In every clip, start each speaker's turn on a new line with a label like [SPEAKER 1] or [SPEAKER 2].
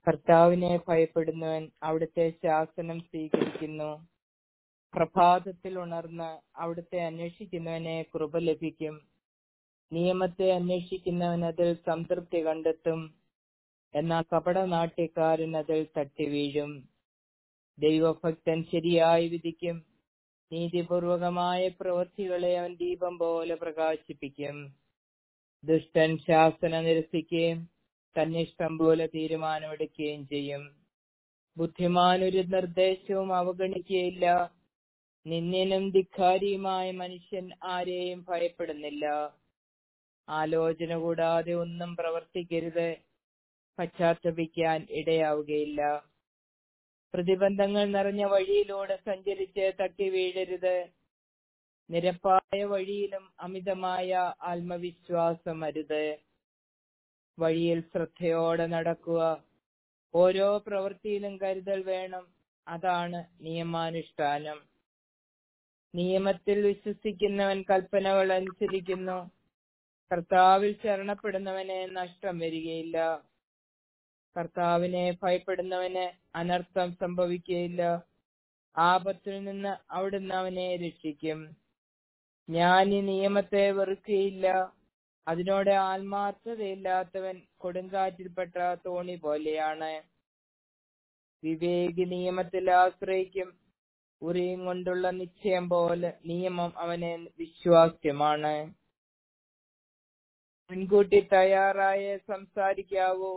[SPEAKER 1] കർത്താവിനെ ഭയപ്പെടുന്നവൻ അവിടുത്തെ ശാസനം സ്വീകരിക്കുന്നു പ്രഭാതത്തിൽ ഉണർന്ന് അവിടുത്തെ അന്വേഷിക്കുന്നവനെ കൃപ ലഭിക്കും നിയമത്തെ അന്വേഷിക്കുന്നവൻ അതിൽ സംതൃപ്തി കണ്ടെത്തും എന്നാൽ കപടനാട്യക്കാരൻ അതിൽ തട്ടി വീഴും ദൈവഭക്തൻ ശരിയായി വിധിക്കും നീതിപൂർവകമായ പ്രവൃത്തികളെ അവൻ ദീപം പോലെ പ്രകാശിപ്പിക്കും ദുഷ്ടൻ ശാസന നിരസിക്കുകയും തന്നിഷ്ടം പോലെ തീരുമാനമെടുക്കുകയും ചെയ്യും ബുദ്ധിമാൻ ഒരു നിർദ്ദേശവും അവഗണിക്കുകയില്ല നിന്യനും ധിക്കാരിയുമായ മനുഷ്യൻ ആരെയും ഭയപ്പെടുന്നില്ല ആലോചന കൂടാതെ ഒന്നും പ്രവർത്തിക്കരുത് പശ്ചാത്തപിക്കാൻ ഇടയാവുകയില്ല പ്രതിബന്ധങ്ങൾ നിറഞ്ഞ വഴിയിലൂടെ സഞ്ചരിച്ച് തട്ടി വീഴരുത് നിരപ്പായ വഴിയിലും അമിതമായ ആത്മവിശ്വാസം അരുത് വഴിയിൽ ശ്രദ്ധയോടെ നടക്കുക ഓരോ പ്രവൃത്തിയിലും കരുതൽ വേണം അതാണ് നിയമാനുഷ്ഠാനം നിയമത്തിൽ വിശ്വസിക്കുന്നവൻ കൽപ്പനകൾ അനുസരിക്കുന്നു കർത്താവിൽ ശരണപ്പെടുന്നവന് നഷ്ടം വരികയില്ല കർത്താവിനെ ഭയപ്പെടുന്നവന് അനർത്ഥം സംഭവിക്കുകയില്ല ആപത്തിൽ നിന്ന് അവിടുന്ന് അവനെ രക്ഷിക്കും ഞാൻ ഈ നിയമത്തെ വെറുക്കുകയില്ല അതിനോട് ആത്മാർത്ഥതയില്ലാത്തവൻ കൊടുങ്കാറ്റിൽപ്പെട്ട തോണി പോലെയാണ് വിവേകി നിയമത്തിൽ ആശ്രയിക്കും ഉറിയും കൊണ്ടുള്ള നിശ്ചയം പോലെ നിയമം അവന് വിശ്വാസ്യമാണ് മുൻകൂട്ടി തയ്യാറായ സംസാരിക്കാവൂ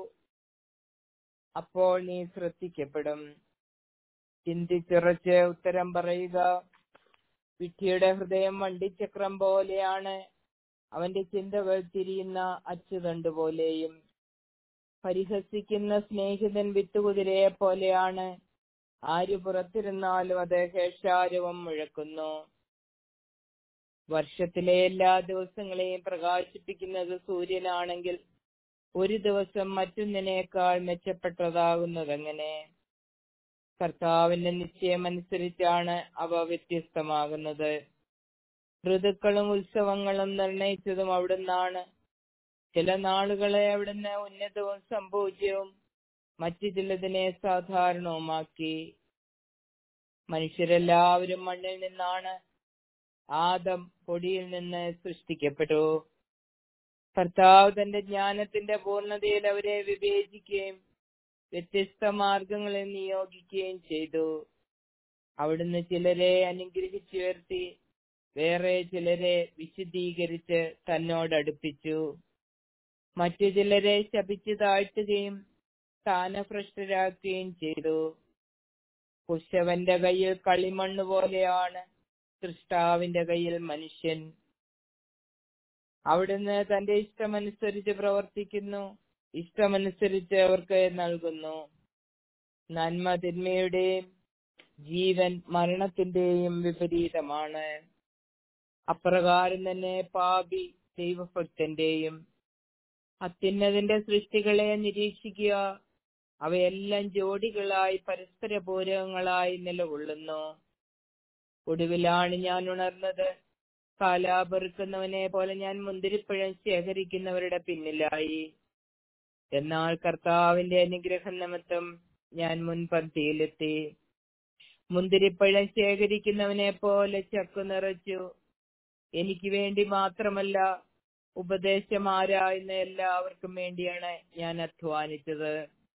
[SPEAKER 1] അപ്പോൾ നീ ശ്രദ്ധിക്കപ്പെടും ചിന്തിച്ചുറച്ച് ഉത്തരം പറയുക വിഡ്ഢിയുടെ ഹൃദയം വണ്ടിച്ചക്രം പോലെയാണ് അവന്റെ ചിന്തകൾ തിരിയുന്ന അച്ചുതണ്ട് പോലെയും പരിഹസിക്കുന്ന സ്നേഹിതൻ വിത്തുകുതിരയെ പോലെയാണ് ആര് പുറത്തിരുന്നാലും അത് ഹേഷാരവം മുഴക്കുന്നു വർഷത്തിലെ എല്ലാ ദിവസങ്ങളെയും പ്രകാശിപ്പിക്കുന്നത് സൂര്യനാണെങ്കിൽ ഒരു ദിവസം മറ്റൊന്നിനേക്കാൾ മെച്ചപ്പെട്ടതാകുന്നതെങ്ങനെ കർത്താവിന്റെ നിശ്ചയമനുസരിച്ചാണ് അവ വ്യത്യസ്തമാകുന്നത് ഋതുക്കളും ഉത്സവങ്ങളും നിർണയിച്ചതും അവിടുന്നാണ് ചില നാളുകളെ അവിടുന്ന് ഉന്നതവും സംഭൂജ്യവും മറ്റു ചിലതിനെ സാധാരണവുമാക്കി മനുഷ്യരെല്ലാവരും മണ്ണിൽ നിന്നാണ് ആദം പൊടിയിൽ നിന്ന് സൃഷ്ടിക്കപ്പെട്ടു കർത്താവ് തന്റെ ജ്ഞാനത്തിന്റെ പൂർണ്ണതയിൽ അവരെ വിവേചിക്കുകയും വ്യത്യസ്ത മാർഗങ്ങളിൽ നിയോഗിക്കുകയും ചെയ്തു അവിടുന്ന് ചിലരെ അനുഗ്രഹിച്ചുയർത്തി വേറെ ചിലരെ വിശദീകരിച്ച് തന്നോടടുപ്പിച്ചു മറ്റു ചിലരെ ശപിച്ചു താഴ്ത്തുകയും സ്ഥാനഭ്രഷ്ടരാക്കുകയും ചെയ്തു കുശവന്റെ കയ്യിൽ കളിമണ്ണ് പോലെയാണ് സൃഷ്ടാവിന്റെ കയ്യിൽ മനുഷ്യൻ അവിടുന്ന് തന്റെ ഇഷ്ടമനുസരിച്ച് പ്രവർത്തിക്കുന്നു ഇഷ്ടമനുസരിച്ച് അവർക്ക് നൽകുന്നു നന്മ തിന്മയുടെയും ജീവൻ മരണത്തിന്റെയും വിപരീതമാണ് അപ്രകാരം തന്നെ പാപി ദൈവഭക്തന്റെയും അത്യുന്നതിന്റെ സൃഷ്ടികളെ നിരീക്ഷിക്കുക അവയെല്ലാം ജോഡികളായി പരസ്പര പൂരകങ്ങളായി നിലകൊള്ളുന്നു ഒടുവിലാണ് ഞാൻ ഉണർന്നത് കാലാപെറുക്കുന്നവനെ പോലെ ഞാൻ മുന്തിരിപ്പഴം ശേഖരിക്കുന്നവരുടെ പിന്നിലായി എന്നാൽ കർത്താവിന്റെ അനുഗ്രഹം നിമിത്തം ഞാൻ മുൻപന്തിയിലെത്തി മുന്തിരിപ്പഴം ശേഖരിക്കുന്നവനെ പോലെ ചക്കു നിറച്ചു എനിക്ക് വേണ്ടി മാത്രമല്ല ഉപദേശം ആരായുന്ന എല്ലാവർക്കും വേണ്ടിയാണ് ഞാൻ അധ്വാനിച്ചത്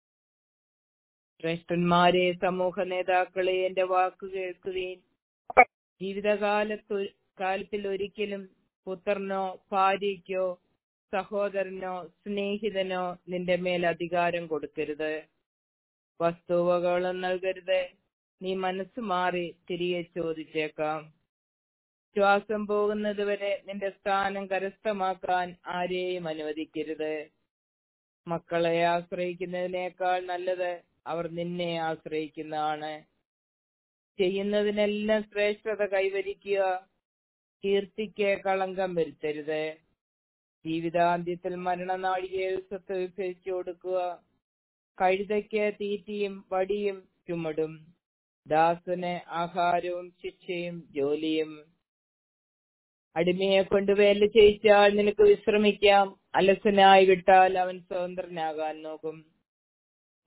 [SPEAKER 1] ശ്രേഷ്ഠന്മാരെ സമൂഹ നേതാക്കളെ എന്റെ വാക്കു കേൾക്കുകയും ജീവിതകാലത്തു കാലത്തിൽ ഒരിക്കലും പുത്രനോ ഭാര്യയ്ക്കോ സഹോദരനോ സ്നേഹിതനോ നിന്റെ മേൽ അധികാരം കൊടുക്കരുത് വസ്തുവകളും നൽകരുത് നീ മനസ്സ് മാറി തിരികെ ചോദിച്ചേക്കാം ശ്വാസം പോകുന്നത് വരെ നിന്റെ സ്ഥാനം കരസ്ഥമാക്കാൻ ആരെയും അനുവദിക്കരുത് മക്കളെ ആശ്രയിക്കുന്നതിനേക്കാൾ നല്ലത് അവർ നിന്നെ ആശ്രയിക്കുന്നതാണ് ചെയ്യുന്നതിനെല്ലാം ശ്രേഷ്ഠത കൈവരിക്കുക കീർത്തിക്ക് കളങ്കം വരുത്തരുത് ജീവിതാന്ത്യത്തിൽ മരണനാഴികയിൽ സ്വത്ത് വിഭജിച്ചു കൊടുക്കുക കഴുതയ്ക്ക് തീറ്റിയും വടിയും ചുമടും ദാസന് ആഹാരവും ശിക്ഷയും ജോലിയും അടിമയെ കൊണ്ട് വേല ചെയ്യിച്ചാൽ നിനക്ക് വിശ്രമിക്കാം അലസനായി വിട്ടാൽ അവൻ സ്വതന്ത്രനാകാൻ നോക്കും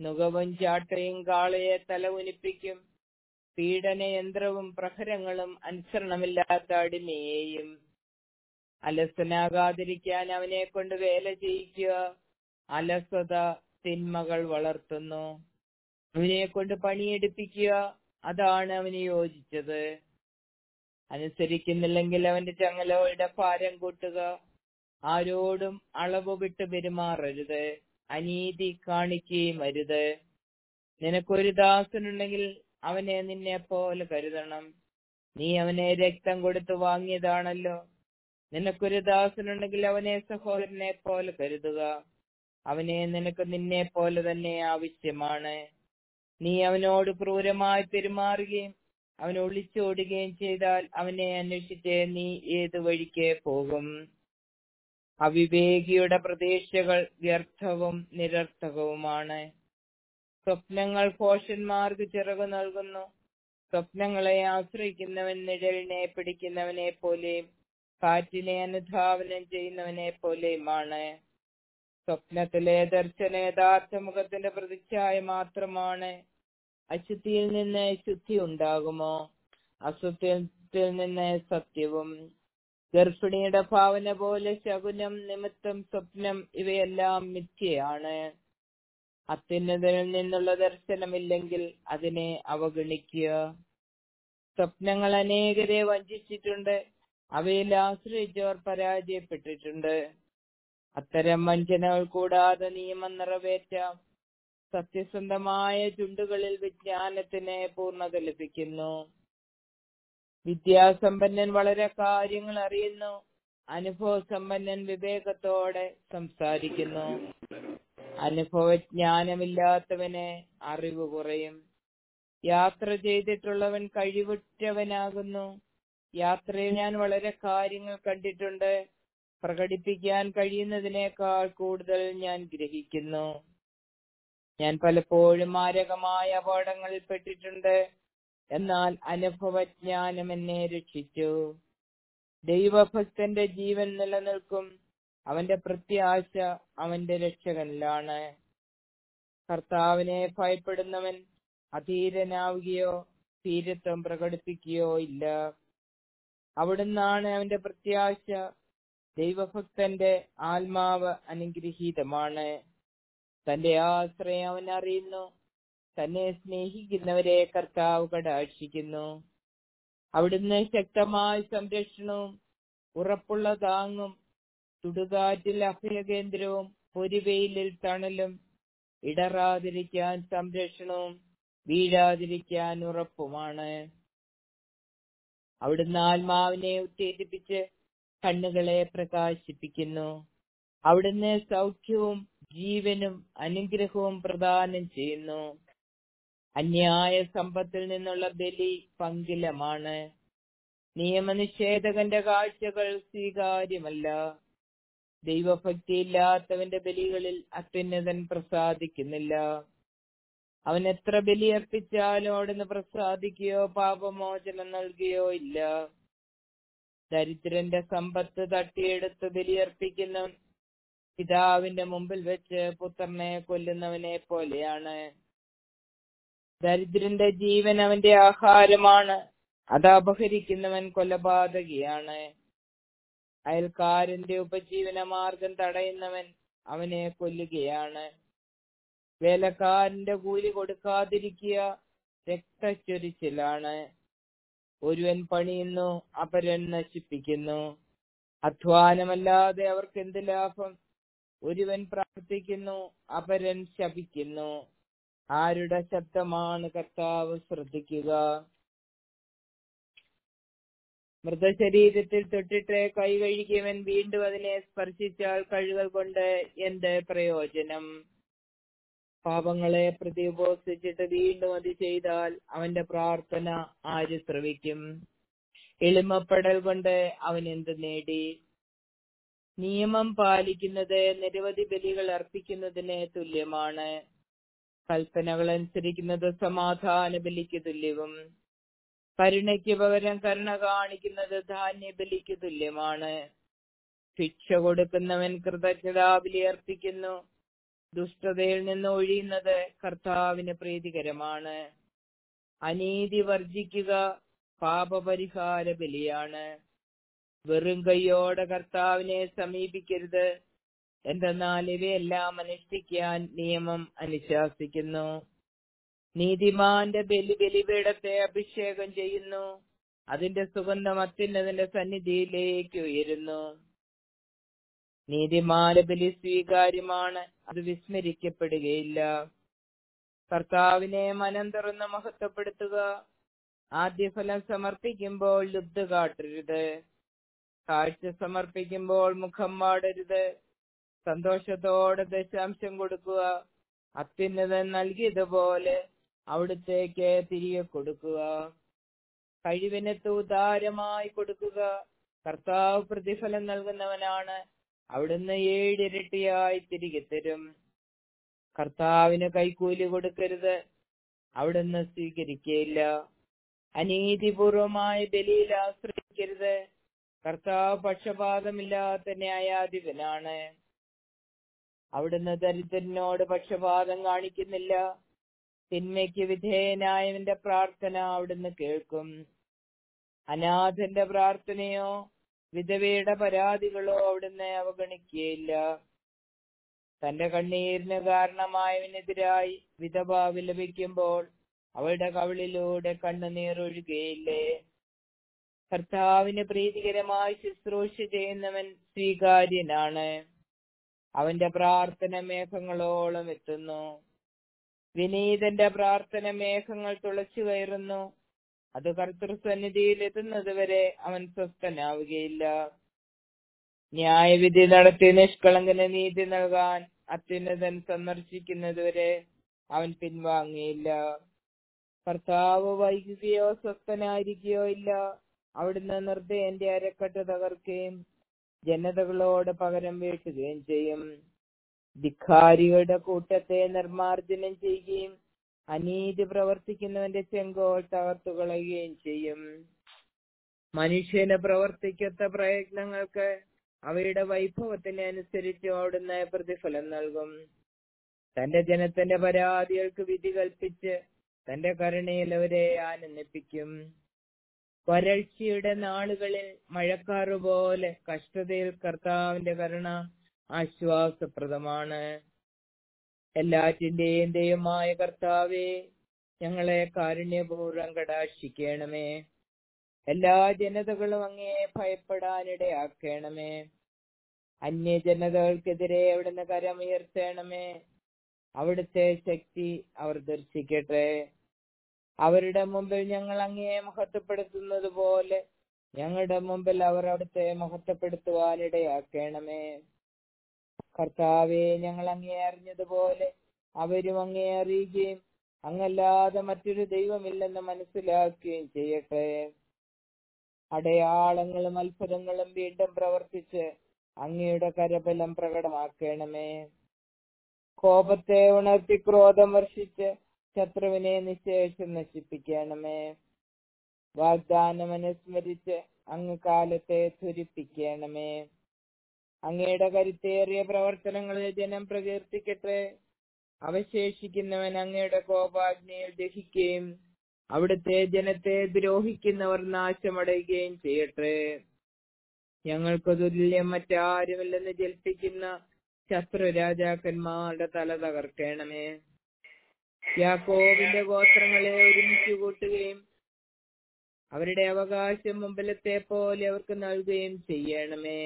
[SPEAKER 1] നുകവും ചാട്ടയും കാളയെ തല ഉനിപ്പിക്കും പീഡനയന്ത്രവും പ്രഹരങ്ങളും അനുസരണമില്ലാത്ത അടിമയെയും അലസനാകാതിരിക്കാൻ അവനെ കൊണ്ട് വേല ചെയ്യിക്കുക അലസത തിന്മകൾ വളർത്തുന്നു അവനെ കൊണ്ട് പണിയെടുപ്പിക്കുക അതാണ് അവന് യോജിച്ചത് അനുസരിക്കുന്നില്ലെങ്കിൽ അവന്റെ ചങ്ങലകളുടെ ഭാരം കൂട്ടുക ആരോടും അളവ് വിട്ട് പെരുമാറരുത് അനീതി കാണിക്കുകയും അരുത് നിനക്കൊരു ദാസനുണ്ടെങ്കിൽ അവനെ നിന്നെ പോലെ കരുതണം നീ അവനെ രക്തം കൊടുത്ത് വാങ്ങിയതാണല്ലോ നിനക്കൊരു ദാസനുണ്ടെങ്കിൽ അവനെ സഹോദരനെ പോലെ കരുതുക അവനെ നിനക്ക് നിന്നെ പോലെ തന്നെ ആവശ്യമാണ് നീ അവനോട് ക്രൂരമായി പെരുമാറുകയും അവൻ ഒളിച്ചോടുകയും ചെയ്താൽ അവനെ അന്വേഷിച്ച് നീ ഏത് വഴിക്ക് പോകും അവിവേകിയുടെ പ്രതീക്ഷകൾ വ്യർത്ഥവും നിരർത്ഥകവുമാണ് സ്വപ്നങ്ങൾ ഭോഷന്മാർക്ക് ചിറകു നൽകുന്നു സ്വപ്നങ്ങളെ ആശ്രയിക്കുന്നവൻ നിഴലിനെ പിടിക്കുന്നവനെ പോലെയും കാറ്റിനെ അനുധാവനം ചെയ്യുന്നവനെ പോലെയുമാണ് സ്വപ്നത്തിലെ ദർശന യഥാർത്ഥ മുഖത്തിന്റെ പ്രതിച്ഛായ മാത്രമാണ് അശുദ്ധിയിൽ നിന്ന് ശുദ്ധി ഉണ്ടാകുമോ അസത്യത്തിൽ നിന്ന് സത്യവും ഗർഭിണിയുടെ ഭാവന പോലെ ശകുനം നിമിത്തം സ്വപ്നം ഇവയെല്ലാം മിഥ്യയാണ് അത്യുന്നതനിൽ നിന്നുള്ള ദർശനമില്ലെങ്കിൽ അതിനെ അവഗണിക്കുക സ്വപ്നങ്ങൾ അനേകരെ വഞ്ചിച്ചിട്ടുണ്ട് അവയിൽ ആശ്രയിച്ചവർ പരാജയപ്പെട്ടിട്ടുണ്ട് അത്തരം വഞ്ചനകൾ കൂടാതെ നിയമം നിറവേറ്റാം സത്യസന്ധമായ ചുണ്ടുകളിൽ വിജ്ഞാനത്തിന് പൂർണ്ണത ലഭിക്കുന്നു വിദ്യാസമ്പന്നൻ വളരെ കാര്യങ്ങൾ അറിയുന്നു അനുഭവസമ്പന്നൻ വിവേകത്തോടെ സംസാരിക്കുന്നു അനുഭവജ്ഞാനമില്ലാത്തവന് അറിവ് കുറയും യാത്ര ചെയ്തിട്ടുള്ളവൻ കഴിവുറ്റവനാകുന്നു യാത്രയിൽ ഞാൻ വളരെ കാര്യങ്ങൾ കണ്ടിട്ടുണ്ട് പ്രകടിപ്പിക്കാൻ കഴിയുന്നതിനേക്കാൾ കൂടുതൽ ഞാൻ ഗ്രഹിക്കുന്നു ഞാൻ പലപ്പോഴും മാരകമായ അപകടങ്ങളിൽ പെട്ടിട്ടുണ്ട് എന്നാൽ അനുഭവജ്ഞാനം എന്നെ രക്ഷിച്ചു ദൈവഭക്തന്റെ ജീവൻ നിലനിൽക്കും അവന്റെ പ്രത്യാശ അവന്റെ രക്ഷകനിലാണ് കർത്താവിനെ ഭയപ്പെടുന്നവൻ അധീരനാവുകയോ ധീരത്വം പ്രകടിപ്പിക്കുകയോ ഇല്ല അവിടുന്നാണ് അവന്റെ പ്രത്യാശ ദൈവഭക്തന്റെ ആത്മാവ് അനുഗ്രഹീതമാണ് തന്റെ ആശ്രയം അവൻ അറിയുന്നു തന്നെ സ്നേഹിക്കുന്നവരെ കർത്താവ് കടാക്ഷിക്കുന്നു അവിടുന്ന് ശക്തമായ സംരക്ഷണവും ഉറപ്പുള്ള താങ്ങും ചുടുകാറ്റിൽ അഭയകേന്ദ്രവും പൊരിവെയിലിൽ തണലും ഇടറാതിരിക്കാൻ സംരക്ഷണവും വീഴാതിരിക്കാൻ ഉറപ്പുമാണ് അവിടുന്ന് ആത്മാവിനെ ഉത്തേജിപ്പിച്ച് കണ്ണുകളെ പ്രകാശിപ്പിക്കുന്നു അവിടുന്ന് സൗഖ്യവും ജീവനും അനുഗ്രഹവും പ്രദാനം ചെയ്യുന്നു അന്യായ സമ്പത്തിൽ നിന്നുള്ള ബലി പങ്കിലമാണ് നിയമനിഷേധകന്റെ കാഴ്ചകൾ സ്വീകാര്യമല്ല ദൈവഭക്തിയില്ലാത്തവന്റെ ബലികളിൽ അത്യുന്നതൻ പ്രസാദിക്കുന്നില്ല അവൻ എത്ര ബലിയർപ്പിച്ചാലും അവിടുന്ന് പ്രസാദിക്കുകയോ പാപമോചനം നൽകുകയോ ഇല്ല ദരിദ്രന്റെ സമ്പത്ത് തട്ടിയെടുത്ത് ബലിയർപ്പിക്കുന്ന പിതാവിന്റെ മുമ്പിൽ വെച്ച് പുത്രനെ കൊല്ലുന്നവനെ പോലെയാണ് ദരിദ്രന്റെ ജീവൻ അവന്റെ ആഹാരമാണ് അത് അപഹരിക്കുന്നവൻ കൊലപാതകിയാണ് അയൽക്കാരന്റെ ഉപജീവന മാർഗം തടയുന്നവൻ അവനെ കൊല്ലുകയാണ് വേലക്കാരന്റെ കൂലി കൊടുക്കാതിരിക്കുക രക്തച്ചൊരിച്ചിലാണ് ഒരുവൻ പണിയുന്നു അപരൻ നശിപ്പിക്കുന്നു അധ്വാനമല്ലാതെ അവർക്ക് എന്ത് ലാഭം ഒരുവൻ പ്രാർത്ഥിക്കുന്നു അപരൻ ശപിക്കുന്നു ആരുടെ ശബ്ദമാണ് കർത്താവ് ശ്രദ്ധിക്കുക മൃതശരീരത്തിൽ തൊട്ടിട്ട് കൈ കഴുകിയവൻ വീണ്ടും അതിനെ സ്പർശിച്ചാൽ കഴുകൽ കൊണ്ട് എന്ത് പ്രയോജനം പാപങ്ങളെ പ്രതി ഉപസിച്ചിട്ട് വീണ്ടും അത് ചെയ്താൽ അവന്റെ പ്രാർത്ഥന ആര് ശ്രവിക്കും എളിമപ്പെടൽ കൊണ്ട് അവൻ എന്ത് നേടി നിയമം പാലിക്കുന്നത് നിരവധി ബലികൾ അർപ്പിക്കുന്നതിന് തുല്യമാണ് കൽപ്പനകൾ അനുസരിക്കുന്നത് സമാധാന ബലിക്ക് തുല്യവും കരുണയ്ക്ക് പകരം കരുണ കാണിക്കുന്നത് ധാന്യ ബലിക്ക് തുല്യമാണ് ശിക്ഷ കൊടുക്കുന്നവൻ കൃതജ്ഞതാബലി അർപ്പിക്കുന്നു ദുഷ്ടതയിൽ നിന്ന് ഒഴിയുന്നത് കർത്താവിന് പ്രീതികരമാണ് അനീതി വർജിക്കുക പാപപരിഹാര ബലിയാണ് വെറും കൈയോടെ കർത്താവിനെ സമീപിക്കരുത് എന്തെന്നാൽ ഇവയെല്ലാം അനുഷ്ഠിക്കാൻ നിയമം അനുശാസിക്കുന്നു നീതിമാന്റെ ബലി ബലിപീഠത്തെ അഭിഷേകം ചെയ്യുന്നു അതിന്റെ സുഗന്ധം അത്യുന്നതിന്റെ സന്നിധിയിലേക്ക് ഉയരുന്നു നീതിമാന്റെ ബലി സ്വീകാര്യമാണ് അത് വിസ്മരിക്കപ്പെടുകയില്ല കർത്താവിനെ മനം തുറന്ന് മഹത്വപ്പെടുത്തുക ആദ്യഫലം സമർപ്പിക്കുമ്പോൾ ലുബ്ധ കാട്ടരുത് കാഴ്ച സമർപ്പിക്കുമ്പോൾ മുഖം വാടരുത് സന്തോഷത്തോടെ ദശാംശം കൊടുക്കുക അത്യുന്നതൻ നൽകിയതുപോലെ അവിടുത്തേക്ക് തിരികെ കൊടുക്കുക കഴിവിനത്ത് ഉദാരമായി കൊടുക്കുക കർത്താവ് പ്രതിഫലം നൽകുന്നവനാണ് അവിടുന്ന് ഏഴിരട്ടിയായി തിരികെ തരും കർത്താവിന് കൈക്കൂലി കൊടുക്കരുത് അവിടുന്ന് സ്വീകരിക്കയില്ല അനീതിപൂർവമായ ബലിയിൽ ആശ്രയിക്കരുത് കർത്താവ് പക്ഷപാതമില്ലാത്ത ന്യായാധിപനാണ് അവിടുന്ന് ദരിദ്രനോട് പക്ഷപാതം കാണിക്കുന്നില്ല തിന്മയ്ക്ക് വിധേയനായവന്റെ പ്രാർത്ഥന അവിടുന്ന് കേൾക്കും അനാഥന്റെ പ്രാർത്ഥനയോ വിധവയുടെ പരാതികളോ അവിടുന്ന് അവഗണിക്കുകയില്ല തന്റെ കണ്ണീരിന് കാരണമായവനെതിരായി വിധവ വിലപിക്കുമ്പോൾ അവളുടെ കവിളിലൂടെ കണ്ണുനീർ ഒഴുകുകയില്ലേ കർത്താവിന് പ്രീതികരമായി ശുശ്രൂഷ ചെയ്യുന്നവൻ സ്വീകാര്യനാണ് അവന്റെ പ്രാർത്ഥന മേഘങ്ങളോളം എത്തുന്നു വിനീതന്റെ പ്രാർത്ഥന മേഘങ്ങൾ തുളച്ചു കയറുന്നു അത് കർത്തൃസന്നിധിയിൽ എത്തുന്നത് വരെ അവൻ സ്വസ്ഥനാവുകയില്ല ന്യായവിധി നടത്തി നിഷ്കളങ്കന് നീതി നൽകാൻ അത്യുന്നതൻ സന്ദർശിക്കുന്നതുവരെ അവൻ പിൻവാങ്ങിയില്ല കർത്താവ് വൈകുകയോ സ്വസ്ഥനായിരിക്കുകയോ ഇല്ല അവിടുന്ന് നിർദ്ദയന്റെ അരക്കെട്ട് തകർക്കുകയും ജനതകളോട് പകരം വീട്ടുകയും ചെയ്യും ധിക്കാരികളുടെ കൂട്ടത്തെ നിർമാർജനം ചെയ്യുകയും അനീതി പ്രവർത്തിക്കുന്നവന്റെ ചെങ്കോൾ തകർത്തു കളയുകയും ചെയ്യും മനുഷ്യന് പ്രവർത്തിക്കാത്ത പ്രയത്നങ്ങൾക്ക് അവയുടെ വൈഭവത്തിന് അനുസരിച്ച് അവിടുന്ന് പ്രതിഫലം നൽകും തന്റെ ജനത്തിന്റെ പരാതികൾക്ക് വിധി കൽപ്പിച്ച് തന്റെ കരുണയിൽ അവരെ ആനന്ദിപ്പിക്കും വരൾച്ചയുടെ നാളുകളിൽ മഴക്കാറ് പോലെ കഷ്ടതയിൽ കർത്താവിന്റെ കരുണ ആശ്വാസപ്രദമാണ് എല്ലാറ്റിന്റെയും ദൈവമായ കർത്താവെ ഞങ്ങളെ കാരുണ്യപൂർവ്വം കടാക്ഷിക്കണമേ എല്ലാ ജനതകളും അങ്ങേ ഭയപ്പെടാനിടയാക്കണമേ അന്യജനതകൾക്കെതിരെ അവിടുന്ന് കരമുയർത്തണമേ അവിടുത്തെ ശക്തി അവർ ദർശിക്കട്ടെ അവരുടെ മുമ്പിൽ ഞങ്ങൾ അങ്ങയെ മഹത്വപ്പെടുത്തുന്നത് പോലെ ഞങ്ങളുടെ മുമ്പിൽ അവർ അവിടുത്തെ മഹത്വപ്പെടുത്തുവാനിടയാക്കണമേ കർത്താവെ ഞങ്ങൾ അങ്ങേ അറിഞ്ഞതുപോലെ അവരും അങ്ങേ അറിയുകയും അങ്ങല്ലാതെ മറ്റൊരു ദൈവമില്ലെന്ന് മനസ്സിലാക്കുകയും ചെയ്യട്ടെ അടയാളങ്ങളും അത്ഭുതങ്ങളും വീണ്ടും പ്രവർത്തിച്ച് അങ്ങയുടെ കരബലം പ്രകടമാക്കണമേ കോപത്തെ ഉണർത്തി ക്രോധം വർഷിച്ച് ശത്രുവിനെ നിശേഷം നശിപ്പിക്കണമേ വാഗ്ദാനം അനുസ്മരിച്ച് അങ്ങ് കാലത്തെ ധരിപ്പിക്കണമേ അങ്ങയുടെ കരുത്തേറിയ പ്രവർത്തനങ്ങളിൽ ജനം പ്രകീർത്തിക്കട്ടെ അവശേഷിക്കുന്നവൻ അങ്ങയുടെ കോപാഗ്നിയിൽ ദഹിക്കുകയും അവിടുത്തെ ജനത്തെ ദ്രോഹിക്കുന്നവർ നാശമടയുകയും ചെയ്യട്ടെ ഞങ്ങൾക്ക് തുല്യം മറ്റാരുമില്ലെന്ന് ജൽപ്പിക്കുന്ന ശത്രു രാജാക്കന്മാരുടെ തല തകർക്കണമേ യാക്കോവിന്റെ ഗോത്രങ്ങളെ ഒരുമിച്ച് കൂട്ടുകയും അവരുടെ അവകാശം മുമ്പിലത്തെ പോലെ അവർക്ക് നൽകുകയും ചെയ്യണമേ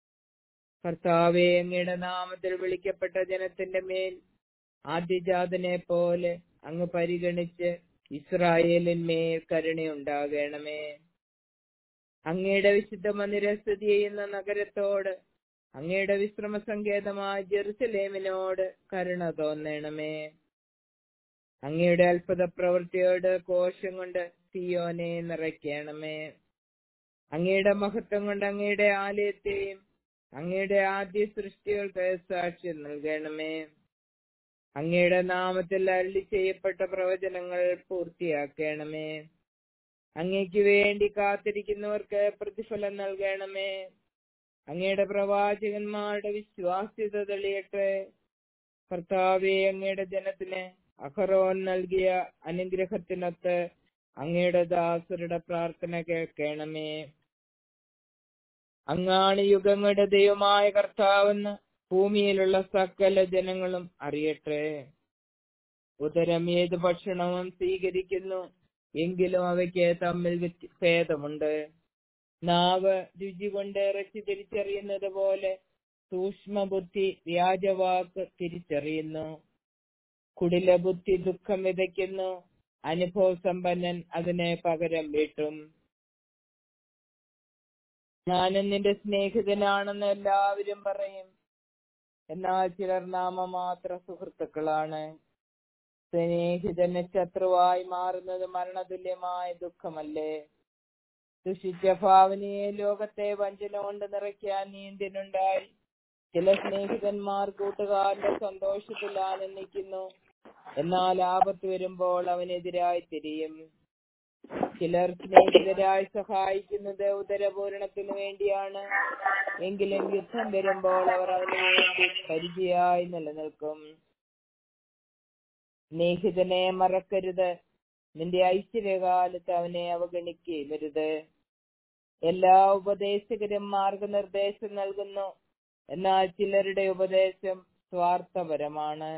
[SPEAKER 1] കർത്താവെ അങ്ങയുടെ നാമത്തിൽ വിളിക്കപ്പെട്ട ജനത്തിന്റെ മേൽ ആദ്യജാതനെ പോലെ അങ്ങ് പരിഗണിച്ച് ഇസ്രായേലിന്മേൽ കരുണയുണ്ടാകണമേ അങ്ങയുടെ വിശുദ്ധ മന്ദിര സ്ഥിതി ചെയ്യുന്ന നഗരത്തോട് അങ്ങയുടെ വിശ്രമ സങ്കേതമായ ജെറുസലേമിനോട് കരുണ തോന്നണമേ അങ്ങയുടെ അത്ഭുത പ്രവൃത്തിയോട് കോശം കൊണ്ട് സിയോനെ നിറയ്ക്കണമേ അങ്ങയുടെ മഹത്വം കൊണ്ട് അങ്ങയുടെ ആലയത്തെയും അങ്ങയുടെ ആദ്യ സൃഷ്ടികൾക്ക് സാക്ഷ്യം നൽകണമേ അങ്ങയുടെ നാമത്തിൽ അരളി ചെയ്യപ്പെട്ട പ്രവചനങ്ങൾ പൂർത്തിയാക്കണമേ അങ്ങയ്ക്ക് വേണ്ടി കാത്തിരിക്കുന്നവർക്ക് പ്രതിഫലം നൽകണമേ അങ്ങയുടെ പ്രവാചകന്മാരുടെ വിശ്വാസ്യത തെളിയട്ടെ കർത്താവെ അങ്ങയുടെ ജനത്തിന് അഹറോൻ നൽകിയ അനുഗ്രഹത്തിനൊത്ത് അങ്ങയുടെ ദാസരുടെ പ്രാർത്ഥന കേൾക്കണമേ അങ്ങാണ് യുഗങ്ങളുടെ ദൈവമായ കർത്താവെന്ന് ഭൂമിയിലുള്ള സകല ജനങ്ങളും അറിയട്ടെ ഉദരം ഏത് ഭക്ഷണവും സ്വീകരിക്കുന്നു എങ്കിലും അവയ്ക്ക് തമ്മിൽ വ്യത്യ- ഭേദമുണ്ട് നാവ് രുചി കൊണ്ട് ഇറച്ചി തിരിച്ചറിയുന്നത് പോലെ സൂക്ഷ്മബുദ്ധി വ്യാജവാക്ക് തിരിച്ചറിയുന്നു കുടില ബുദ്ധി ദുഃഖം വിതയ്ക്കുന്നു അനുഭവ സമ്പന്നൻ അതിനെ പകരം വീട്ടും ഞാനും നിന്റെ സ്നേഹിതനാണെന്ന് എല്ലാവരും പറയും എന്നാൽ ചിലർ നാമമാത്ര സുഹൃത്തുക്കളാണ് സ്നേഹിതന് ശത്രുവായി മാറുന്നത് മരണതുല്യമായ ദുഃഖമല്ലേ ദുഷിച്ച ഭാവനയെ ലോകത്തെ വഞ്ചന കൊണ്ട് നിറയ്ക്കാൻ നീ എന്തിനുണ്ടായി ചില സ്നേഹിതന്മാർ കൂട്ടുകാരന്റെ സന്തോഷത്തിൽ ആനന്ദിക്കുന്നു എന്നാൽ ആപത്ത് വരുമ്പോൾ അവനെതിരായി തിരിയും ചിലർ സ്നേഹിതരായി സഹായിക്കുന്നത് ഉദരപൂരണത്തിനു വേണ്ടിയാണ് എങ്കിലും യുദ്ധം വരുമ്പോൾ അവർ അവന് വേണ്ടി പരിചയായി നിലനിൽക്കും സ്നേഹിതനെ മറക്കരുത് നിന്റെ ഐശ്വര്യകാലത്ത് അവനെ അവഗണിക്കരുത് എല്ലാ ഉപദേശകരും മാർഗനിർദ്ദേശം നൽകുന്നു എന്നാൽ ചിലരുടെ ഉപദേശം സ്വാർത്ഥപരമാണ്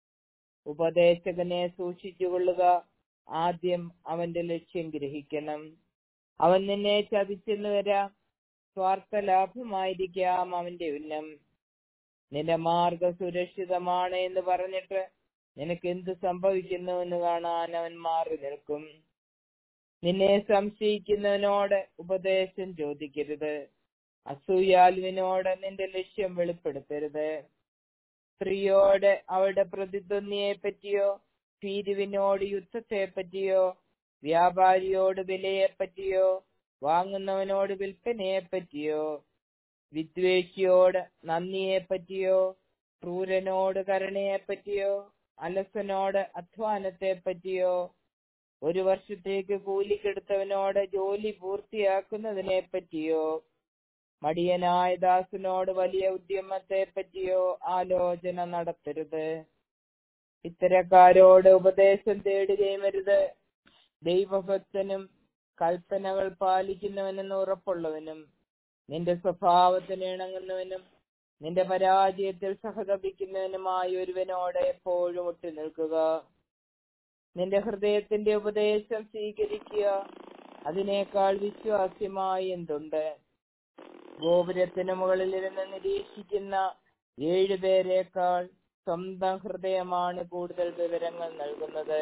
[SPEAKER 1] ഉപദേശകനെ സൂക്ഷിച്ചുകൊള്ളുക ആദ്യം അവന്റെ ലക്ഷ്യം ഗ്രഹിക്കണം അവൻ നിന്നെ ചതിച്ചെന്ന് വരാം സ്വാർത്ഥ ലാഭമായിരിക്കാം അവന്റെ ഉന്നം നിന്റെ മാർഗം സുരക്ഷിതമാണ് എന്ന് പറഞ്ഞിട്ട് നിനക്ക് എന്ത് സംഭവിക്കുന്നു എന്ന് കാണാൻ അവൻ മാറി നിൽക്കും നിന്നെ സംശയിക്കുന്നവനോട് ഉപദേശം ചോദിക്കരുത് അസൂയാലുവിനോട് നിന്റെ ലക്ഷ്യം വെളിപ്പെടുത്തരുത് സ്ത്രീയോട് അവളുടെ പ്രതിദ്വന്ദിയെ പറ്റിയോ ഭീരുവിനോട് യുദ്ധത്തെ പറ്റിയോ വ്യാപാരിയോട് വിലയെ പറ്റിയോ വാങ്ങുന്നവനോട് വിൽപ്പനയെ പറ്റിയോ വിദ്വേഷിയോട് നന്ദിയെ പറ്റിയോ ക്രൂരനോട് കരുണയെ പറ്റിയോ അലസനോട് അധ്വാനത്തെ പറ്റിയോ ഒരു വർഷത്തേക്ക് കൂലിക്കെടുത്തവനോട് ജോലി പൂർത്തിയാക്കുന്നതിനെ പറ്റിയോ മടിയനായ ദാസനോട് വലിയ ഉദ്യമത്തെ പറ്റിയോ ആലോചന നടത്തരുത് ഇത്തരക്കാരോട് ഉപദേശം തേടുകയും അരുത് ദൈവഭക്തനും കൽപ്പനകൾ പാലിക്കുന്നവനെന്ന് ഉറപ്പുള്ളവനും നിന്റെ സ്വഭാവത്തിന് ഇണങ്ങുന്നവനും നിന്റെ പരാജയത്തിൽ സഹതപിക്കുന്നവനുമായ ഒരുവനോട് എപ്പോഴും ഒട്ടി നിൽക്കുക നിന്റെ ഹൃദയത്തിന്റെ ഉപദേശം സ്വീകരിക്കുക അതിനേക്കാൾ വിശ്വാസ്യമായി എന്തുണ്ട് ഗോപുരത്തിന് മുകളിലിരുന്ന് നിരീക്ഷിക്കുന്ന ഏഴുപേരേക്കാൾ സ്വന്തം ഹൃദയമാണ് കൂടുതൽ വിവരങ്ങൾ നൽകുന്നത്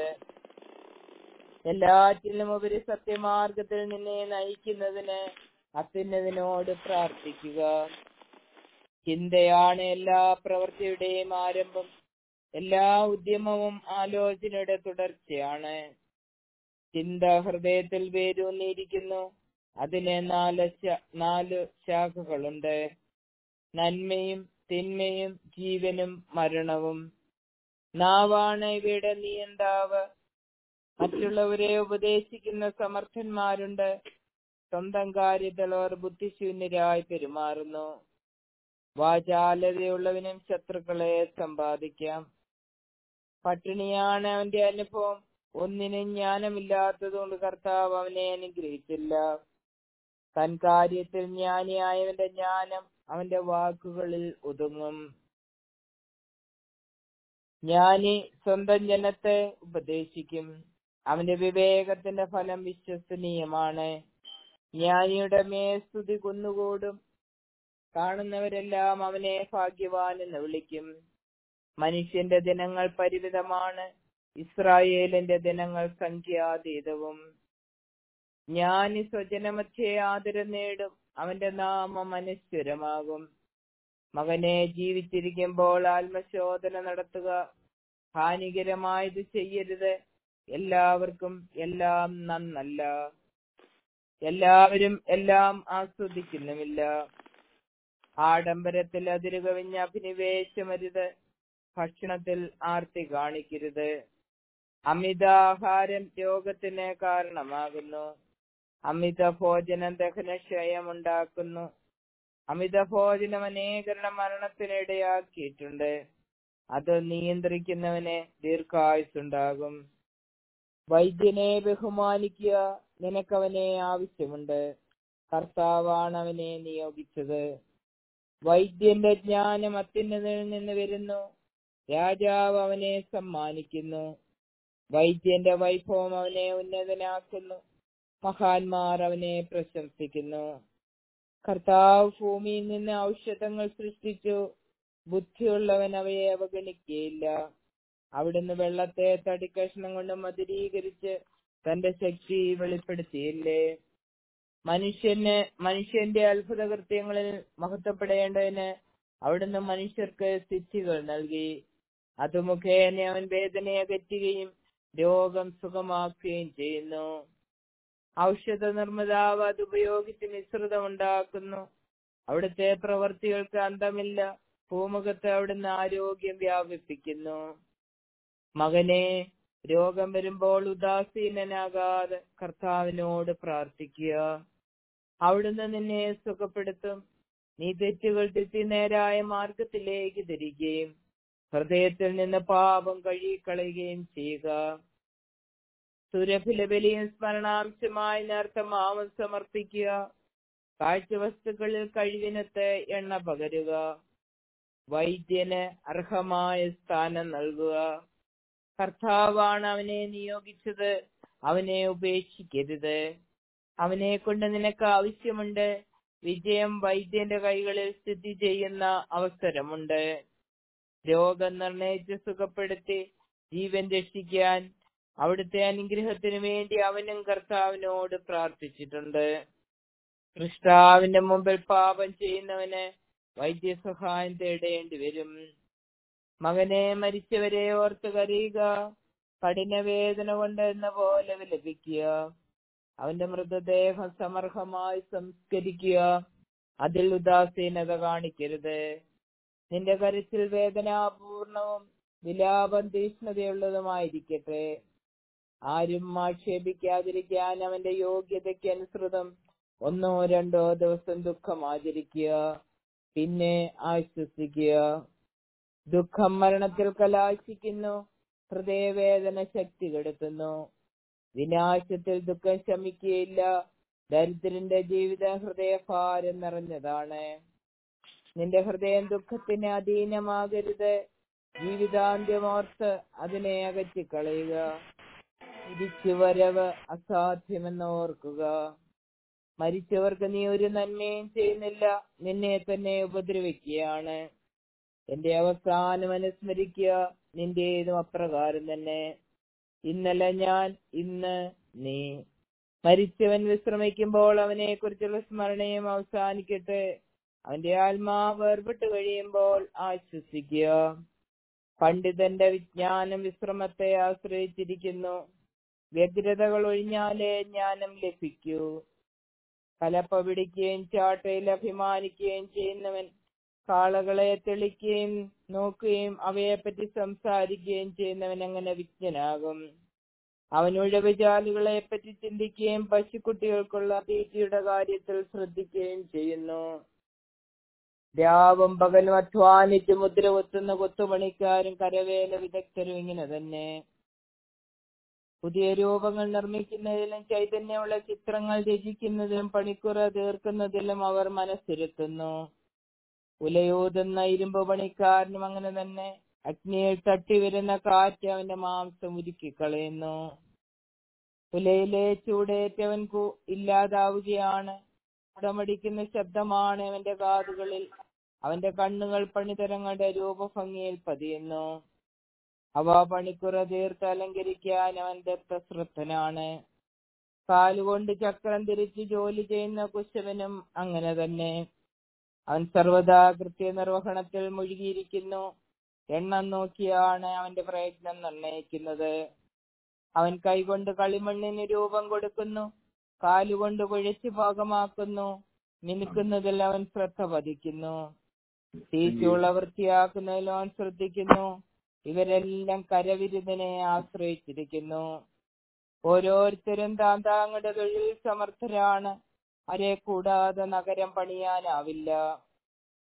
[SPEAKER 1] എല്ലാറ്റിലും ഉപരി സത്യമാർഗത്തിൽ നിന്നെ നയിക്കുന്നതിന് അത്യുന്നതിനോട് പ്രാർത്ഥിക്കുക ചിന്തയാണ് എല്ലാ പ്രവൃത്തിയുടെയും ആരംഭം എല്ലാ ഉദ്യമവും ആലോചനയുടെ തുടർച്ചയാണ് ചിന്ത ഹൃദയത്തിൽ വേരൂന്നിയിരിക്കുന്നു അതിന് നാല് ശ- നാല് ശാഖകളുണ്ട് നന്മയും തിന്മയും ജീവനും മരണവും നാവാണ് ഇവയുടെ നിയന്താവ് മറ്റുള്ളവരെ ഉപദേശിക്കുന്ന സമർത്ഥന്മാരുണ്ട് സ്വന്തം കാര്യത്തിൽ അവർ ബുദ്ധിശൂന്യരായി പെരുമാറുന്നു വാചാലതയുള്ളവനും ശത്രുക്കളെ സമ്പാദിക്കാം പട്ടിണിയാണ് അവന്റെ അനുഭവം ഒന്നിനും ജ്ഞാനമില്ലാത്തതുകൊണ്ട് കർത്താവ് അവനെ അനുഗ്രഹിച്ചില്ല തൻ കാര്യത്തിൽ ജ്ഞാനിയായവന്റെ ജ്ഞാനം അവന്റെ വാക്കുകളിൽ ഒതുങ്ങും ജ്ഞാനി സ്വന്തം ജനത്തെ ഉപദേശിക്കും അവന്റെ വിവേകത്തിന്റെ ഫലം വിശ്വസനീയമാണ് ജ്ഞാനിയുടെ മേസ്തുതി കുന്നുകൂടും കാണുന്നവരെല്ലാം അവനെ ഭാഗ്യവാൻ എന്ന് വിളിക്കും മനുഷ്യന്റെ ദിനങ്ങൾ പരിമിതമാണ് ഇസ്രായേലിന്റെ ദിനങ്ങൾ സംഖ്യാതീതവും ജ്ഞാനി സ്വജനമധ്യേ ആദരം നേടും അവന്റെ നാമം അനശ്വരമാകും മകനെ ജീവിച്ചിരിക്കുമ്പോൾ ആത്മശോധന നടത്തുക ഹാനികരമായത് ചെയ്യരുത് എല്ലാവർക്കും എല്ലാം നന്നല്ല എല്ലാവരും എല്ലാം ആസ്വദിക്കുന്നുമില്ല ആഡംബരത്തിൽ അതിരുകവിഞ്ഞ അഭിനിവേശമരുത് ഭക്ഷണത്തിൽ ആർത്തി കാണിക്കരുത് അമിതാഹാരം രോഗത്തിന് കാരണമാകുന്നു അമിത ഭോജനം ദഹനക്ഷയം ഉണ്ടാക്കുന്നു അമിത ഭോജനം അനേകരുടെ മരണത്തിനിടയാക്കിയിട്ടുണ്ട് അത് നിയന്ത്രിക്കുന്നവന് ദീർഘായുസുണ്ടാകും വൈദ്യനെ ബഹുമാനിക്കുക നിനക്കവനെ ആവശ്യമുണ്ട് കർത്താവാണ് അവനെ നിയോഗിച്ചത് വൈദ്യന്റെ ജ്ഞാനം അത്യുന്നതനിൽ നിന്ന് വരുന്നു രാജാവ് അവനെ സമ്മാനിക്കുന്നു വൈദ്യന്റെ വൈഭവം അവനെ ഉന്നതനാക്കുന്നു മഹാന്മാർ അവനെ പ്രശംസിക്കുന്നു കർത്താവ് ഭൂമിയിൽ നിന്ന് ഔഷധങ്ങൾ സൃഷ്ടിച്ചു ബുദ്ധിയുള്ളവൻ അവയെ അവഗണിക്കുകയില്ല അവിടുന്ന് വെള്ളത്തെ തടിക്കഷ്ണം കൊണ്ട് മധുരീകരിച്ച് തന്റെ ശക്തി വെളിപ്പെടുത്തിയില്ലേ മനുഷ്യന് മനുഷ്യന്റെ അത്ഭുത കൃത്യങ്ങളിൽ മഹത്വപ്പെടേണ്ടതിന് അവിടുന്ന് മനുഷ്യർക്ക് സിദ്ധികൾ നൽകി അത് മുഖേന അവൻ വേദനയെ അകറ്റുകയും രോഗം സുഖമാക്കുകയും ചെയ്യുന്നു ഔഷധ നിർമ്മിതാവ് അത് ഉപയോഗിച്ച് മിശ്രിതം ഉണ്ടാക്കുന്നു അവിടുത്തെ പ്രവർത്തികൾക്ക് അന്തമില്ല ഭൂമുഖത്ത് അവിടുന്ന് ആരോഗ്യം വ്യാപിപ്പിക്കുന്നു മകനെ രോഗം വരുമ്പോൾ ഉദാസീനനാകാതെ കർത്താവിനോട് പ്രാർത്ഥിക്കുക അവിടുന്ന് നിന്നെ സുഖപ്പെടുത്തും നീ തെറ്റുകൾ തെറ്റി നേരായ മാർഗത്തിലേക്ക് തിരികെയും ഹൃദയത്തിൽ നിന്ന് പാപം കഴുകിക്കളയുകയും ചെയ്യുക സുരഭില ബലിയും സ്മരണാംശമായി നേർത്ത മാമം സമർപ്പിക്കുക കാഴ്ചവസ്തുക്കളിൽ കഴിവിനത്ത് എണ്ണ പകരുക വൈദ്യന് അർഹമായ സ്ഥാനം നൽകുക കർത്താവാണ് അവനെ നിയോഗിച്ചത് അവനെ ഉപേക്ഷിക്കരുത് അവനെ കൊണ്ട് നിനക്ക് ആവശ്യമുണ്ട് വിജയം വൈദ്യന്റെ കൈകളിൽ സ്ഥിതി ചെയ്യുന്ന അവസരമുണ്ട് രോഗം നിർണയിച്ച് സുഖപ്പെടുത്തി ജീവൻ രക്ഷിക്കാൻ അവിടുത്തെ അനുഗ്രഹത്തിനു വേണ്ടി അവനും കർത്താവിനോട് പ്രാർത്ഥിച്ചിട്ടുണ്ട് സൃഷ്ടാവിന്റെ മുമ്പിൽ പാപം ചെയ്യുന്നവന് വൈദ്യസഹായം തേടേണ്ടി വരും മകനെ മരിച്ചവരെ ഓർത്ത് കരയുക കഠിനവേദന കൊണ്ട് എന്ന പോലെ വിലപിക്കുക അവന്റെ മൃതദേഹം സമർഹമായി സംസ്കരിക്കുക അതിൽ ഉദാസീനത കാണിക്കരുത് നിന്റെ കരുത്തിൽ വേദനാപൂർണവും വിലാപം തീഷ്ണതയുള്ളതുമായിരിക്കട്ടെ ആരും ആക്ഷേപിക്കാതിരിക്കാൻ അവന്റെ യോഗ്യതയ്ക്ക് അനുസൃതം ഒന്നോ രണ്ടോ ദിവസം ദുഃഖം ആചരിക്കുക പിന്നെ ആശ്വസിക്കുക ദുഃഖം മരണത്തിൽ കലാശിക്കുന്നു ഹൃദയവേദന ശക്തി കെടുത്തുന്നു വിനാശത്തിൽ ദുഃഖം ശമിക്കുകയില്ല ദരിദ്രന്റെ ജീവിത ഹൃദയഭാരം നിറഞ്ഞതാണ് നിന്റെ ഹൃദയം ദുഃഖത്തിന് അധീനമാകരുത് ജീവിതാന്ത്യമോർത്ത് അതിനെ അകറ്റിക്കളയുക തിരിച്ചുവരവ് അസാധ്യമെന്ന് ഓർക്കുക മരിച്ചവർക്ക് നീ ഒരു നന്മയും ചെയ്യുന്നില്ല നിന്നെ തന്നെ ഉപദ്രവിക്കുകയാണ് എന്റെ അവസാനം അനുസ്മരിക്കുക നിന്റേതും അപ്രകാരം തന്നെ ഇന്നലെ ഞാൻ ഇന്ന് നീ മരിച്ചവൻ വിശ്രമിക്കുമ്പോൾ അവനെ കുറിച്ചുള്ള സ്മരണയും അവസാനിക്കട്ടെ അവന്റെ ആത്മാവ് വേർപെട്ട് കഴിയുമ്പോൾ ആശ്വസിക്കുക പണ്ഡിതന്റെ വിജ്ഞാനം വിശ്രമത്തെ ആശ്രയിച്ചിരിക്കുന്നു വ്യഗ്രതകൾ ഒഴിഞ്ഞാലേ ജ്ഞാനം ലഭിക്കൂ കലപ്പ പിടിക്കുകയും ചാട്ടയിൽ അഭിമാനിക്കുകയും ചെയ്യുന്നവൻ കാളകളെ തെളിക്കുകയും നോക്കുകയും അവയെപ്പറ്റി സംസാരിക്കുകയും ചെയ്യുന്നവൻ അങ്ങനെ വിജ്ഞനാകും അവൻ ഉഴവുചാലുകളെ പറ്റി ചിന്തിക്കുകയും പശുക്കുട്ടികൾക്കുള്ള തീറ്റയുടെ കാര്യത്തിൽ ശ്രദ്ധിക്കുകയും ചെയ്യുന്നു രാവും പകലും അധ്വാനിച്ച് മുദ്ര കുത്തുന്ന കൊത്തുപണിക്കാരും കരവേല വിദഗ്ധരും ഇങ്ങനെ തന്നെ പുതിയ രൂപങ്ങൾ നിർമ്മിക്കുന്നതിലും ചൈതന്യമുള്ള ചിത്രങ്ങൾ രചിക്കുന്നതിലും പണിക്കുറ തീർക്കുന്നതിലും അവർ മനസ്സിരുത്തുന്നു ഉലയൂതുന്ന ഇരുമ്പ് പണിക്കാരനും അങ്ങനെ തന്നെ അഗ്നിയിൽ തട്ടി വരുന്ന കാറ്റ് അവന്റെ മാംസം ഉരുക്കിക്കളയുന്നു ഉലയിലെ ചൂടേറ്റവൻ ഇല്ലാതാവുകയാണ് ഉടമടിക്കുന്ന ശബ്ദമാണ് അവന്റെ കാതുകളിൽ അവന്റെ കണ്ണുകൾ പണിതരങ്ങളുടെ രൂപഭംഗിയിൽ പതിയുന്നു അവ പണിക്കുറ തീർത്ത് അലങ്കരിക്കാൻ അവൻ ദത്തശ്രദ്ധനാണ് കാലുകൊണ്ട് ചക്രം തിരിച്ച് ജോലി ചെയ്യുന്ന കുശവനും അങ്ങനെ തന്നെ അവൻ സർവദാ കൃത്യനിർവഹണത്തിൽ മുഴുകിയിരിക്കുന്നു എണ്ണം നോക്കിയാണ് അവന്റെ പ്രയത്നം നിർണയിക്കുന്നത് അവൻ കൈകൊണ്ട് കളിമണ്ണിന് രൂപം കൊടുക്കുന്നു കാലുകൊണ്ട് കുഴച്ച് പാകമാക്കുന്നു മിനുക്കുന്നതിൽ അവൻ ശ്രദ്ധ പതിക്കുന്നു തീച്ചുള്ള വൃത്തിയാക്കുന്നതിൽ അവൻ ശ്രദ്ധിക്കുന്നു ഇവരെല്ലാം കരവിരുതിനെ ആശ്രയിച്ചിരിക്കുന്നു ഓരോരുത്തരും താൻ താങ്കളുടെ തൊഴിൽ സമർത്ഥരാണ് അവരെ കൂടാതെ നഗരം പണിയാനാവില്ല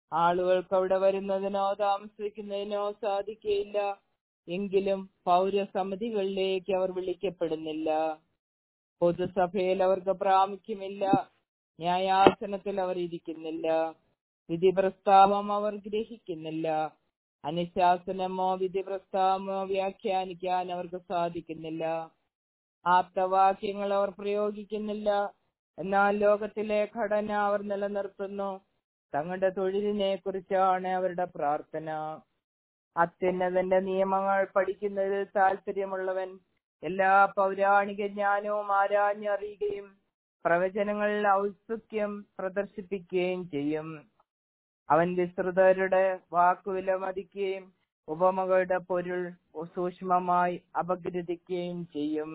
[SPEAKER 1] ആളുകൾക്ക് അവിടെ വരുന്നതിനോ താമസിക്കുന്നതിനോ സാധിക്കുകയില്ല എങ്കിലും പൗരസമിതികളിലേക്ക് അവർ വിളിക്കപ്പെടുന്നില്ല പൊതുസഭയിൽ അവർക്ക് പ്രാമുഖ്യമില്ല ന്യായാസനത്തിൽ അവർ ഇരിക്കുന്നില്ല വിധി പ്രസ്താവം അവർ ഗ്രഹിക്കുന്നില്ല അനുശാസനമോ വിധി പ്രസ്താവമോ വ്യാഖ്യാനിക്കാൻ അവർക്ക് സാധിക്കുന്നില്ല ആപ്തവാക്യങ്ങൾ അവർ പ്രയോഗിക്കുന്നില്ല എന്നാൽ ലോകത്തിലെ ഘടന അവർ നിലനിർത്തുന്നു തങ്ങളുടെ തൊഴിലിനെ കുറിച്ചാണ് അവരുടെ പ്രാർത്ഥന അത്യുന്നതന്റെ നിയമങ്ങൾ പഠിക്കുന്നതിൽ താല്പര്യമുള്ളവൻ എല്ലാ പൗരാണിക ജ്ഞാനവും ആരാഞ്ഞറിയുകയും പ്രവചനങ്ങളിൽ ഔത്സുക്യം പ്രദർശിപ്പിക്കുകയും ചെയ്യും അവൻ വിസ്തൃതരുടെ വാക്കുവില മതിക്കുകയും ഉപമകളുടെ പൊരുൾ സൂക്ഷ്മമായി അപഗ്രഥിക്കുകയും ചെയ്യും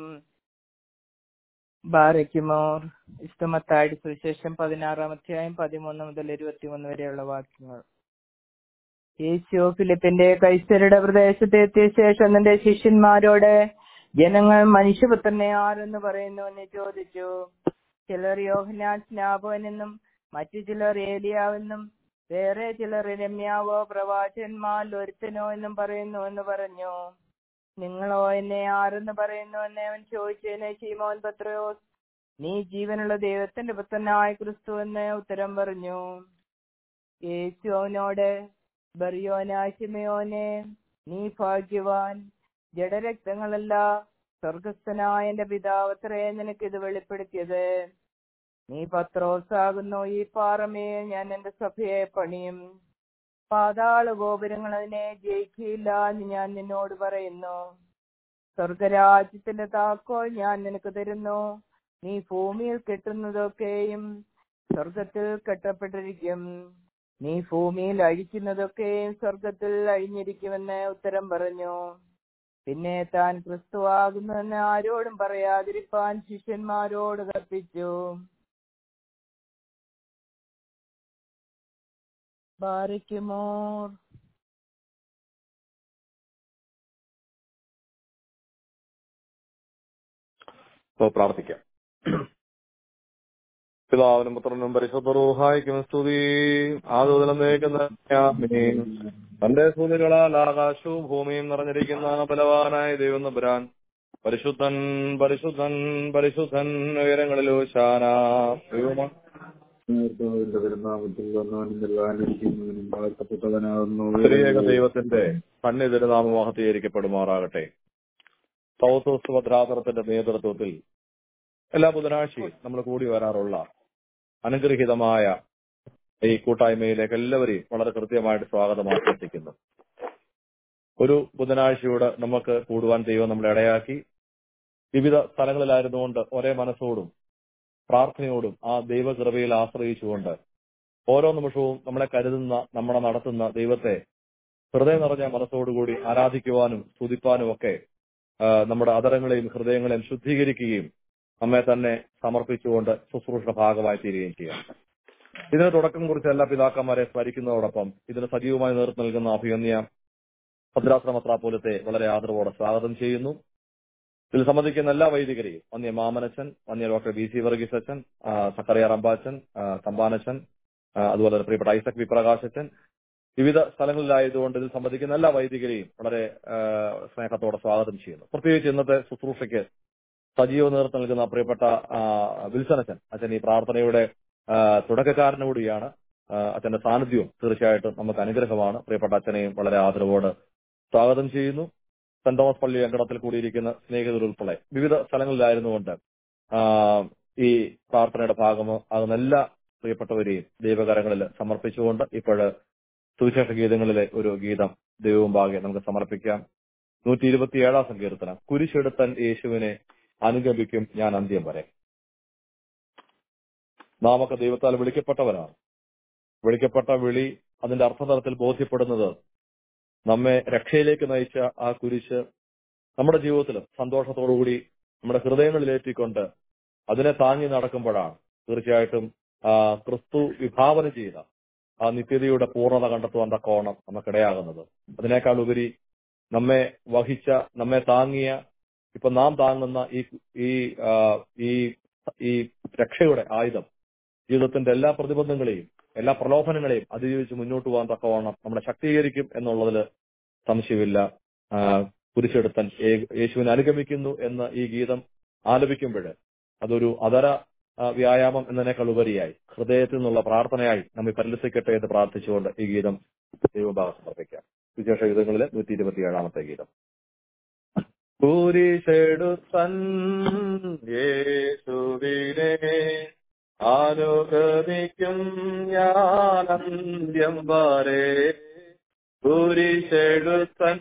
[SPEAKER 1] ബാരയ്ക്കുമോർ ഇഷ്ടമത്തായുടെ സുവിശേഷം പതിനാറാം അധ്യായം പതിമൂന്ന് മുതൽ ഇരുപത്തിമൂന്ന് വരെയുള്ള വാക്യങ്ങൾ യേശു ഫിലിപ്പിന്റെ കൈസരുടെ പ്രദേശത്ത് എത്തിയ ശേഷം തന്റെ ശിഷ്യന്മാരോട് ജനങ്ങൾ മനുഷ്യപുത്രനെ ആരെന്ന് പറയുന്നു എന്ന് ചോദിച്ചു ചിലർ യോഹനാൻ സ്നാപകനെന്നും മറ്റു ചിലർ ഏലിയാവെന്നും വേറെ ചിലർ രമ്യാവോ പ്രവാചന്മാരിൽ ഒരുത്തനോ എന്നും പറയുന്നു എന്ന് പറഞ്ഞു നിങ്ങളോ എന്നെ ആരെന്ന് പറയുന്നു എന്ന് അവൻ ചോദിച്ചതിന് ശീമോൻ പത്രോസ് നീ ജീവനുള്ള ദൈവത്തിന്റെ പുത്രനായ ക്രിസ്തു എന്ന് ഉത്തരം പറഞ്ഞു യേശു അവനോട് ബറിയോനാശിമയോനെ നീ ഭാഗ്യവാൻ ജഡരക്തങ്ങളല്ല സ്വർഗസ്ഥനായ എന്റെ പിതാവത്രേ നിനക്ക് ഇത് വെളിപ്പെടുത്തിയത് നീ പത്രോസാകുന്നു ഈ പാറമേ ഞാൻ എന്റെ സഭയെ പണിയും പാതാള ഗോപുരങ്ങൾ അതിനെ ജയിക്കില്ല എന്ന് ഞാൻ നിന്നോട് പറയുന്നു സ്വർഗരാജ്യത്തിന്റെ താക്കോൽ ഞാൻ നിനക്ക് തരുന്നു നീ ഭൂമിയിൽ കെട്ടുന്നതൊക്കെയും സ്വർഗത്തിൽ കെട്ടപ്പെട്ടിരിക്കും നീ ഭൂമിയിൽ അഴിക്കുന്നതൊക്കെയും സ്വർഗത്തിൽ അഴിഞ്ഞിരിക്കുമെന്ന് ഉത്തരം പറഞ്ഞു പിന്നെ താൻ ക്രിസ്തുവാകുന്നുവെന്ന് ആരോടും പറയാതിരിപ്പാൻ ശിഷ്യന്മാരോട് കൽപ്പിച്ചു ബാരിക്കുമോർ
[SPEAKER 2] അപ്പോൾ പ്രാർത്ഥിക്കാം പിതാവിനും പുത്രനും പരിശുദ്ധ റൂഹായിക്കും സ്തുതി ആദൂതലം നയിക്കുന്ന തന്റെ സ്തുതികളാൽ ആകാശവും ഭൂമിയും നിറഞ്ഞിരിക്കുന്ന ബലവാനായ ദൈവം നമ്പുരാൻ പരിശുദ്ധൻ പരിശുദ്ധൻ പരിശുദ്ധൻ ഉയരങ്ങളിലോ ശാന
[SPEAKER 3] കർത്താവിന്റെ തിരുനാമത്തിൽ വന്നവനും നിർവാഹനിരിക്കുന്നവനും വാഴ്ത്തപ്പെട്ടവനാകുന്നു
[SPEAKER 2] സ്ത്രീയേക ദൈവത്തിന്റെ തന്നെ തിരുനാമം മഹത്തീകരിക്കപ്പെടുമാറാകട്ടെ സൗത്ത് വെസ്റ്റ് ഭദ്രാതരത്തിന്റെ നേതൃത്വത്തിൽ എല്ലാ ബുധനാഴ്ചയും നമ്മൾ കൂടി വരാറുള്ള അനുഗ്രഹീതമായ ഈ കൂട്ടായ്മയിലേക്ക് എല്ലാവരെയും വളരെ കൃത്യമായിട്ട് സ്വാഗതം ആശംസിക്കുന്നു ഒരു ബുധനാഴ്ചയോട് നമുക്ക് കൂടുവാൻ ദൈവം നമ്മളെ ഇടയാക്കി വിവിധ സ്ഥലങ്ങളിലായിരുന്നുകൊണ്ട് ഒരേ മനസ്സോടും പ്രാർത്ഥനയോടും ആ ദൈവകൃപയിൽ ആശ്രയിച്ചുകൊണ്ട് ഓരോ നിമിഷവും നമ്മളെ കരുതുന്ന നമ്മളെ നടത്തുന്ന ദൈവത്തെ ഹൃദയം നിറഞ്ഞ മനസ്സോടുകൂടി ആരാധിക്കുവാനും സ്തുതിപ്പാനും ഒക്കെ ആ, നമ്മുടെ അതരങ്ങളെയും ഹൃദയങ്ങളെയും ശുദ്ധീകരിക്കുകയും നമ്മെ തന്നെ സമർപ്പിച്ചുകൊണ്ട് ശുശ്രൂഷ ഭാഗമായി തീരുകയും ചെയ്യാം ഇതിന് തുടക്കം കുറിച്ച എല്ലാ പിതാക്കന്മാരെ സ്മരിക്കുന്നതോടൊപ്പം ഇതിന് സജീവമായി നേതൃത്വം നൽകുന്ന അഭിയന്യ ഭദ്രാശ്രമത്രാപോലത്തെ വളരെ ആദരവോടെ സ്വാഗതം ചെയ്യുന്നു ഇതിൽ സംബന്ധിക്കുന്ന എല്ലാ വൈദികരെയും വന്യ മാമനച്ചൻ വന്യ ഡോക്ടർ ബി സി വർഗീസ് അച്ഛൻ ആ, സക്കറിയ റമ്പാച്ചൻ ആ, തമ്പാനച്ചൻ ആ, അതുപോലെ തന്നെ പ്രിയപ്പെട്ട ഐസക് വി പ്രകാശച്ചൻ വിവിധ സ്ഥലങ്ങളിലായതുകൊണ്ട് ഇതിൽ സംബന്ധിക്കുന്ന എല്ലാ വൈദികരെയും വളരെ ആ, സ്നേഹത്തോടെ സ്വാഗതം ചെയ്യുന്നു പ്രത്യേകിച്ച് ഇന്നത്തെ ശുശ്രൂഷയ്ക്ക് സജീവ നേതൃത്വം നൽകുന്ന പ്രിയപ്പെട്ട ആ, വിൽസൺ അച്ഛൻ അച്ഛൻ ഈ പ്രാർത്ഥനയുടെ ആ, തുടക്കക്കാരന് കൂടിയാണ് ആ, അച്ഛന്റെ സാന്നിധ്യവും തീർച്ചയായിട്ടും നമുക്ക് അനുഗ്രഹമാണ് പ്രിയപ്പെട്ട അച്ഛനെയും വളരെ ആദരവോട് സ്വാഗതം ചെയ്യുന്നു സെന്റ് തോമസ് പള്ളി അങ്കണത്തിൽ കൂടിയിരിക്കുന്ന സ്നേഹിതർ ഉൾപ്പെടെ വിവിധ സ്ഥലങ്ങളിലായിരുന്നുകൊണ്ട് ആ, ഈ പ്രാർത്ഥനയുടെ ഭാഗമോ ആകുന്ന എല്ലാ പ്രിയപ്പെട്ടവരെയും ദൈവകരങ്ങളിൽ സമർപ്പിച്ചുകൊണ്ട് ഇപ്പോഴ് സുവിശേഷ ഗീതങ്ങളിലെ ഒരു ഗീതം ദൈവവും ഭാഗ്യം നമുക്ക് സമർപ്പിക്കാം നൂറ്റി ഇരുപത്തിയേഴാം സങ്കീർത്തനം കുരിശെടുത്തൻ യേശുവിനെ അനുഗമിക്കും ഞാൻ അന്ത്യം വരെ നാമൊക്കെ ദൈവത്താൽ വിളിക്കപ്പെട്ടവരാണ് വിളിക്കപ്പെട്ട വിളി അതിന്റെ അർത്ഥതലത്തിൽ ബോധ്യപ്പെടുന്നത് നമ്മെ രക്ഷയിലേക്ക് നയിച്ച ആ കുരിശ് നമ്മുടെ ജീവിതത്തിൽ സന്തോഷത്തോടുകൂടി നമ്മുടെ ഹൃദയങ്ങളിലേറ്റിക്കൊണ്ട് അതിനെ താങ്ങി നടക്കുമ്പോഴാണ് തീർച്ചയായിട്ടും ആ ക്രിസ്തു വിഭാവന ചെയ്ത ആ നിത്യതയുടെ പൂർണ്ണത കണ്ടെത്തുവാൻ തക്കോണം നമുക്കിടയാകുന്നത് അതിനേക്കാൾ ഉപരി നമ്മെ വഹിച്ച നമ്മെ താങ്ങിയ ഇപ്പൊ നാം താങ്ങുന്ന ഈ ഈ ആ, ഈ ഈ രക്ഷയുടെ ആയുധം ജീവിതത്തിന്റെ എല്ലാ പ്രതിബന്ധങ്ങളെയും എല്ലാ പ്രലോഭനങ്ങളെയും അതിജീവിച്ച് മുന്നോട്ട് പോകാൻ തക്കവണ്ണം നമ്മളെ ശക്തീകരിക്കും എന്നുള്ളതിൽ സംശയമില്ല ആ, കുരിശെടുത്തൻ ഏ- യേശുവിനെ അനുഗമിക്കുന്നു എന്ന് ഈ ഗീതം ആലപിക്കുമ്പോൾ അതൊരു അതര ആ, വ്യായാമം എന്നതിനേക്കാൾ ഉപരിയായി ഹൃദയത്തിൽ നിന്നുള്ള പ്രാർത്ഥനയായി നമ്മെ പരിലസിക്കട്ടെ എന്ന് പ്രാർത്ഥിച്ചുകൊണ്ട് ഈ ഗീതം ദൈവഭാഗം സമർപ്പിക്കാം വിശേഷ ഗീതങ്ങളിലെ നൂറ്റി ഇരുപത്തിയേഴാമത്തെ ഗീതം കുരിശെടുത്തൻ യേശുവിനെ അനുഗമിക്കും ഞാനന്ത്യം വരെ കുരിശെടുത്തൻ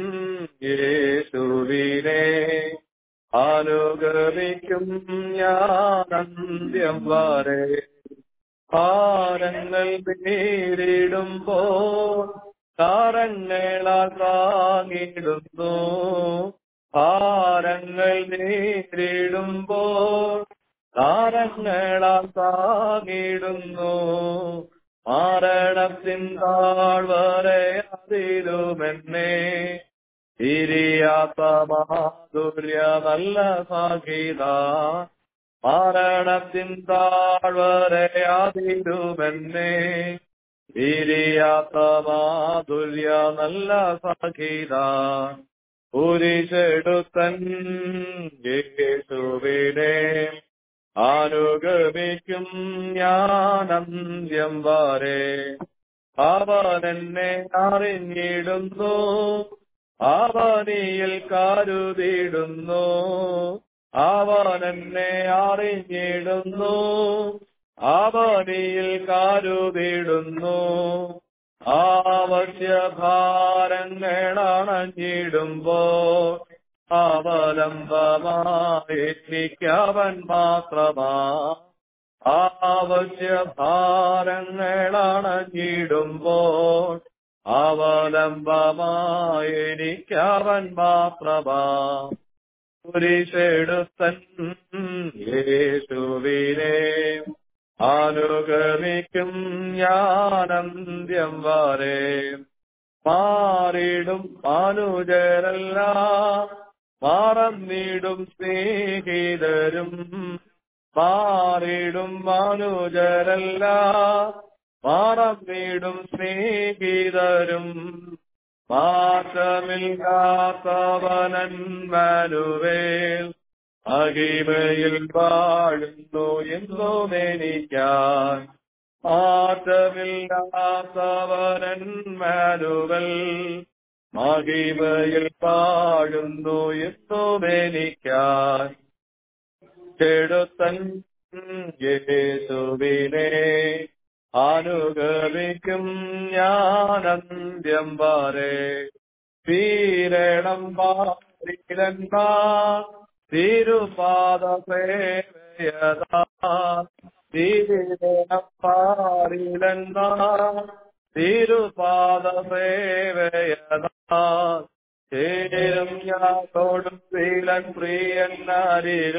[SPEAKER 2] യേശുവിനെ അനുഗമിക്കും ഞാനന്ത്യം വരെ ഭാരങ്ങൾ നേരിടുമ്പോൾ കാരങ്ങളാൽ താങ്ങിടുന്നു ഭാരങ്ങൾ നേരിടുമ്പോൾ താരങ്ങളാൽ താങ്ങിടുന്നു മരണത്തിൻ താഴ്വരെ അതിലുമെന്നെ തിരിയാത്ത മാധുര്യ നല്ല സാഗീത മരണത്തിൻ താഴ്വരെ അതിലുമെന്നെ തിരിയാത്ത മാധുര്യ നല്ല സാഗീത പുരിശെടുത്തൻ യേശുവിനെ അനുഗമിക്കും ഞാനന്ത്യം വരെ അവൻ എന്നെ അറിഞ്ഞിടുന്നു അവനിയിൽ കരുതിടുന്നു അവൻ എന്നെ അറിഞ്ഞിടുന്നു അവനിയിൽ കരുതിടുന്നു ആവശ്യഭാരങ്ങളണഞ്ഞിടുമ്പോൾ അവലംബമായി എനിക്കവൻ മാത്രമാ ആവശ്യഭാരങ്ങളണഞ്ഞിടുമ്പോൾ അവലംബമായി എനിക്കവൻ മാത്രമാ കുരിശെടുത്തൻ യേശുവിനെ അനുഗമിക്കും ഞാനന്ത്യം വരെ മാറിടും അനുജരല്ല മറന്നിടും സ്നേഹിതരും മാറിടും അനുജരല്ല മറന്നിടും സ്നേഹിതരും മാറ്റമില്ലാത്തവനൻ മനുവേൽ അകിമയിൽ വാഴുന്നു എന്നും എനിക്കാൻ മാറ്റമില്ലാത്തവനൻ മാനുവൽ മഹിമയിൽ പാഴുന്നു എന്നും എനിക്കാൻ ചെടുത്തൻ യേശുവിനെ അനുഗമിക്കും ഞാനന്ത്യം വരെ തീരണം പാരിലന്മാ തിരുപാദ സേവയതാ തീരണം പാരിലന്മാ തിരുപാദ സേവയതാ ചേരും ഞാനോടും ശ്രീലൻ പ്രിയൻ അരിൽ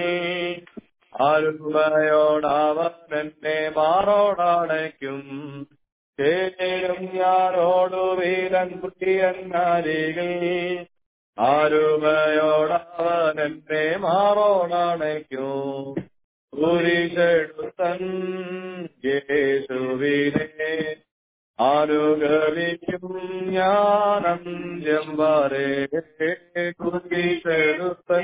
[SPEAKER 2] അരുമയോടവൻ എന്നെ മാറോടണയ്ക്കും ചേരും ഞാനോടു വീരൻ പ്രിയൻ അരികിൽ അരുമയോടവൻ എന്നെ മാറോടണയ്ക്കും കുരിശെടുത്തൻ യേശുവിനെ അനുഗമിക്കും ഞാനന്ത്യം വരെ കുരിശെടുത്തൻ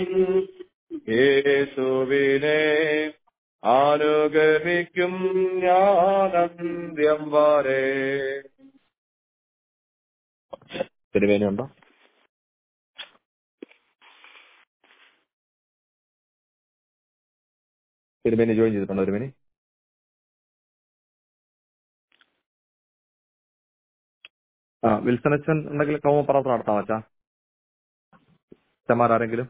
[SPEAKER 2] യേശുവിനെ അനുഗമിക്കും ഞാനന്ത്യം വരെ തിരുവേനിയുണ്ടോ തിരുമേനി ജോയിൻ ചെയ്തിട്ടുണ്ടോ തിരുമേനി ആ വിൽസൺ അച്ഛൻ ഉണ്ടെങ്കിൽ കൗമ പറത്ത് നടത്താം അച്ഛാ അച്ഛന്മാരാരെങ്കിലും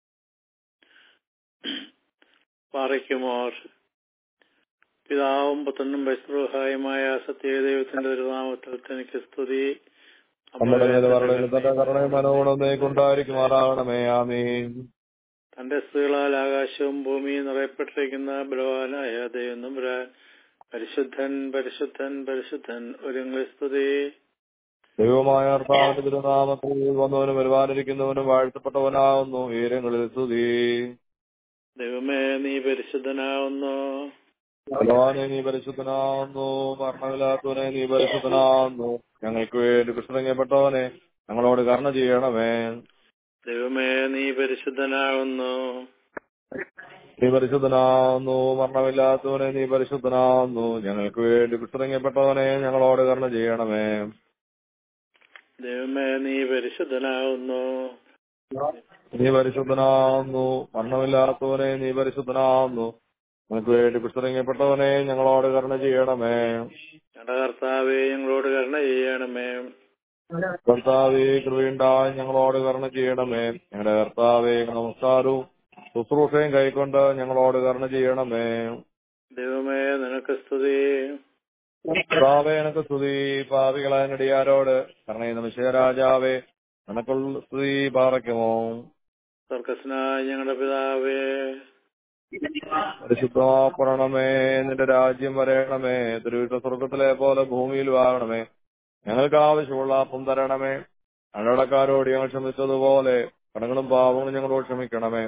[SPEAKER 4] പാറയ്ക്കുമോർ പിതാവും പുത്രനും വൈസ്രോഹായുമായ സത്യദൈവത്തിന്റെ തിരുനാമത്തിൽ തനിക്ക് സ്തുതി
[SPEAKER 2] നമ്മുടെ നേതാവരുടെ തന്റെ കരുണയും മനോഗുണവും കൊണ്ടായിരിക്കുമാറാകണമേ ആമീൻ
[SPEAKER 4] തന്റെ സ്ത്രീകളാൽ ആകാശവും ഭൂമിയും നിറയപ്പെട്ടിരിക്കുന്ന ബലവാനായ ദൈവം നമ്പുരാൻ പരിശുദ്ധൻ പരിശുദ്ധൻ പരിശുദ്ധൻ ഒരുങ്ങളെ സ്തുതി
[SPEAKER 2] ദൈവമായ കർത്താവിന്റെ തിരുനാമത്തിൽ വന്നവനും വരുവാനിരിക്കുന്നവനും വാഴ്ത്തപ്പെട്ടവനാകുന്നു ഉയരങ്ങളിൽ സ്തുതി
[SPEAKER 4] ദൈവമേ നീ പരിശുദ്ധനാവുന്നു
[SPEAKER 2] ഭഗവാനെ നീ പരിശുദ്ധനാവുന്നു മരണമില്ലാത്തവനെ നീ പരിശുദ്ധനാവുന്നു ഞങ്ങൾക്ക് വേണ്ടി കൃഷ്ണപ്പെട്ടവനെ ഞങ്ങളോട് കരുണ ചെയ്യണമേ
[SPEAKER 4] ദൈവമേ നീ പരിശുദ്ധനാകുന്നു
[SPEAKER 2] നീ പരിശുദ്ധനാവുന്നു മരണമില്ലാത്തവനെ നീ പരിശുദ്ധനാവുന്നു ഞങ്ങൾക്ക് വേണ്ടി കൃഷ്ണപ്പെട്ടവനെ ഞങ്ങളോട് കരുണ ചെയ്യണമേ
[SPEAKER 4] ദൈവമേ നീ പരിശുദ്ധനാകുന്നു
[SPEAKER 2] നീ പരിശുദ്ധനാവുന്നു മരണമില്ലാത്തവനെ നീ പരിശുദ്ധനാവുന്നു ഞങ്ങൾക്ക് വേണ്ടി കൃഷ്ണപ്പെട്ടവനെ ഞങ്ങളോട് കരുണ ചെയ്യണമേ
[SPEAKER 4] ഞങ്ങളുടെ കർത്താവെ ഞങ്ങളോട് കരുണ ചെയ്യണമേ
[SPEAKER 2] കർത്താവെ കൃപയുണ്ടായി ഞങ്ങളോട് കരുണ ചെയ്യണമേ ഞങ്ങളുടെ കർത്താവെ നമസ്കാരവും ശുശ്രൂഷയും കൈക്കൊണ്ട് ഞങ്ങളോട് കരുണ ചെയ്യണമേ
[SPEAKER 4] ദൈവമേ നിനക്ക് സ്തുതി
[SPEAKER 2] കർത്താവെ എനക്ക് സ്തുതി പാപികളായ നടിയാരോട് കരുണ നിമിഷ രാജാവേ നിനക്കുള്ള സ്തുതി പാറയ്ക്കുമോ
[SPEAKER 4] സ്വർഗസ്നായ ഞങ്ങളുടെ പിതാവേ
[SPEAKER 2] പരിശുദ്ധമാപ്പെടണമേ നിന്റെ രാജ്യം വരയണമേ തിരുവിട്ട സ്വർഗത്തിലെ പോലെ ഭൂമിയിൽ വാഴണമേ ഞങ്ങൾക്ക് ആവശ്യമുള്ള അപ്പം തരണമേ അനടക്കാരോട് ഞങ്ങൾ ക്ഷമിച്ചതുപോലെ കടങ്ങളും പാവങ്ങളും ഞങ്ങളോട് ക്ഷമിക്കണമേ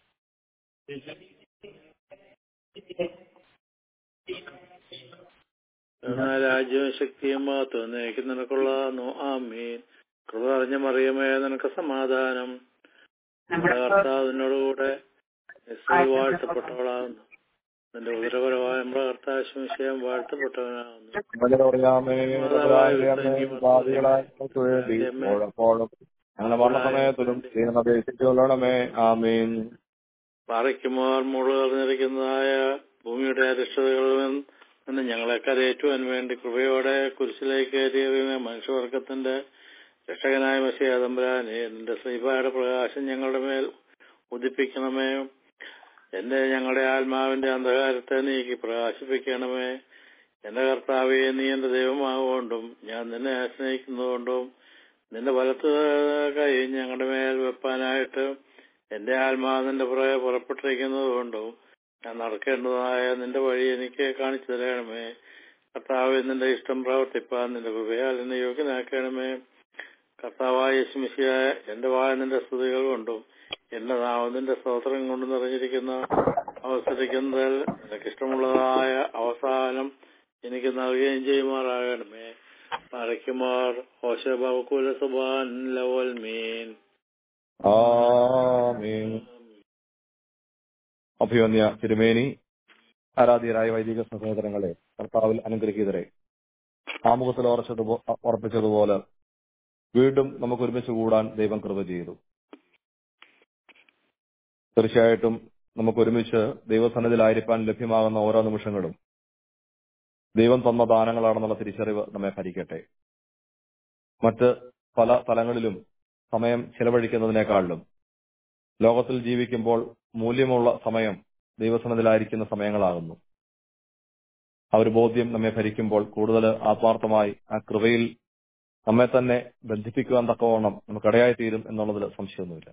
[SPEAKER 4] എന്നാൽ രാജ്യവും ശക്തിയും മാത്രം നീക്കി നിനക്കുള്ള ആമീൻ കൃപ അറിഞ്ഞ മറിയമേ നിനക്ക് സമാധാനം നമ്മുടെ കർത്താവ് നിന്നോടുകൂടെ നിശ്ചയ വാഴ്ത്തപ്പെട്ടവളാകുന്നു നിന്റെ ഉദരപരമായ നമ്മുടെ കർത്താവ് വിഷയം വാഴ്ത്തപ്പെട്ടവനാകുന്നു
[SPEAKER 2] അറിയാമേ പാപികളായ ഞങ്ങൾക്ക് വേണ്ടി എപ്പോഴും ഞങ്ങളുടെ മരണസമയത്തിലും ദീനം അപേക്ഷിച്ചു കൊള്ളണമേ ആമീൻ
[SPEAKER 4] പാറയ്ക്കുമാർ മുള നിറയ്ക്കുന്നതായ ഭൂമിയുടെ അരിഷ്ടതകളിൽ നിന്ന് ഞങ്ങളെ കരയേറ്റുവാൻ വേണ്ടി കൃപയോടെ കുരിശിലേക്ക് കയറിയ മനുഷ്യവർഗത്തിന്റെ രക്ഷകനായ മസിയാതമ്പരാനെ നിന്റെ ശ്രീപായുടെ പ്രകാശം ഞങ്ങളുടെ മേൽ ഉദിപ്പിക്കണമേ എന്റെ ഞങ്ങളുടെ ആത്മാവിന്റെ അന്ധകാരത്തെ നീക്കി പ്രകാശിപ്പിക്കണമേ എന്റെ കർത്താവെ നീ എന്റെ ദൈവമാകൊണ്ടും ഞാൻ നിന്നെ സ്നേഹിക്കുന്നതുകൊണ്ടും നിന്റെ വലത്ത് കൈ ഞങ്ങളുടെ മേൽ വെപ്പാനായിട്ട് എന്റെ ആത്മാവ് നിന്റെ പുറകെ പുറപ്പെട്ടിരിക്കുന്നത് കൊണ്ടും ഞാൻ നടക്കേണ്ടതായ നിന്റെ വഴി എനിക്ക് കാണിച്ചു തരണമേ കർത്താവ് നിന്റെ ഇഷ്ടം പ്രവർത്തിപ്പാൻ നിന്റെ കൃപയാൽ എന്നെ യോഗ്യനാക്കണമേ കർത്താവായ യേശുമിശിയായ എന്റെ വായ നിന്റെ സ്തുതികൾ കൊണ്ടും എന്റെ നാമം നിന്റെ സ്തോത്രം കൊണ്ടും നിറഞ്ഞിരിക്കുന്ന അവസരിക്കുന്നതിൽ നിനക്ക് ഇഷ്ടമുള്ളതായ അവസാനം എനിക്ക് നൽകുകയും ചെയ്യുമാറാകണമേ മറയ്ക്കുമാർ ഹോശബാബുക്കുല സുബാൻ ലവൽ മീൻ
[SPEAKER 2] ആമീൻ അഭിവന്യ തിരുമേനി ആരാധ്യരായ വൈദിക സഹോദരങ്ങളെ കർത്താവിൽ അനുഗ്രഹീതരെ ആമുഖത്തിൽ ഉറച്ചത് ഉറപ്പിച്ചതുപോലെ വീണ്ടും നമുക്ക് ഒരുമിച്ച് കൂടാൻ ദൈവം കൃപ ചെയ്തു തീർച്ചയായിട്ടും നമുക്ക് ഒരുമിച്ച് ദൈവസന്നിധിയിലായിരിക്കാൻ ലഭ്യമാകുന്ന ഓരോ നിമിഷങ്ങളും ദൈവം തന്ന ദാനങ്ങളാണെന്നുള്ള തിരിച്ചറിവ് നമ്മെ ഭരിക്കട്ടെ മറ്റ് പല തലങ്ങളിലും സമയം ചെലവഴിക്കുന്നതിനേക്കാളിലും ലോകത്തിൽ ജീവിക്കുമ്പോൾ മൂല്യമുള്ള സമയം ദൈവസന്നിധിയിലായിരിക്കുന്ന സമയങ്ങളാകുന്നു ആ ഒരു ബോധ്യം നമ്മെ ഭരിക്കുമ്പോൾ കൂടുതൽ ആത്മാർത്ഥമായി ആ കൃപയിൽ നമ്മെ തന്നെ ബന്ധിപ്പിക്കുവാൻ തക്കവണ്ണം നമുക്കിടയായി തീരും എന്നുള്ളതിൽ സംശയമൊന്നുമില്ല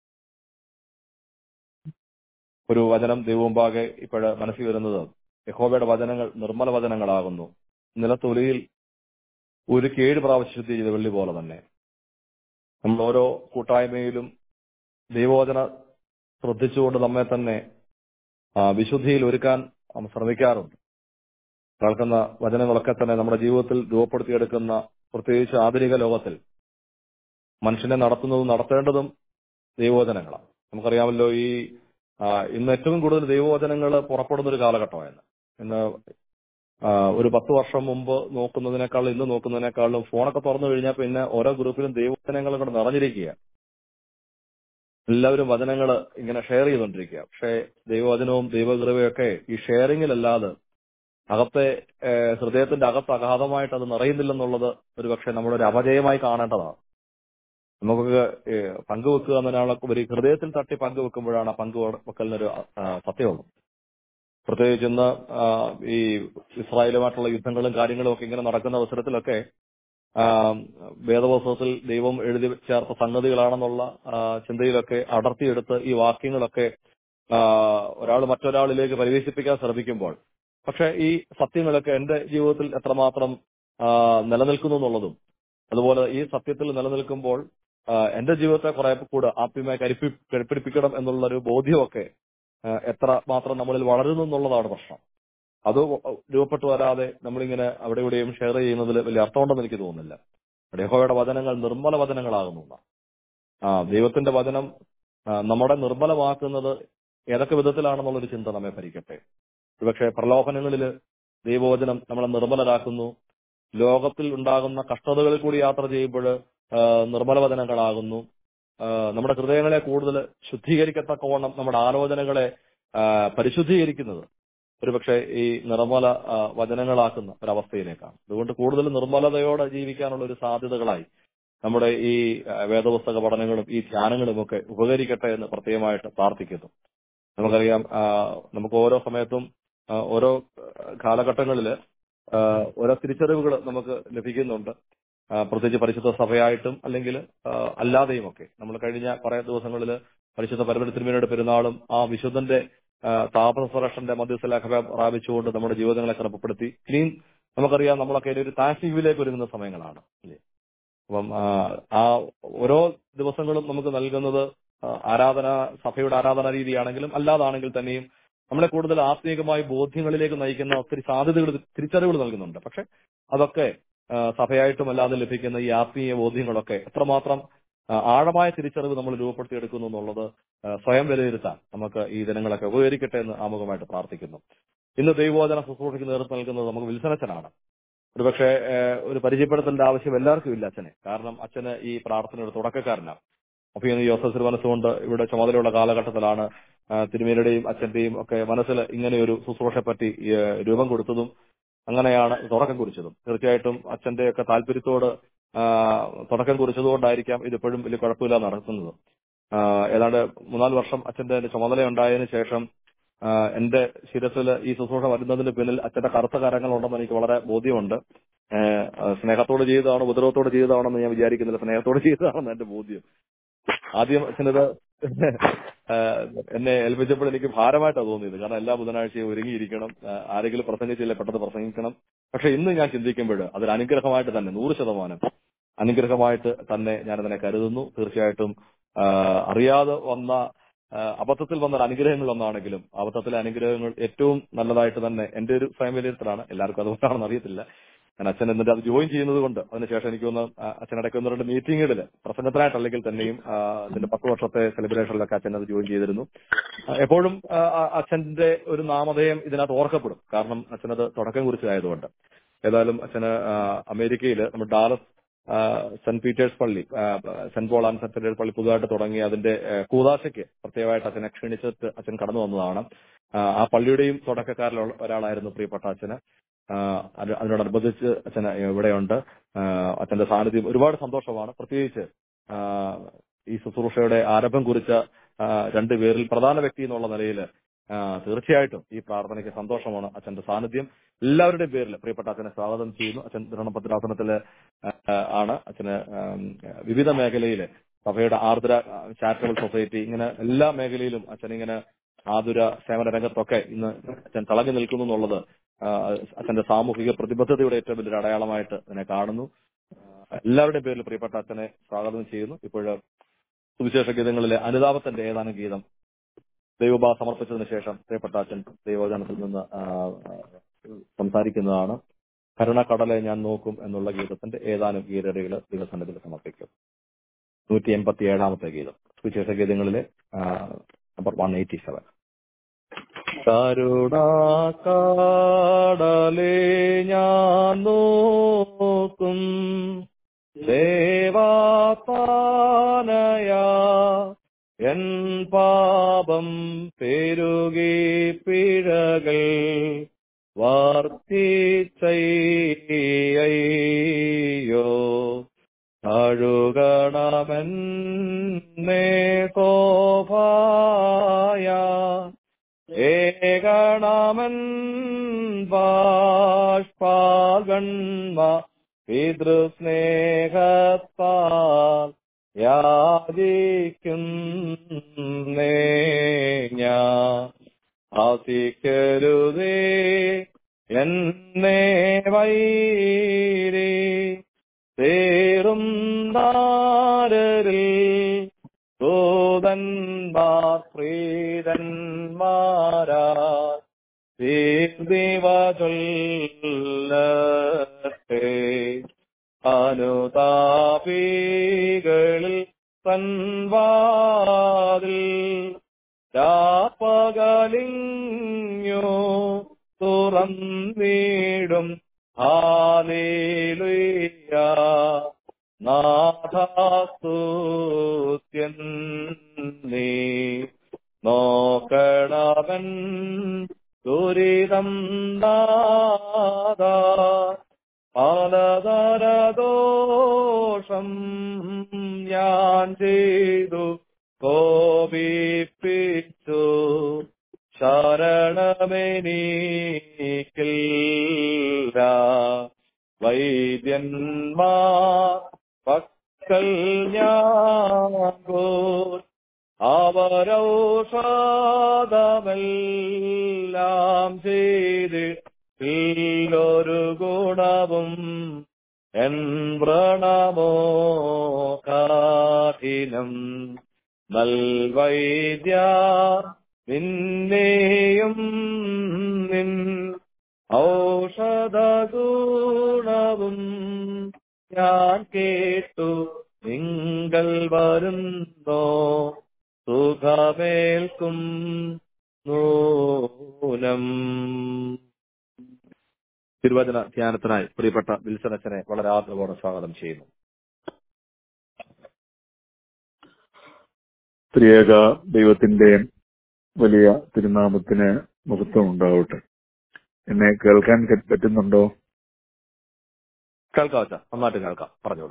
[SPEAKER 2] ഒരു വചനം ദൈവമുമ്പാകെ ഇപ്പോഴ് മനസ്സിൽ വരുന്നത് യഹോബയുടെ വചനങ്ങൾ നിർമ്മല വചനങ്ങളാകുന്നു നിലത്തൊലിയിൽ ഒരു ഏഴ് പ്രാവശ്യം ശുദ്ധി ചെയ്ത വെള്ളി പോലെ തന്നെ നമ്മൾ ഓരോ കൂട്ടായ്മയിലും ദൈവവചന ശ്രദ്ധിച്ചുകൊണ്ട് നമ്മെ തന്നെ വിശുദ്ധിയിൽ ഒരുക്കാൻ ശ്രമിക്കാറുണ്ട് കേൾക്കുന്ന വചനങ്ങളൊക്കെ തന്നെ നമ്മുടെ ജീവിതത്തിൽ രൂപപ്പെടുത്തിയെടുക്കുന്ന പ്രത്യേകിച്ച് ആധുനിക ലോകത്തിൽ മനുഷ്യനെ നടത്തുന്നതും നടത്തേണ്ടതും ദൈവവചനങ്ങളാണ് നമുക്കറിയാമല്ലോ ഈ ഇന്ന് ഏറ്റവും കൂടുതൽ ദൈവവചനങ്ങൾ പുറപ്പെടുന്ന ഒരു കാലഘട്ടമായിരുന്നു ഇന്ന് ഒരു പത്ത് വർഷം മുമ്പ് നോക്കുന്നതിനേക്കാളും ഇന്ന് നോക്കുന്നതിനേക്കാളും ഫോണൊക്കെ തുറന്നു കഴിഞ്ഞാൽ പിന്നെ ഓരോ ഗ്രൂപ്പിലും ദൈവവചനങ്ങൾ കൂടെ നിറഞ്ഞിരിക്കുക എല്ലാവരും വചനങ്ങൾ ഇങ്ങനെ ഷെയർ ചെയ്തുകൊണ്ടിരിക്കുക പക്ഷേ ദൈവവചനവും ദൈവകൃപയൊക്കെ ഈ ഷെയറിങ്ങിലല്ലാതെ അകത്തെ ഹൃദയത്തിന്റെ അകത്ത് അഗാധമായിട്ട് അത് നിറയുന്നില്ലെന്നുള്ളത് ഒരു പക്ഷേ നമ്മുടെ ഒരു അപജയമായി കാണേണ്ടതാണ് നമുക്ക് പങ്കുവെക്കുക എന്നതിനാളൊക്കെ ഒരു ഹൃദയത്തിൽ തട്ടി പങ്കുവെക്കുമ്പോഴാണ് ആ പങ്കുവെക്കലിനൊരു സത്യമുള്ളത് പ്രത്യേകിച്ച് ഇന്ന് ഈ ഇസ്രായേലുമായിട്ടുള്ള യുദ്ധങ്ങളും കാര്യങ്ങളും ഒക്കെ ഇങ്ങനെ നടക്കുന്ന അവസരത്തിലൊക്കെ വേദപുസ്തകത്തിൽ ദൈവം എഴുതി ചേർത്ത സംഗതികളാണെന്നുള്ള ചിന്തയിലൊക്കെ അടർത്തിയെടുത്ത് ഈ വാക്യങ്ങളൊക്കെ ഒരാൾ മറ്റൊരാളിലേക്ക് പരിവേശിപ്പിക്കാൻ ശ്രമിക്കുമ്പോൾ പക്ഷെ ഈ സത്യങ്ങളൊക്കെ എന്റെ ജീവിതത്തിൽ എത്രമാത്രം നിലനിൽക്കുന്നു എന്നുള്ളതും അതുപോലെ ഈ സത്യത്തിൽ നിലനിൽക്കുമ്പോൾ എന്റെ ജീവിതത്തെ കുറെ കൂടെ ആത്മീയമായി കരിപ്പി കരുപ്പിടിപ്പിക്കണം എന്നുള്ള ഒരു ബോധ്യമൊക്കെ എത്ര മാത്രം നമ്മളിൽ വളരുന്നു എന്നുള്ളതാണ് പ്രശ്നം അത് രൂപപ്പെട്ടു വരാതെ നമ്മളിങ്ങനെ അവിടെ ഇവിടെയും ഷെയർ ചെയ്യുന്നതിൽ വലിയ അർത്ഥമുണ്ടെന്ന് എനിക്ക് തോന്നുന്നില്ല അവിടെ യഹോവയുടെ വചനങ്ങൾ നിർമ്മല വചനങ്ങളാകുന്നു എന്നാ. ആ ദൈവത്തിന്റെ വചനം ആ, നമ്മുടെ നിർമ്മലമാക്കുന്നത് ഏതൊക്കെ വിധത്തിലാണെന്നുള്ളൊരു ചിന്ത നമ്മെ ഭരിക്കട്ടെ ഒരുപക്ഷെ പ്രലോഭനങ്ങളിൽ ദൈവവചനം നമ്മളെ നിർമ്മലരാക്കുന്നു ലോകത്തിൽ ഉണ്ടാകുന്ന കഷ്ടതകളിൽ കൂടി യാത്ര ചെയ്യുമ്പോൾ നിർമ്മല വചനങ്ങളാകുന്നു ആ, നമ്മുടെ ഹൃദയങ്ങളെ കൂടുതൽ ശുദ്ധീകരിക്കത്തക്കവണ്ണം നമ്മുടെ ആലോചനകളെ ആ, പരിശുദ്ധീകരിക്കുന്നത് ഒരുപക്ഷെ ഈ നിർമ്മല ആ, വചനങ്ങളാക്കുന്ന ഒരവസ്ഥയിലേക്കാണ് അതുകൊണ്ട് കൂടുതൽ നിർമ്മലതയോടെ ജീവിക്കാനുള്ള ഒരു സാധ്യതകളായി നമ്മുടെ ഈ ആ, വേദപുസ്തക പഠനങ്ങളും ഈ ധ്യാനങ്ങളും ഒക്കെ ഉപകരിക്കട്ടെ എന്ന് പ്രത്യേകമായിട്ട് പ്രാർത്ഥിക്കുന്നു നമുക്കറിയാം ആ, നമുക്ക് ഓരോ സമയത്തും ആ, ഓരോ കാലഘട്ടങ്ങളിൽ ഓരോ തിരിച്ചറിവുകൾ നമുക്ക് ലഭിക്കുന്നുണ്ട് ആ, പ്രത്യേകിച്ച് പരിശുദ്ധ സഭയായിട്ടും അല്ലെങ്കിൽ ആ, അല്ലാതെയും ഒക്കെ നമ്മൾ കഴിഞ്ഞ കുറെ ദിവസങ്ങളിൽ പരിശുദ്ധ പരമത്തിരുമേനയുടെ പെരുന്നാളും ആ വിശുദ്ധന്റെ ആ, താപസറക്ഷന്റെ മധ്യസ്ഥലാഖ പ്രാപിച്ചുകൊണ്ട് നമ്മുടെ ജീവിതങ്ങളെ ക്രമപ്പെടുത്തി ഇനിയും നമുക്കറിയാം നമ്മളൊക്കെ ഒരു താങ്ക്സ് ഒരുങ്ങുന്ന സമയങ്ങളാണ് അല്ലേ അപ്പം ആ, ആ ഓരോ ദിവസങ്ങളും നമുക്ക് നൽകുന്നത് ആ, ആരാധന സഭയുടെ ആരാധനാ രീതിയാണെങ്കിലും അല്ലാതാണെങ്കിൽ തന്നെയും നമ്മളെ കൂടുതൽ ആത്മീയമായ ബോധ്യങ്ങളിലേക്ക് നയിക്കുന്ന ഒത്തിരി സാധ്യതകൾ തിരിച്ചറിവുകൾ നൽകുന്നുണ്ട് പക്ഷെ അതൊക്കെ ആ, സഭയായിട്ടും അല്ലാതെ ലഭിക്കുന്ന ഈ ആത്മീയ ബോധ്യങ്ങളൊക്കെ എത്രമാത്രം ആ, ആഴമായ തിരിച്ചറിവ് നമ്മൾ രൂപപ്പെടുത്തിയെടുക്കുന്നു എന്നുള്ളത് ആ, സ്വയം വിലയിരുത്താൻ നമുക്ക് ഈ ദിനങ്ങളൊക്കെ ഉപകരിക്കട്ടെ എന്ന് ആമുഖമായിട്ട് പ്രാർത്ഥിക്കുന്നു ഇന്ന് ദൈവോചന ശുശ്രൂഷയ്ക്ക് നേതൃത്വം നൽകുന്നത് നമുക്ക് വിൽസനച്ചനാണ് ഒരുപക്ഷെ ഏഹ്, ഒരു പരിചയപ്പെടുത്തേണ്ട ആവശ്യം എല്ലാവർക്കും ഇല്ല അച്ഛനെ കാരണം അച്ഛന് ഈ പ്രാർത്ഥനയുടെ തുടക്കക്കാരനാണ് അപ്പൊ ഇന്ന് യോസഫ് മനസ്സുകൊണ്ട് ഇവിടെ ചുമതലയുള്ള കാലഘട്ടത്തിലാണ് ആ, തിരുമേനിയുടെയും അച്ഛന്റെയും ഒക്കെ മനസ്സിൽ ഇങ്ങനെ ഒരു ശുശ്രൂഷയെ പറ്റി ഏഹ്, രൂപം കൊടുത്തതും അങ്ങനെയാണ് തുടക്കം കുറിച്ചതും തീർച്ചയായിട്ടും അച്ഛന്റെ ഒക്കെ താല്പര്യത്തോട് ആ, തുടക്കം കുറിച്ചതുകൊണ്ടായിരിക്കാം ഇതിപ്പോഴും വലിയ കുഴപ്പമില്ല നടക്കുന്നത് ആ, ഏതാണ്ട് മൂന്നാല് വർഷം അച്ഛന്റെ അതിന്റെ ചുമതല ഉണ്ടായതിനു ശേഷം ആ, എന്റെ ശിരസിൽ ഈ ശുശ്രൂഷ വരുന്നതിന് പിന്നിൽ അച്ഛന്റെ കറുത്ത കരങ്ങൾ ഉണ്ടെന്ന് എനിക്ക് വളരെ ബോധ്യമുണ്ട് ഏഹ്, ആ, സ്നേഹത്തോട് ചെയ്തതാണോ ഉപദ്രവത്തോട് ചെയ്തതാണെന്ന് ഞാൻ വിചാരിക്കുന്നില്ല സ്നേഹത്തോട് ചെയ്തതാണെന്ന് എന്റെ ബോധ്യം ആദ്യം അച്ഛനത് ഏഹ്, എന്നെ ഏൽപ്പിച്ചപ്പോൾ എനിക്ക് ഭാരമായിട്ടാണ് തോന്നിയത് കാരണം എല്ലാ ബുധനാഴ്ചയും ഒരുങ്ങിയിരിക്കണം ഏഹ്, ആരെങ്കിലും പ്രസംഗിച്ചില്ല പെട്ടെന്ന് പ്രസംഗിക്കണം പക്ഷെ ഇന്ന് ഞാൻ ചിന്തിക്കുമ്പോൾ അതൊരു അനുഗ്രഹമായിട്ട് തന്നെ നൂറ് ശതമാനം അനുഗ്രഹമായിട്ട് തന്നെ ഞാനതിനെ കരുതുന്നു തീർച്ചയായിട്ടും ആ, അറിയാതെ വന്ന ആ, അബദ്ധത്തിൽ വന്ന ഒരു അനുഗ്രഹങ്ങൾ ഒന്നാണെങ്കിലും അബദ്ധത്തിലെ അനുഗ്രഹങ്ങൾ ഏറ്റവും നല്ലതായിട്ട് തന്നെ എന്റെ ഒരു സ്വയം വിലയിരുത്തലാണ് എല്ലാവർക്കും അതുകൊണ്ടാണെന്ന് അറിയത്തില്ല ഞാൻ അച്ഛൻ എന്നിട്ട് അത് ജോയിൻ ചെയ്യുന്നത് കൊണ്ട് അതിനുശേഷം എനിക്ക് ഒന്ന് അച്ഛനടക്കം ഒന്ന് രണ്ട് മീറ്റിങ്ങുകളിൽ പ്രസംഗത്തിനായിട്ടല്ലെങ്കിൽ തന്നെയും ആ, അതിന്റെ പത്ത് വർഷത്തെ സെലിബ്രേഷനിലൊക്കെ അച്ഛൻ അത് ജോയിൻ ചെയ്തിരുന്നു ആ, എപ്പോഴും ആ, ആ, അച്ഛന്റെ ഒരു നാമധേയം ഇതിനകത്ത് ഓർക്കപ്പെടും കാരണം അച്ഛനത് തുടക്കം കുറിച്ചതായതുകൊണ്ട് ഏതായാലും അച്ഛന് ആ, അമേരിക്കയിൽ നമ്മുടെ ഡാലസ് ആ, സെന്റ് പീറ്റേഴ്സ് പള്ളി ആ, Saint Paul and Saint Peter's പള്ളി പുതുതായിട്ട് തുടങ്ങി അതിന്റെ ആ, കൂതാശയ്ക്ക് പ്രത്യേകമായിട്ട് അച്ഛനെ ക്ഷണിച്ചിട്ട് അച്ഛൻ കടന്നു വന്നതാണ് ആ, ആ പള്ളിയുടെയും തുടക്കക്കാരിൽ ഒരാളായിരുന്നു പ്രിയപ്പെട്ട അച്ഛന് ആ, അത് അതിനോടനുബന്ധിച്ച് അച്ഛൻ ഇവിടെയുണ്ട് ആ, അച്ഛന്റെ സാന്നിധ്യം ഒരുപാട് സന്തോഷമാണ് പ്രത്യേകിച്ച് ആ, ഈ ശുശ്രൂഷയുടെ ആരംഭം കുറിച്ച ആ, രണ്ടുപേരിൽ പ്രധാന വ്യക്തി എന്നുള്ള നിലയിൽ തീർച്ചയായിട്ടും ഈ പ്രാർത്ഥനയ്ക്ക് സന്തോഷമാണ് അച്ഛന്റെ സാന്നിധ്യം എല്ലാവരുടെയും പേരിൽ പ്രിയപ്പെട്ട അച്ഛനെ സ്വാഗതം ചെയ്യുന്നു അച്ഛൻ ധൃണപത്രാസനത്തില് ആണ് അച്ഛന് ആം, വിവിധ മേഖലയില് സഭയുടെ ആർദ്ര ചാരിറ്റബിൾ സൊസൈറ്റി ഇങ്ങനെ എല്ലാ മേഖലയിലും അച്ഛൻ ഇങ്ങനെ ആതുര സേവന രംഗത്തൊക്കെ ഇന്ന് അച്ഛൻ തിളങ്ങി നിൽക്കുന്നു എന്നുള്ളത് ആ, അച്ഛന്റെ സാമൂഹിക പ്രതിബദ്ധതയുടെ ഏറ്റവും വലിയൊരു അടയാളമായിട്ട് അതിനെ കാണുന്നു ആ, എല്ലാവരുടെയും പേരിൽ പ്രിയപ്പെട്ട അച്ഛനെ സ്വാഗതം ചെയ്യുന്നു ഇപ്പോഴ് സുവിശേഷ ഗീതങ്ങളിലെ അനുതാപത്തിന്റെ ഏതാനും ഗീതം ദൈവഭാ സമർപ്പിച്ചതിന് ശേഷം പ്രിയപ്പെട്ട അച്ഛൻ ദൈവജനത്തിൽ നിന്ന് ആ, ആ, സംസാരിക്കുന്നതാണ് കരുണക്കടലെ ഞാൻ നോക്കും എന്നുള്ള ഗീതത്തിന്റെ ഏതാനും ഗീതടികൾ ദൈവസന്നിധിയിൽ സമർപ്പിക്കും നൂറ്റി എൺപത്തി ഏഴാമത്തെ ഗീതം സുവിശേഷ ഗീതങ്ങളിലെ നമ്പർ വൺ എയ്റ്റി സെവൻ കരുണാക്കാടലേ ഞാൻ നോക്കും ദേവാപാനയ എൻ പാപം പെരുകി പിഴകൾ വർത്തിച്ചയ്യോ അഴുകണമെന്നേ കോപായ ഏകണമെൻ ബാഷ്പാഗൺമ പിതൃസ്നേഹത്താൽ യാചിക്കുന്നേ ഞാൻ ആസിക്കരുതേ എന്നെ വൈരി തേറും നാരരിൽ ദൂതന്മാർ പ്രീതന്മാരാ ദീർദിവ ചൊല്ലട്ടെ അനുതാപികളിൽ തൻവാതിൽ രാപ്പകലിഞ്ഞു തുറന്നിടും ഹാലേലുയ്യ നാഥാസ്തുത്യൻ നീ നോക്കണവൻ ദുരിതം നാദ പലതരദോഷം ഞാൻ ചെയ്തു കോപിപ്പിച്ചു ശരണമെനീക്കില്ല വൈദ്യന്മാർ പക്കൽ ഞാൻ പോൽ അവരൗഷധമെല്ലാം ചെയ്ത് ഒരു ഗുണവും എൻ വ്രണമോ കാഠിനം നൽവൈദ്യ നിന്നെയും നിൻ ഔഷധഗുണവും ഞാൻ കേട്ടു നിങ്ങൾ വരുന്നോ സുഖമേൽക്കും നൂനം തിരുവചന ധ്യാനത്തിനായി പ്രിയപ്പെട്ട വിൽസനച്ചനെ വളരെ ആദരവോടെ സ്വാഗതം ചെയ്യുന്നു
[SPEAKER 3] ത്രിയേക ദൈവത്തിന്റെ വലിയ തിരുനാമത്തിന് മഹത്വം ഉണ്ടാവട്ടെ എന്നെ കേൾക്കാൻ ക- പറ്റുന്നുണ്ടോ
[SPEAKER 2] കേൾക്കാം അച്ഛാ നന്നായിട്ട് കേൾക്കാം പറഞ്ഞോളൂ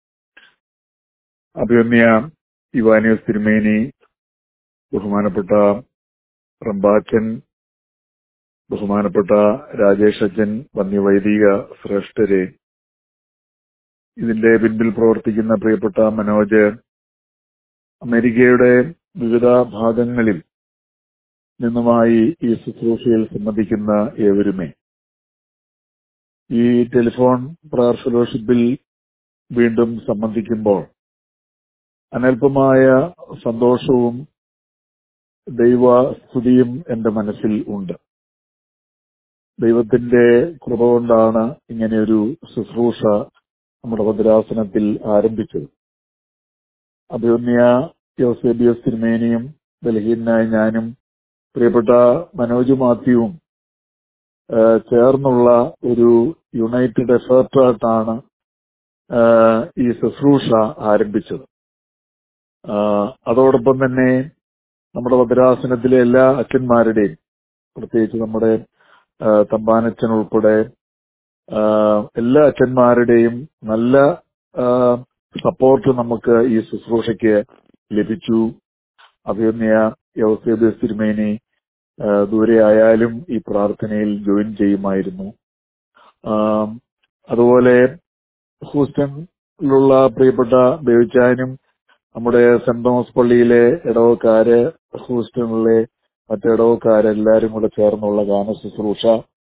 [SPEAKER 3] അഭിമന്യ ഇവാനിയസ് തിരുമേനി ബഹുമാനപ്പെട്ട റംബാച്ചൻ ബഹുമാനപ്പെട്ട രാജേഷ് അച്ഛൻ വന്യവൈദിക ശ്രേഷ്ഠരെ ഇതിന്റെ പിൻപിൽ പ്രവർത്തിക്കുന്ന പ്രിയപ്പെട്ട മനോജ് അമേരിക്കയുടെ വിവിധ ഭാഗങ്ങളിൽ നിന്നുമായി ഈ ശുശ്രൂഷയിൽ സംബന്ധിക്കുന്ന ഏവരുമേ ഈ ടെലിഫോൺ പ്രയർ ഫെലോഷിപ്പിൽ വീണ്ടും സംബന്ധിക്കുമ്പോൾ അനൽപമായ സന്തോഷവും ദൈവസ്തുതിയും എന്റെ മനസ്സിൽ ഉണ്ട് ദൈവത്തിന്റെ കൃപ കൊണ്ടാണ് ഇങ്ങനെയൊരു ശുശ്രൂഷ നമ്മുടെ ഭദ്രാസനത്തിൽ ആരംഭിച്ചത് അഭിമന്യ യോസേബിയസ് തിരുമേനിയും ബലഹീനായ ഞാനും പ്രിയപ്പെട്ട മനോജ് മാത്യുവും ആ, ചേർന്നുള്ള ഒരു യുണൈറ്റഡ് എഫേർട്ടായിട്ടാണ് ആ, ഈ ശുശ്രൂഷ ആരംഭിച്ചത് ആ, അതോടൊപ്പം തന്നെ നമ്മുടെ ഭദ്രാസനത്തിലെ എല്ലാ അച്ഛന്മാരുടെയും പ്രത്യേകിച്ച് നമ്മുടെ ആ, തമ്പാനച്ഛൻ ഉൾപ്പെടെ ആ, എല്ലാ അച്ഛന്മാരുടെയും നല്ല സപ്പോർട്ട് നമുക്ക് ഈ ശുശ്രൂഷയ്ക്ക് ലഭിച്ചു അഭിമന്യ യവസേബിയസ് തിരുമേനി ആ, ദൂരെ ആയാലും ഈ പ്രാർത്ഥനയിൽ ജോയിൻ ചെയ്യുമായിരുന്നു ആ, അതുപോലെ ഹൂസ്റ്റണിലുള്ള പ്രിയപ്പെട്ട ബേവിച്ചാനും നമ്മുടെ സെന്റ് തോമസ് പള്ളിയിലെ ഇടവക്കാര് ഹൂസ്റ്റണിലെ മറ്റ് ഇടവക്കാരെല്ലാരും കൂടെ ചേർന്നുള്ള ഗാന ശുശ്രൂഷ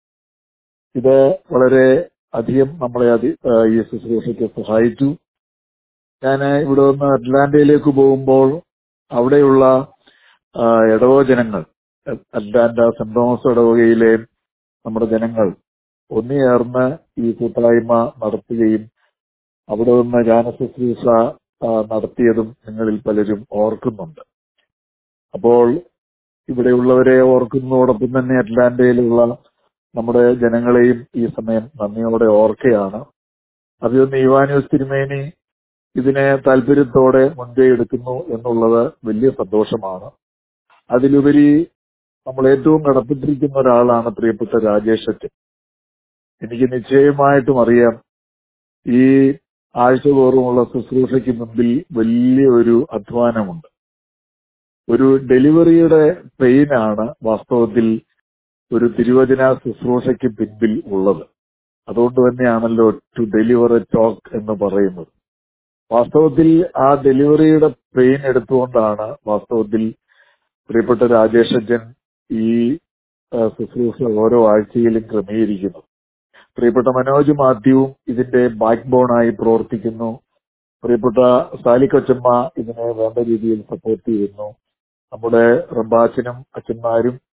[SPEAKER 3] ഇത് വളരെ അധികം നമ്മളെ അധി- ആ, ഈ ശുശ്രൂഷയ്ക്ക് സഹായിച്ചു ഞാൻ ഇവിടെ നിന്ന് അറ്റ്ലാന്റയിലേക്ക് പോകുമ്പോൾ അവിടെയുള്ള ആ, ഇടവ ജനങ്ങൾ അറ്റ്ലാന്റ സെന്റ് തോമസ് ഇടവകയിലെ നമ്മുടെ ജനങ്ങൾ ഒന്നുചേർന്ന് ഈ കൂട്ടായ്മ നടത്തുകയും അവിടെ നിന്ന് ഗാന ശുശ്രൂഷ ആ, നടത്തിയതും നിങ്ങളിൽ പലരും ഓർക്കുന്നുണ്ട് അപ്പോൾ ഇവിടെയുള്ളവരെ ഓർക്കുന്നതോടൊപ്പം തന്നെ അറ്റ്ലാന്റയിലുള്ള നമ്മുടെ ജനങ്ങളെയും ഈ സമയം നന്ദിയോടെ ഓർക്കുകയാണ് അതൊന്ന് ഇവാനിയോസ് തിരുമേനി ഇതിനെ താല്പര്യത്തോടെ മുൻകൈ എടുക്കുന്നു എന്നുള്ളത് വലിയ സന്തോഷമാണ് അതിലുപരി നമ്മൾ ഏറ്റവും കടപ്പെട്ടിരിക്കുന്ന ഒരാളാണ് പ്രിയപ്പെട്ട രാജേഷ് അച്ഛൻ എനിക്ക് നിശ്ചയമായിട്ടും അറിയാം ഈ ആഴ്ച തോറുമുള്ള ശുശ്രൂഷയ്ക്ക് മുമ്പിൽ വലിയ ഒരു അധ്വാനമുണ്ട് ഒരു ഡെലിവറിയുടെ പെയിനാണ് വാസ്തവത്തിൽ ഒരു തിരുവചന ശുശ്രൂഷയ്ക്ക് പിൻപിൽ ഉള്ളത് അതുകൊണ്ട് തന്നെയാണല്ലോ ടു ഡെലിവർ എ ടോക്ക് എന്ന് പറയുന്നത് വാസ്തവത്തിൽ ആ ഡെലിവറിയുടെ പെയിൻ എടുത്തുകൊണ്ടാണ് വാസ്തവത്തിൽ പ്രിയപ്പെട്ട രാജേഷ് അച്ഛൻ ഈ ആ, ശുശ്രൂഷ ഓരോ ആഴ്ചയിലും ക്രമീകരിക്കുന്നത് പ്രിയപ്പെട്ട മനോജ് മാത്യുവും ഇതിന്റെ ബാക്ക് ബോണായി പ്രവർത്തിക്കുന്നു പ്രിയപ്പെട്ട സാലിക്കൊച്ചമ്മ ഇതിനെ വേണ്ട രീതിയിൽ സപ്പോർട്ട് ചെയ്യുന്നു നമ്മുടെ റബ്ബാച്ചനും അച്ഛന്മാരും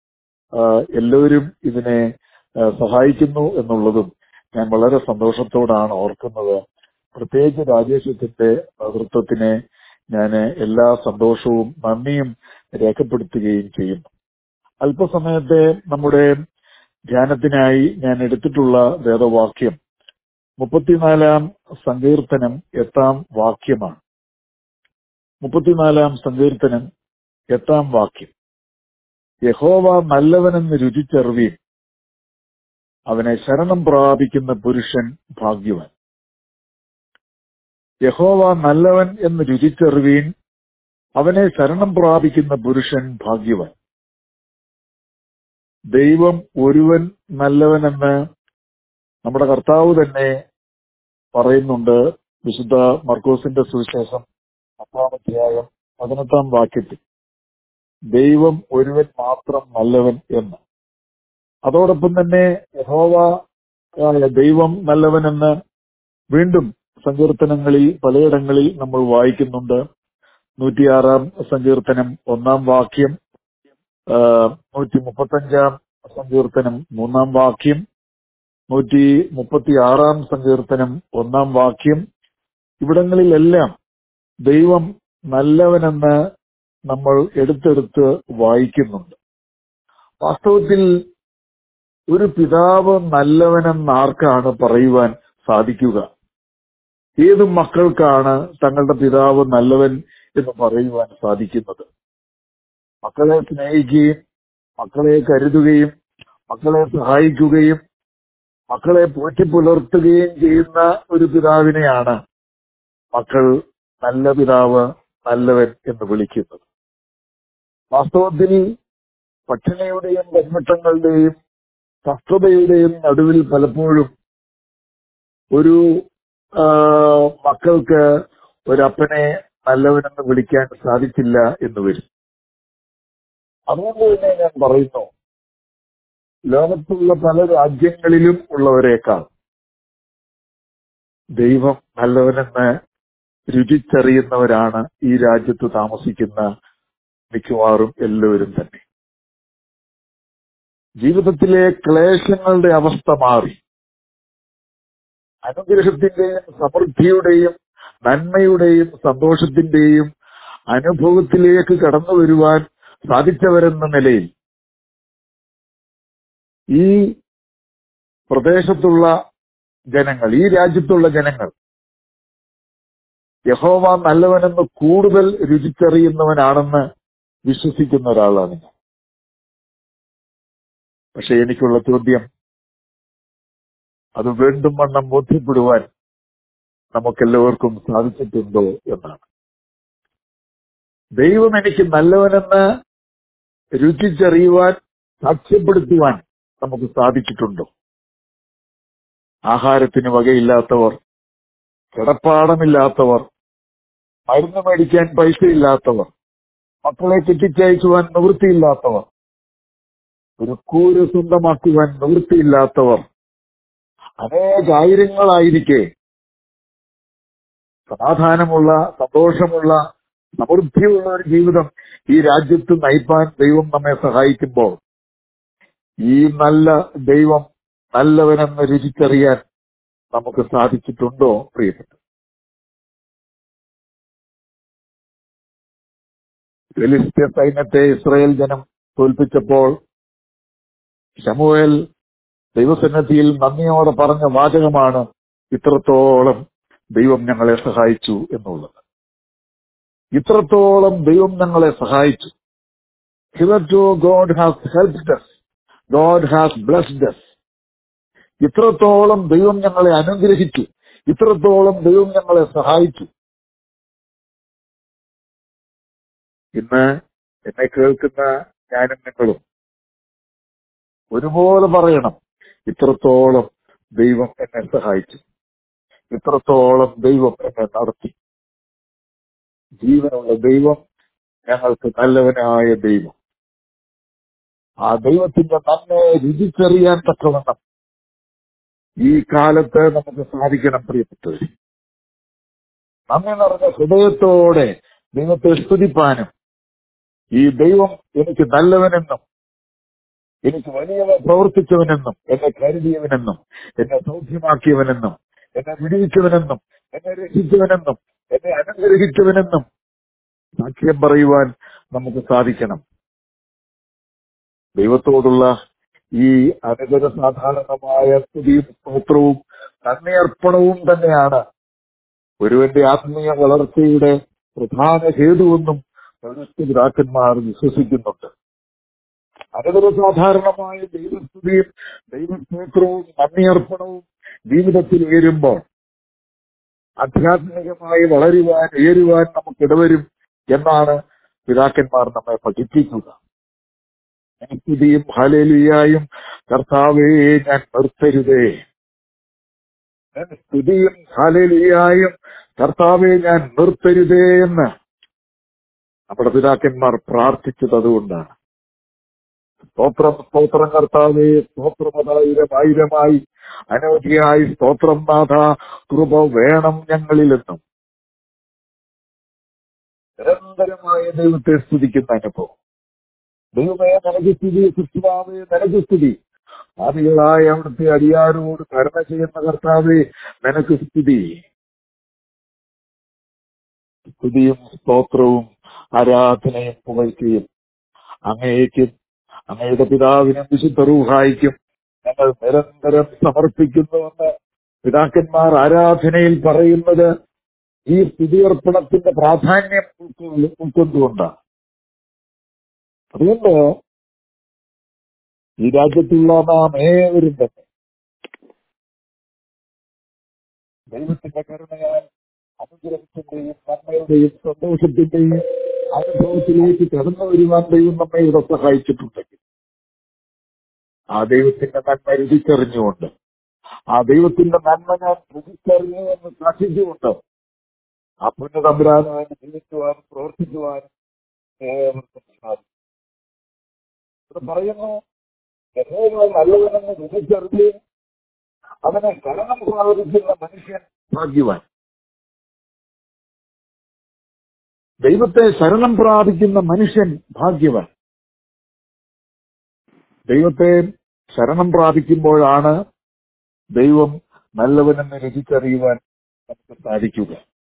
[SPEAKER 3] ആ, എല്ലാവരും ഇതിനെ ആ, സഹായിക്കുന്നു എന്നുള്ളതും ഞാൻ വളരെ സന്തോഷത്തോടാണ് ഓർക്കുന്നത് പ്രത്യേകിച്ച് രാജേഷത്തിന്റെ നേതൃത്വത്തിനെ ഞാൻ എല്ലാ സന്തോഷവും നന്ദിയും രേഖപ്പെടുത്തുകയും ചെയ്യുന്നു അല്പസമയത്തെ നമ്മുടെ ധ്യാനത്തിനായി ഞാൻ എടുത്തിട്ടുള്ള വേദവാക്യം മുപ്പത്തിനാലാം സങ്കീർത്തനം എട്ടാം വാക്യമാണ് മുപ്പത്തിനാലാം സങ്കീർത്തനം എട്ടാം വാക്യം യഹോവ നല്ലവനെന്ന് രുചിച്ചറിവീൻ അവനെ ശരണം പ്രാപിക്കുന്ന പുരുഷൻ ഭാഗ്യവാൻ യഹോവ നല്ലവൻ എന്ന് രുചിച്ചറിവീൻ അവനെ ശരണം പ്രാപിക്കുന്ന പുരുഷൻ ഭാഗ്യവാൻ ദൈവം ഒരുവൻ നല്ലവനെന്ന് നമ്മുടെ കർത്താവ് തന്നെ പറയുന്നുണ്ട് വിശുദ്ധ മർക്കോസിന്റെ സുവിശേഷം പത്താമധ്യായം പതിനെട്ടാം വാക്യത്തിൽ ദൈവം ഒരുവൻ മാത്രം നല്ലവൻ എന്ന് അതോടൊപ്പം തന്നെ യഹോവ ആ, ദൈവം നല്ലവനെന്ന് വീണ്ടും സങ്കീർത്തനങ്ങളിൽ പലയിടങ്ങളിൽ നമ്മൾ വായിക്കുന്നുണ്ട് നൂറ്റിയാറാം സങ്കീർത്തനം ഒന്നാം വാക്യം ആ, നൂറ്റി മുപ്പത്തഞ്ചാം സങ്കീർത്തനം മൂന്നാം വാക്യം നൂറ്റി മുപ്പത്തിയാറാം സങ്കീർത്തനം ഒന്നാം വാക്യം ഇവിടങ്ങളിലെല്ലാം ദൈവം നല്ലവനെന്ന് നമ്മൾ എടുത്തെടുത്ത് വായിക്കുന്നുണ്ട് വാസ്തവത്തിൽ ഒരു പിതാവ് നല്ലവനെന്ന് ആർക്കാണ് പറയുവാൻ സാധിക്കുക ഏത് മക്കൾക്കാണ് തങ്ങളുടെ പിതാവ് നല്ലവൻ എന്ന് പറയുവാൻ സാധിക്കുന്നത് മക്കളെ സ്നേഹിക്കുകയും മക്കളെ കരുതുകയും മക്കളെ സഹായിക്കുകയും മക്കളെ പോറ്റി പുലർത്തുകയും ചെയ്യുന്ന ഒരു പിതാവിനെയാണ് മക്കൾ നല്ല പിതാവ് നല്ലവൻ എന്ന് വിളിക്കുന്നത് വാസ്തവത്തിൽ പട്ടിണിയുടെയും ബന്ധങ്ങളുടെയും കഷ്ടതയുടെയും നടുവിൽ പലപ്പോഴും ഒരു ആ, മക്കൾക്ക് ഒരപ്പനെ നല്ലവനെന്ന് വിളിക്കാൻ സാധിച്ചില്ല എന്ന് വരും അതുകൊണ്ട് തന്നെ ഞാൻ പറയുന്നു ലോകത്തുള്ള പല രാജ്യങ്ങളിലും ഉള്ളവരെക്കാൾ ദൈവം നല്ലവനെന്ന് രുചിച്ചറിയുന്നവരാണ് ഈ രാജ്യത്ത് താമസിക്കുന്ന മിക്കവാറും എല്ലാവരും തന്നെ ജീവിതത്തിലെ ക്ലേശങ്ങളുടെ അവസ്ഥ മാറി അനുഗ്രഹത്തിന്റെയും സമൃദ്ധിയുടെയും നന്മയുടെയും സന്തോഷത്തിന്റെയും അനുഭവത്തിലേക്ക് കടന്നു വരുവാൻ സാധിച്ചവരെന്ന നിലയിൽ ഈ പ്രദേശത്തുള്ള ജനങ്ങൾ ഈ രാജ്യത്തുള്ള ജനങ്ങൾ യഹോവ നല്ലവനെന്ന് കൂടുതൽ രുചിച്ചറിയുന്നവനാണെന്ന് വിശ്വസിക്കുന്ന ഒരാളാണ് ഞാൻ പക്ഷെ എനിക്കുള്ള ചോദ്യം അത് വീണ്ടും വണ്ണം ബോധ്യപ്പെടുവാൻ നമുക്കെല്ലാവർക്കും സാധിച്ചിട്ടുണ്ടോ എന്നാണ് ദൈവം എനിക്ക് നല്ലവനെന്ന് രുചിച്ചറിയുവാൻ സാക്ഷ്യപ്പെടുത്തുവാൻ നമുക്ക് സാധിച്ചിട്ടുണ്ടോ ആഹാരത്തിന് വകയില്ലാത്തവർ കിടപ്പാടമില്ലാത്തവർ മരുന്ന് മേടിക്കാൻ പൈസയില്ലാത്തവർ മക്കളെ കെട്ടിച്ചയക്കുവാൻ നിവൃത്തിയില്ലാത്തവർ ഒരു കൂര് സ്വന്തമാക്കുവാൻ നിവൃത്തിയില്ലാത്തവർ അനേകായിരങ്ങളായിരിക്കെ സമാധാനമുള്ള സന്തോഷമുള്ള സമൃദ്ധിയുള്ള ഒരു ജീവിതം ഈ രാജ്യത്ത് നയിപ്പാൻ ദൈവം നമ്മെ സഹായിക്കുമ്പോൾ ഈ നല്ല ദൈവം നല്ലവനെന്ന് രുചിച്ചറിയാൻ നമുക്ക് സാധിച്ചിട്ടുണ്ടോ പ്രിയപ്പെട്ടു ഫിലിസ്തീയ സൈന്യത്തെ ഇസ്രായേൽ ജനം തോൽപ്പിച്ചപ്പോൾ ശമുവേൽ ദൈവസന്നദ്ധിയിൽ നന്ദിയോടെ പറഞ്ഞ വാചകമാണ് ഇത്രത്തോളം ദൈവം ഞങ്ങളെ സഹായിച്ചു എന്നുള്ളത് ഇത്രത്തോളം ദൈവം ഞങ്ങളെ സഹായിച്ചു hitherto God has helped us God has blessed us ഇത്രത്തോളം ദൈവം ഞങ്ങളെ അനുഗ്രഹിച്ചു ഇത്രത്തോളം ദൈവം ഞങ്ങളെ സഹായിച്ചു ഇന്ന് എന്നെ കേൾക്കുന്ന ഞാനും നിങ്ങളും ഒരുപോലെ പറയണം ഇത്രത്തോളം ദൈവം എന്നെ സഹായിച്ചു ഇത്രത്തോളം ദൈവം എന്നെ നടത്തി ജീവനുള്ള ദൈവം ഞങ്ങൾക്ക് നല്ലവനായ ദൈവം ആ ദൈവത്തിന്റെ നന്മയെ രുചിച്ചറിയാൻ തക്കവണ്ണം ഈ കാലത്ത് നമുക്ക് സാധിക്കണം പ്രിയപ്പെട്ടവർ നന്ദി നിറഞ്ഞ ഹൃദയത്തോടെ ദൈവത്തെ സ്തുതിപ്പാനും ഈ ദൈവം എനിക്ക് നല്ലവനെന്നും എനിക്ക് വലിയവ പ്രവർത്തിച്ചവനെന്നും എന്നെ കരുതിയവനെന്നും എന്നെ സൗഖ്യമാക്കിയവനെന്നും എന്നെ വിടുവിച്ചവനെന്നും എന്നെ രക്ഷിച്ചവനെന്നും എന്നെ അനുഗ്രഹിച്ചവനെന്നും സാക്ഷ്യം പറയുവാൻ നമുക്ക് സാധിക്കണം ദൈവത്തോടുള്ള ഈ അനുഗത സാധാരണമായ സ്തുതിയും സ്തോത്രവും നന്ദിയർപ്പണവും തന്നെയാണ് ഒരുവന്റെ ആത്മീയ വളർച്ചയുടെ പ്രധാന ഹേതുവെന്നും പൗരസ്ത്യ പിതാക്കന്മാർ വിശ്വസിക്കുന്നുണ്ട് അനുഗത സാധാരണമായ ദൈവസ്തുതിയും ദൈവസ്തോത്രവും നന്ദിയർപ്പണവും ജീവിതത്തിൽ ഉയരുമ്പോൾ ആധ്യാത്മികമായി വളരുവാൻ ഉയരുവാൻ നമുക്കിടവരും എന്നാണ് പിതാക്കന്മാർ നമ്മെ പഠിപ്പിക്കുക സ്തുതിയും ഹലേലിയായും കർത്താവേ ഞാൻ നിർത്തരുതേ ഞാൻ സ്തുതിയും ഹലേലിയായും കർത്താവെ ഞാൻ നിർത്തരുതേ എന്ന് നമ്മുടെ പിതാക്കന്മാർ പ്രാർത്ഥിച്ചത് അതുകൊണ്ടാണ് സ്തോത്രം സ്തോത്രം കർത്താവേ സ്തോത്രമതായിരം ആയിരമായി അനവധിയായി സ്തോത്രം നാഥ കൃപ വേണം ഞങ്ങളിലെന്നും നിരന്തരമായ ദൈവത്തെ സ്തുതിക്കുന്ന അനുഭവം ദൈവമേ നിനക്ക് സ്തുതി ക്രിസ്തുവാവേ നിനക്ക് സ്തുതി ആദികളായ അവിടുത്തെ അടിയാരോട് കരുണ ചെയ്യുന്ന കർത്താവേ നിനക്ക് സ്തുതി സ്തുതിയും സ്തോത്രവും ആരാധനയും പുകഴ്ചയും അങ്ങേക്കും അങ്ങയുടെ പിതാവിനും വിശുദ്ധ റൂഹായിക്കും ഞങ്ങൾ നിരന്തരം സമർപ്പിക്കുന്നുവെന്ന് പിതാക്കന്മാർ ആരാധനയിൽ പറയുന്നത് ഈ സ്തുതിയർപ്പണത്തിന്റെ പ്രാധാന്യം ഉൾക്കൊള്ളു- ഉൾക്കൊണ്ടുകൊണ്ടാണ് അതുകൊണ്ട് ഈ രാജ്യത്തുള്ള നാം ഏവരും തന്നെ ദൈവത്തിന്റെ കരുണയാൽ അനുഗ്രഹത്തിന്റെയും നന്മയുടെയും സന്തോഷത്തിന്റെയും അനുഭവത്തിലേക്ക് കടന്നു വരുവാൻ ദൈവം നമ്മെ ഇവിടെ സഹായിച്ചിട്ടുണ്ടെങ്കിൽ ആ ദൈവത്തിന്റെ നന്മ രുചിച്ചറിഞ്ഞുകൊണ്ട് ആ ദൈവത്തിന്റെ നന്മ ഞാൻ രുചിച്ചറിഞ്ഞു എന്ന് സാക്ഷിച്ചുകൊണ്ട് ആ പുണ്യതമ്പുരാനുമായി ജീവിക്കുവാനും പ്രവർത്തിക്കുവാനും ഏവർക്കും സാധിക്കും ഇവിടെ പറയുന്നു യഹോവ നല്ലവനെന്ന് രുചിച്ചറിഞ്ഞ് അവനെ ശരണം പ്രാപിക്കുന്ന മനുഷ്യൻ ഭാഗ്യവാൻ ദൈവത്തെ ശരണം പ്രാപിക്കുന്ന മനുഷ്യൻ ഭാഗ്യവാൻ ദൈവത്തെ ശരണം പ്രാപിക്കുമ്പോഴാണ് ദൈവം നല്ലവനെന്ന് രുചിച്ചറിയുവാൻ നമുക്ക് സാധിക്കുക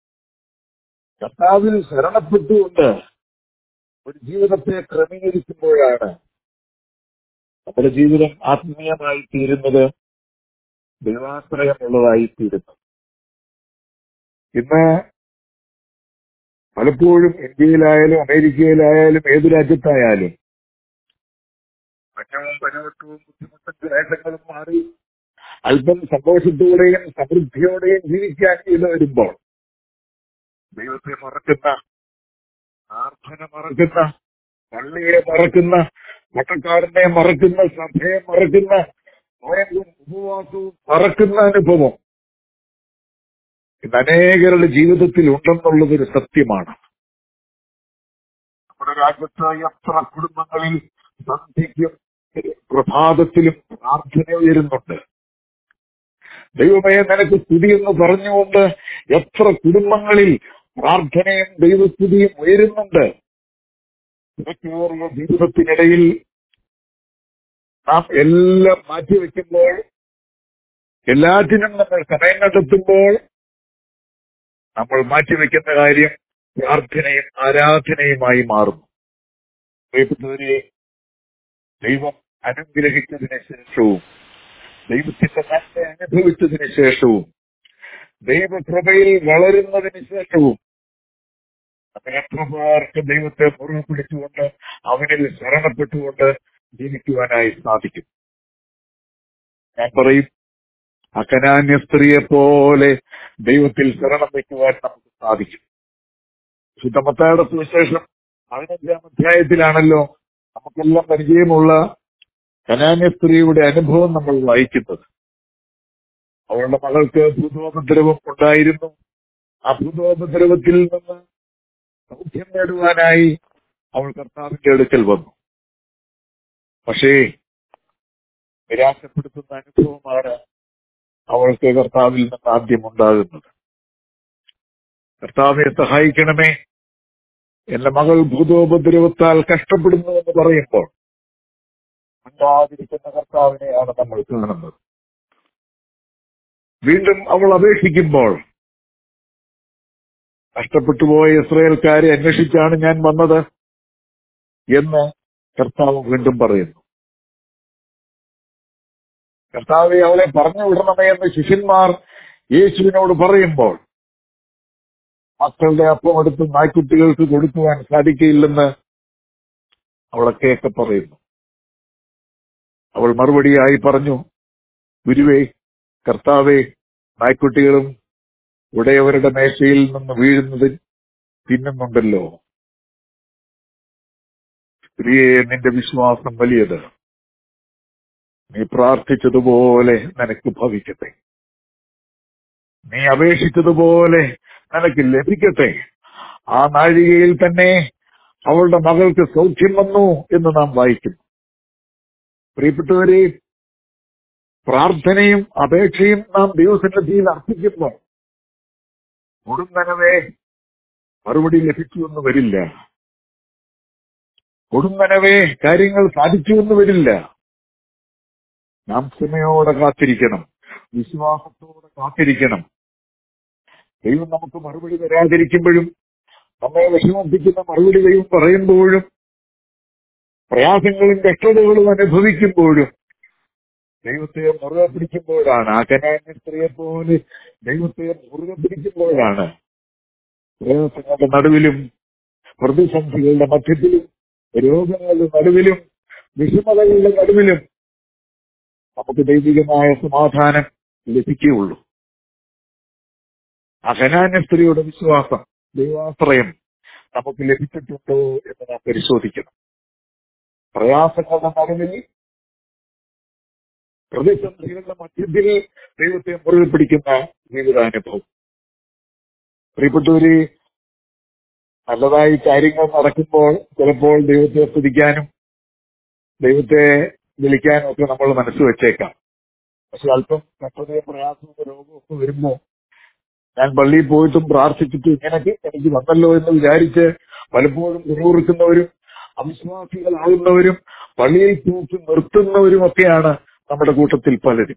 [SPEAKER 3] കർത്താവിൽ ശരണപ്പെട്ടുകൊണ്ട് ഒരു ജീവിതത്തെ ക്രമീകരിക്കുമ്പോഴാണ് നമ്മുടെ ജീവിതം ആത്മീയമായി തീരുന്നത് ദൈവാശ്രയമുള്ളതായി തീരുന്നു ഇന്ന് പലപ്പോഴും ഇന്ത്യയിലായാലും അമേരിക്കയിലായാലും ഏതു രാജ്യത്തായാലും മറ്റവും പരവട്ടവും ബുദ്ധിമുട്ടും ക്ലേശങ്ങളും മാറി അല്പം സന്തോഷത്തോടെയും സമൃദ്ധിയോടെയും ജീവിക്കാൻ ഇത് വരുമ്പോൾ ദൈവത്തെ മറക്കുന്ന പ്രാർത്ഥന മറക്കുന്ന പള്ളിയെ മറക്കുന്ന പട്ടക്കാരനെ മറക്കുന്ന സഭയെ മറക്കുന്ന നോയമ്പും ഉപവാസവും മറക്കുന്ന അനുഭവം ഇന്ന് അനേകരുടെ ജീവിതത്തിൽ ഉണ്ടെന്നുള്ളത് ഒരു സത്യമാണ് നമ്മുടെ രാജ്യത്ത് എത്ര കുടുംബങ്ങളിൽ സന്ധ്യയ്ക്കും പ്രഭാതത്തിലും പ്രാർത്ഥന ഉയരുന്നുണ്ട് ദൈവമേ നിനക്ക് സ്തുതി എന്ന് പറഞ്ഞുകൊണ്ട് എത്ര കുടുംബങ്ങളിൽ പ്രാർത്ഥനയും ദൈവസ്തുതിയും ഉയരുന്നുണ്ട് തിരക്കേറിയ ജീവിതത്തിനിടയിൽ നാം എല്ലാം മാറ്റിവെക്കുമ്പോൾ എല്ലാറ്റിനും നമ്മൾ സമയം കണ്ടെത്തുമ്പോൾ നമ്മൾ മാറ്റിവെക്കുന്ന കാര്യം പ്രാർത്ഥനയും ആരാധനയുമായി മാറുന്നു പ്രിയപ്പെട്ടവരെ ദൈവം അനുഗ്രഹിച്ചതിന് ശേഷവും ദൈവത്തിന്റെ നന്മ അനുഭവിച്ചതിന് ശേഷവും ദൈവകൃപയിൽ വളരുന്നതിന് ശേഷവും നമുക്ക് എത്ര പേർക്ക് ദൈവത്തെ മുറുകെ പിടിച്ചുകൊണ്ട് അവനിൽ ശരണപ്പെട്ടുകൊണ്ട് ജീവിക്കുവാനായി സാധിക്കും ഞാൻ പറയും അക്കനാന്യ സ്ത്രീയെ പോലെ ദൈവത്തിൽ ശരണം വയ്ക്കുവാൻ നമുക്ക് സാധിക്കും ശുദ്ധമത്തായുടെ സുവിശേഷം പതിനഞ്ചാം അധ്യായത്തിലാണല്ലോ നമുക്കെല്ലാം പരിചയമുള്ള കനാന്യ സ്ത്രീയുടെ അനുഭവം നമ്മൾ വായിക്കുന്നത് അവളുടെ മകൾക്ക് ഭൂതോപദ്രവം ഉണ്ടായിരുന്നു ആ ഭൂതോപദ്രവത്തിൽ നിന്ന് സൗഖ്യം നേടുവാനായി അവൾ കർത്താവിന്റെ അടുക്കൽ വന്നു പക്ഷേ നിരാശപ്പെടുത്തുന്ന അനുഭവമാണ് അവൾക്ക് കർത്താവിൽ നിന്ന് ആദ്യം ഉണ്ടാകുന്നത് കർത്താവിനെ സഹായിക്കണമേ എന്റെ മകൾ ഭൂതോപദ്രവത്താൽ കഷ്ടപ്പെടുന്നു എന്ന് പറയുമ്പോൾ മിണ്ടാതിരിക്കുന്ന കർത്താവിനെയാണ് നമ്മൾ കാണുന്നത് വീണ്ടും അവൾ അപേക്ഷിക്കുമ്പോൾ നഷ്ടപ്പെട്ടു പോയ ഇസ്രയേൽക്കാരെ അന്വേഷിച്ചാണ് ഞാൻ വന്നത് എന്ന് കർത്താവ് വീണ്ടും പറയുന്നു കർത്താവെ അവളെ പറഞ്ഞു വിടണമേ എന്ന് ശിഷ്യന്മാർ യേശുവിനോട് പറയുമ്പോൾ മക്കളുടെ അപ്പം എടുത്ത് നായ്ക്കുട്ടികൾക്ക് കൊടുക്കുവാൻ സാധിക്കയില്ലെന്ന് അവളൊക്കെയൊക്കെ പറയുന്നു അവൾ മറുപടിയായി പറഞ്ഞു ഗുരുവേ കർത്താവെ നായ്ക്കുട്ടികളും ഉടയവരുടെ മേശയിൽ നിന്ന് വീഴുന്നത് തിന്നുന്നുണ്ടല്ലോ സ്ത്രീയെ നിന്റെ വിശ്വാസം വലിയത് നീ പ്രാർത്ഥിച്ചതുപോലെ നിനക്ക് ഭവിക്കട്ടെ നീ അപേക്ഷിച്ചതുപോലെ നിനക്ക് ലഭിക്കട്ടെ ആ നാഴികയിൽ തന്നെ അവളുടെ മകൾക്ക് സൗഖ്യം വന്നു എന്ന് നാം വായിക്കുന്നു പ്രിയപ്പെട്ടവരെ പ്രാർത്ഥനയും അപേക്ഷയും നാം ദൈവസന്നിധിയിൽ അർപ്പിക്കുമ്പോൾ കൊടുന്നനവേ മറുപടി ലഭിച്ചു എന്ന് വരില്ല കൊടുന്നനവേ കാര്യങ്ങൾ സാധിച്ചു എന്ന് വരില്ല നാം ക്ഷമയോടെ കാത്തിരിക്കണം വിശ്വാസത്തോടെ കാത്തിരിക്കണം ദൈവം നമുക്ക് മറുപടി തരാതിരിക്കുമ്പോഴും നമ്മെ വിഷമിപ്പിക്കുന്ന മറുപടി ദൈവം പറയുമ്പോഴും പ്രയാസങ്ങളും കഷ്ടതകളും അനുഭവിക്കുമ്പോഴും ദൈവത്തെ മുറുകെ പിടിക്കുമ്പോഴാണ് ആ കനാന്യ സ്ത്രീയെ പോലെ ദൈവത്തെ മുറുകെ പിടിക്കുമ്പോഴാണ് പ്രയാസങ്ങളുടെ നടുവിലും പ്രതിസന്ധികളുടെ മധ്യത്തിലും രോഗങ്ങളുടെ നടുവിലും വിഷമതകളുടെ നടുവിലും നമുക്ക് ദൈവികമായ സമാധാനം ലഭിക്കുകയുള്ളൂ ആ ഹനാന്യ സ്ത്രീയുടെ വിശ്വാസം ദൈവാശ്രയം നമുക്ക് ലഭിച്ചിട്ടുണ്ടോ എന്ന് നാം പരിശോധിക്കണം പ്രയാസങ്ങളുടെ നടുവിൽ പ്രതിസന്ധികളുടെ മധ്യത്തിൽ ദൈവത്തെ മുറുകെ പിടിക്കുന്ന ജീവിതാനുഭവം പ്രിയപ്പെട്ടവര് നല്ലതായി കാര്യങ്ങൾ നടക്കുമ്പോൾ ചിലപ്പോൾ ദൈവത്തെ സ്തുതിക്കാനും ദൈവത്തെ വിളിക്കാനും ഒക്കെ നമ്മൾ മനസ്സ് വെച്ചേക്കാം പക്ഷെ അല്പം കഷ്ടതയും പ്രയാസവും രോഗവും ഒക്കെ വരുമ്പോ ഞാൻ പള്ളിയിൽ പോയിട്ടും പ്രാർത്ഥിച്ചിട്ടും ഇങ്ങനെയൊക്കെ എനിക്ക് വന്നല്ലോ എന്ന് വിചാരിച്ച് പലപ്പോഴും കുറുകുറുക്കുന്നവരും അവിശ്വാസികളാകുന്നവരും പള്ളിയിൽ തൂക്കി നിർത്തുന്നവരും ഒക്കെയാണ് നമ്മുടെ കൂട്ടത്തിൽ പലരും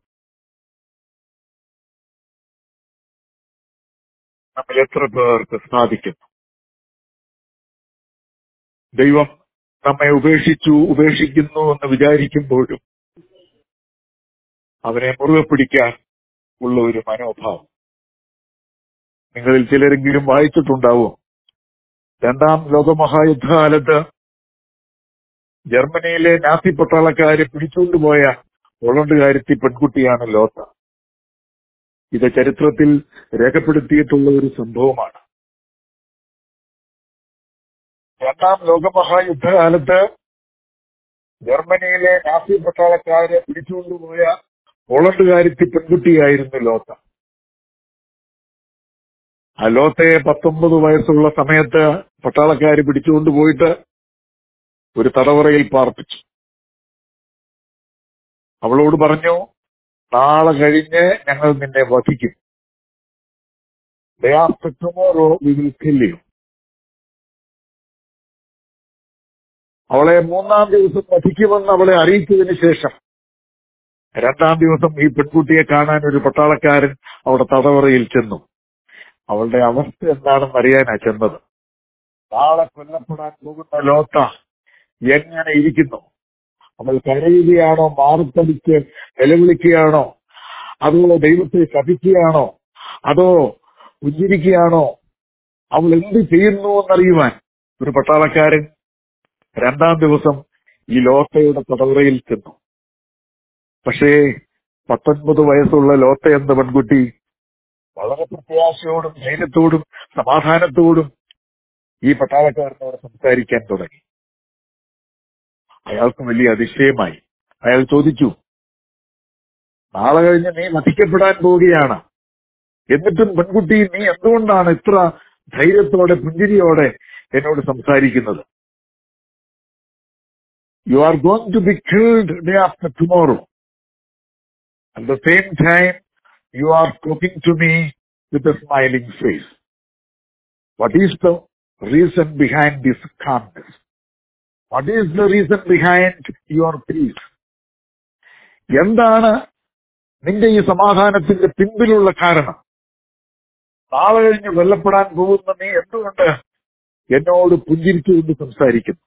[SPEAKER 3] നമ്മൾ എത്ര പേർക്ക് സാധിക്കുന്നു ദൈവം നമ്മെ ഉപേക്ഷിച്ചു ഉപേക്ഷിക്കുന്നു എന്ന് വിചാരിക്കുമ്പോഴും അവനെ മുറുകെ പിടിക്കാൻ ഉള്ള ഒരു മനോഭാവം നിങ്ങളിൽ ചിലരെങ്കിലും വായിച്ചിട്ടുണ്ടാവും രണ്ടാം ലോകമഹായുദ്ധകാലത്ത് ജർമ്മനിയിലെ നാസി പട്ടാളക്കാരെ പിടിച്ചുകൊണ്ടുപോയ പോളണ്ടുകാരത്തി പെൺകുട്ടിയാണ് ലോത്ത ഇത് ചരിത്രത്തിൽ രേഖപ്പെടുത്തിയിട്ടുള്ള ഒരു സംഭവമാണ് രണ്ടാം ലോകമഹായുദ്ധകാലത്ത് ജർമ്മനിയിലെ നാസി പട്ടാളക്കാരെ പിടിച്ചുകൊണ്ടുപോയ പോളണ്ടുകാരത്തി പെൺകുട്ടിയായിരുന്നു ലോത്ത ആ ലോത്തയെ പത്തൊമ്പത് വയസ്സുള്ള സമയത്ത് പട്ടാളക്കാര് പിടിച്ചുകൊണ്ടുപോയിട്ട് ഒരു തടവറയിൽ പാർപ്പിച്ചു അവളോട് പറഞ്ഞു നാളെ കഴിഞ്ഞ് ഞങ്ങൾ നിന്നെ വധിക്കും tomorrow we will kill you അവളെ മൂന്നാം ദിവസം വധിക്കുമെന്ന് അവളെ അറിയിച്ചതിന് ശേഷം രണ്ടാം ദിവസം ഈ പെൺകുട്ടിയെ കാണാൻ ഒരു പട്ടാളക്കാരൻ അവിടെ തടവറയിൽ ചെന്നു അവളുടെ അവസ്ഥ എന്താണെന്ന് അറിയാനാ ചെന്നത് നാളെ കൊല്ലപ്പെടാൻ പോകുന്ന ലോത്ത എങ്ങനെ ഇരിക്കുന്നു അവൾ കരയുകയാണോ മാറിത്തടിച്ച് നിലവിളിക്കുകയാണോ അതോ ദൈവത്തെ ശപിക്കുകയാണോ അതോ പുഞ്ചിരിക്കുകയാണോ അവൾ എന്ത് ചെയ്യുന്നു എന്നറിയുവാൻ ഒരു പട്ടാളക്കാരൻ രണ്ടാം ദിവസം ഈ ലോത്തയുടെ തടവറയിൽ ചെന്നു പക്ഷേ പത്തൊൻപത് വയസ്സുള്ള ലോത്ത എന്ന പെൺകുട്ടി വളരെ പ്രത്യാശയോടും ധൈര്യത്തോടും സമാധാനത്തോടും ഈ പട്ടാളക്കാരനോട് സംസാരിക്കാൻ തുടങ്ങി അയാൾക്ക് വലിയ അതിശയമായി അയാൾ ചോദിച്ചു നാളെ കഴിഞ്ഞ് നീ വധിക്കപ്പെടാൻ പോവുകയാണ് എന്നിട്ടും പെൺകുട്ടി നീ എന്തുകൊണ്ടാണ് ഇത്ര ധൈര്യത്തോടെ പുഞ്ചിരിയോടെ എന്നോട് സംസാരിക്കുന്നത് you are going to be killed day after tomorrow at the same time you are talking to me with a smiling face. What is the reason behind this calmness? What is the reason behind your peace? എന്താണ് നിന്റെ ഈ സമാധാനത്തിന്റെ പിൻപിലുള്ള കാരണം നാളെ കഴിഞ്ഞ് കൊല്ലപ്പെടാൻ പോകുന്ന നീ എന്തുകൊണ്ട് എന്നോട് പുഞ്ചിരിച്ചുകൊണ്ട് സംസാരിക്കുന്നു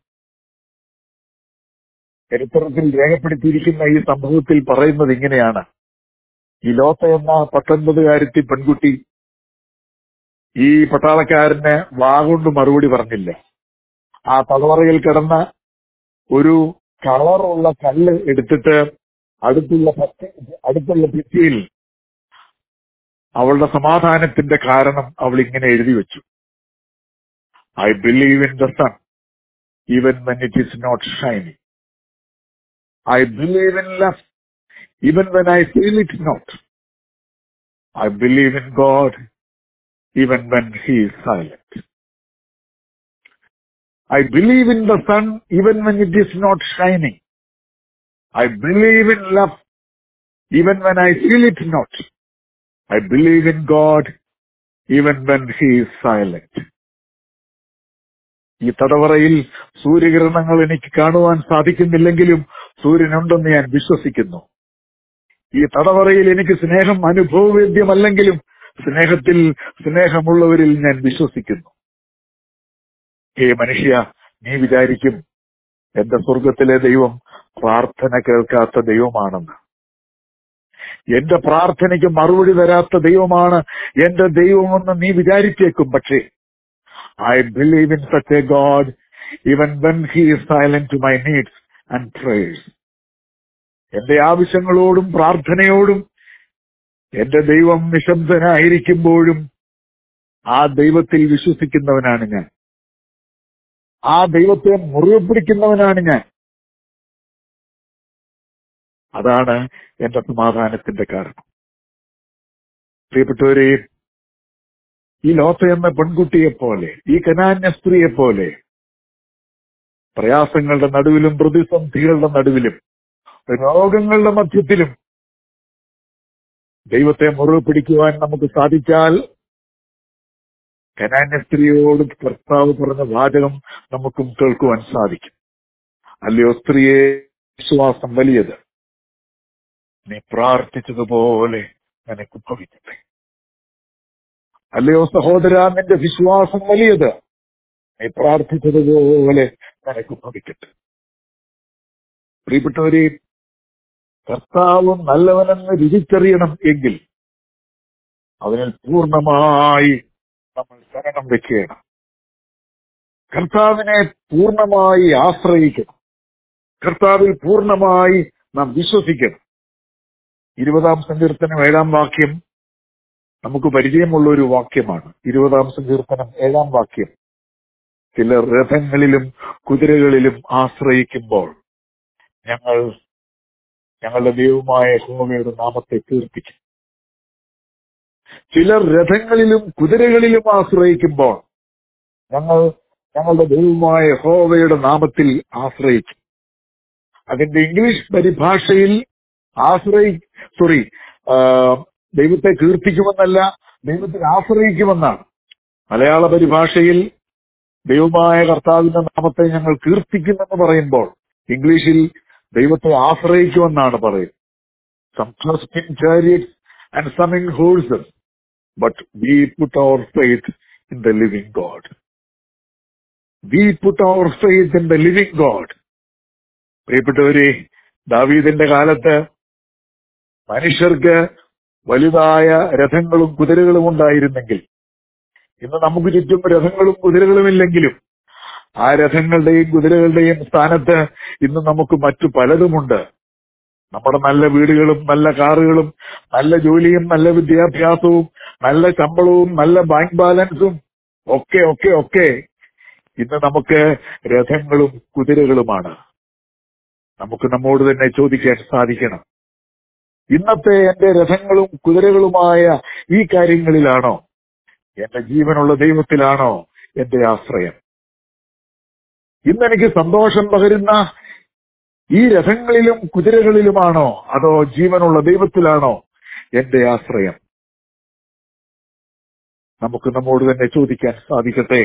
[SPEAKER 3] ചരിത്രത്തിൽ രേഖപ്പെടുത്തിയിരിക്കുന്ന ഈ സംഭവത്തിൽ പറയുന്നത് ഇങ്ങനെയാണ് ഈ ലോത്ത എന്ന പത്തൊൻപതുകാരത്തി പെൺകുട്ടി ഈ പട്ടാളക്കാരന് വാഗൊണ്ട് മറുപടി പറഞ്ഞില്ല ആ തലവറയിൽ കിടന്ന ഒരു കളറുള്ള കല്ല് എടുത്തിട്ട് അടുത്തുള്ള പച്ച- അടുത്തുള്ള ഭിത്തിയിൽ അവളുടെ സമാധാനത്തിന്റെ കാരണം അവൾ ഇങ്ങനെ എഴുതി വെച്ചു I believe in the sun even when it is not shining I believe in love even when I feel it not I believe in God even when he is silent. I believe in the sun even when it is not shining. I believe in love even when I feel it not. I believe in God even when he is silent. ഈ തടവറയിൽ സൂര്യകിരണങ്ങൾ എനിക്ക് കാണുവാൻ സാധിക്കുന്നില്ലെങ്കിലും സൂര്യനുണ്ടെന്ന് ഞാൻ വിശ്വസിക്കുന്നു ഈ തടവറയിൽ എനിക്ക് സ്നേഹം അനുഭവവേദ്യമല്ലെങ്കിലും സ്നേഹത്തിൽ സ്നേഹമുള്ളവരിൽ ഞാൻ വിശ്വസിക്കുന്നു ഹേ മനുഷ്യ നീ വിചാരിക്കും എന്റെ സ്വർഗത്തിലെ ദൈവം പ്രാർത്ഥന കേൾക്കാത്ത ദൈവമാണെന്ന് എന്റെ പ്രാർത്ഥനയ്ക്ക് മറുപടി തരാത്ത ദൈവമാണ് എന്റെ ദൈവമെന്ന് നീ വിചാരിച്ചേക്കും പക്ഷേ I believe in such a God even when he is silent to my needs and prayers എന്റെ ആവശ്യങ്ങളോടും പ്രാർത്ഥനയോടും എന്റെ ദൈവം നിശബ്ദനായിരിക്കുമ്പോഴും ആ ദൈവത്തിൽ വിശ്വസിക്കുന്നവനാണ് ഞാൻ ആ ദൈവത്തെ മുറുകെ പിടിക്കുന്നവനാണ് ഞാൻ അതാണ് എന്റെ സമാധാനത്തിന്റെ കാരണം പ്രിയപ്പെട്ടവരെ ഈ ലോത്ത എന്ന പെൺകുട്ടിയെ പോലെ ഈ കനാന്യ സ്ത്രീയെ പോലെ പ്രയാസങ്ങളുടെ നടുവിലും പ്രതിസന്ധികളുടെ നടുവിലും രോഗങ്ങളുടെ മധ്യത്തിലും ദൈവത്തെ മുറുകെ പിടിക്കുവാൻ നമുക്ക് സാധിച്ചാൽ കനാന്യ സ്ത്രീയോട് കർത്താവ് പറഞ്ഞ വാചകം നമുക്കും കേൾക്കുവാൻ സാധിക്കും അല്ലയോ സ്ത്രീയെ വിശ്വാസം വലിയത് നീ പ്രാർത്ഥിച്ചതുപോലെ നിനക്ക് ഭവിക്കട്ടെ അല്ലയോ സഹോദര നിന്റെ വിശ്വാസം വലിയത് നീ പ്രാർത്ഥിച്ചതുപോലെ നിനക്ക് ഭവിക്കട്ടെ പ്രിയപ്പെട്ടവരെ കർത്താവ് നല്ലവനെന്ന് രുചിച്ചറിയണം എങ്കിൽ അതിനിൽ പൂർണ്ണമായി നമ്മൾ ശരണം വെക്കണം കർത്താവിനെ പൂർണ്ണമായി ആശ്രയിക്കണം കർത്താവിൽ പൂർണ്ണമായി നാം വിശ്വസിക്കണം ഇരുപതാം സങ്കീർത്തനം ഏഴാം വാക്യം നമുക്ക് പരിചയമുള്ള ഒരു വാക്യമാണ് ഇരുപതാം സങ്കീർത്തനം ഏഴാം വാക്യം ചിലർ രഥങ്ങളിലും കുതിരകളിലും ആശ്രയിക്കുമ്പോൾ ഞങ്ങൾ ഞങ്ങളുടെ ദൈവമായ ഹോമയുടെ നാമത്തെ കീർത്തിക്കും ചിലർ രഥങ്ങളിലും കുതിരകളിലും ആശ്രയിക്കുമ്പോൾ ഞങ്ങൾ ഞങ്ങളുടെ ദൈവമായ ഹോവയുടെ നാമത്തിൽ ആശ്രയിക്കും അതിന്റെ ഇംഗ്ലീഷ് പരിഭാഷയിൽ ആശ്രയി സോറി ദൈവത്തെ കീർത്തിക്കുമെന്നല്ല ദൈവത്തിൽ ആശ്രയിക്കുമെന്നാണ് മലയാള പരിഭാഷയിൽ ദൈവമായ കർത്താവിന്റെ നാമത്തെ ഞങ്ങൾ കീർത്തിക്കുമെന്ന് പറയുമ്പോൾ ഇംഗ്ലീഷിൽ ദൈവത്തെ ആശ്രയിക്കുമെന്നാണ് പറയുന്നത് some trust in chariots and some in horses but we put our faith in the living God we put our faith in the living God പ്രിയപ്പെട്ടവരെ ദാവീദിന്റെ കാലത്ത് മനുഷ്യർക്ക് വലുതായ രഥങ്ങളും കുതിരകളും ഉണ്ടായിരുന്നെങ്കിൽ ഇന്ന് നമുക്ക് ചുറ്റും രഥങ്ങളും കുതിരകളും ഇല്ലെങ്കിലും ആ രഥങ്ങളുടെയും കുതിരകളുടെയും സ്ഥാനത്ത് ഇന്ന് നമുക്ക് മറ്റു പലതുമുണ്ട് നമ്മുടെ നല്ല വീടുകളും നല്ല കാറുകളും നല്ല ജോലിയും നല്ല വിദ്യാഭ്യാസവും നല്ല ശമ്പളവും നല്ല ബാങ്ക് ബാലൻസും ഒക്കെ ഒക്കെ ഒക്കെ ഇന്ന് നമുക്ക് രഥങ്ങളും കുതിരകളുമാണ് നമുക്ക് നമ്മോട് തന്നെ ചോദിക്കാൻ സാധിക്കണം ഇന്നത്തെ എന്റെ രഥങ്ങളും കുതിരകളുമായ ഈ കാര്യങ്ങളിലാണോ എന്റെ ജീവനുള്ള ദൈവത്തിലാണോ എന്റെ ആശ്രയം ഇന്നെനിക്ക് സന്തോഷം പകരുന്ന ഈ രഥങ്ങളിലും കുതിരകളിലുമാണോ അതോ ജീവനുള്ള ദൈവത്തിലാണോ എന്റെ ആശ്രയം നമുക്ക് നമ്മോട് തന്നെ ചോദിക്കാൻ സാധിക്കട്ടെ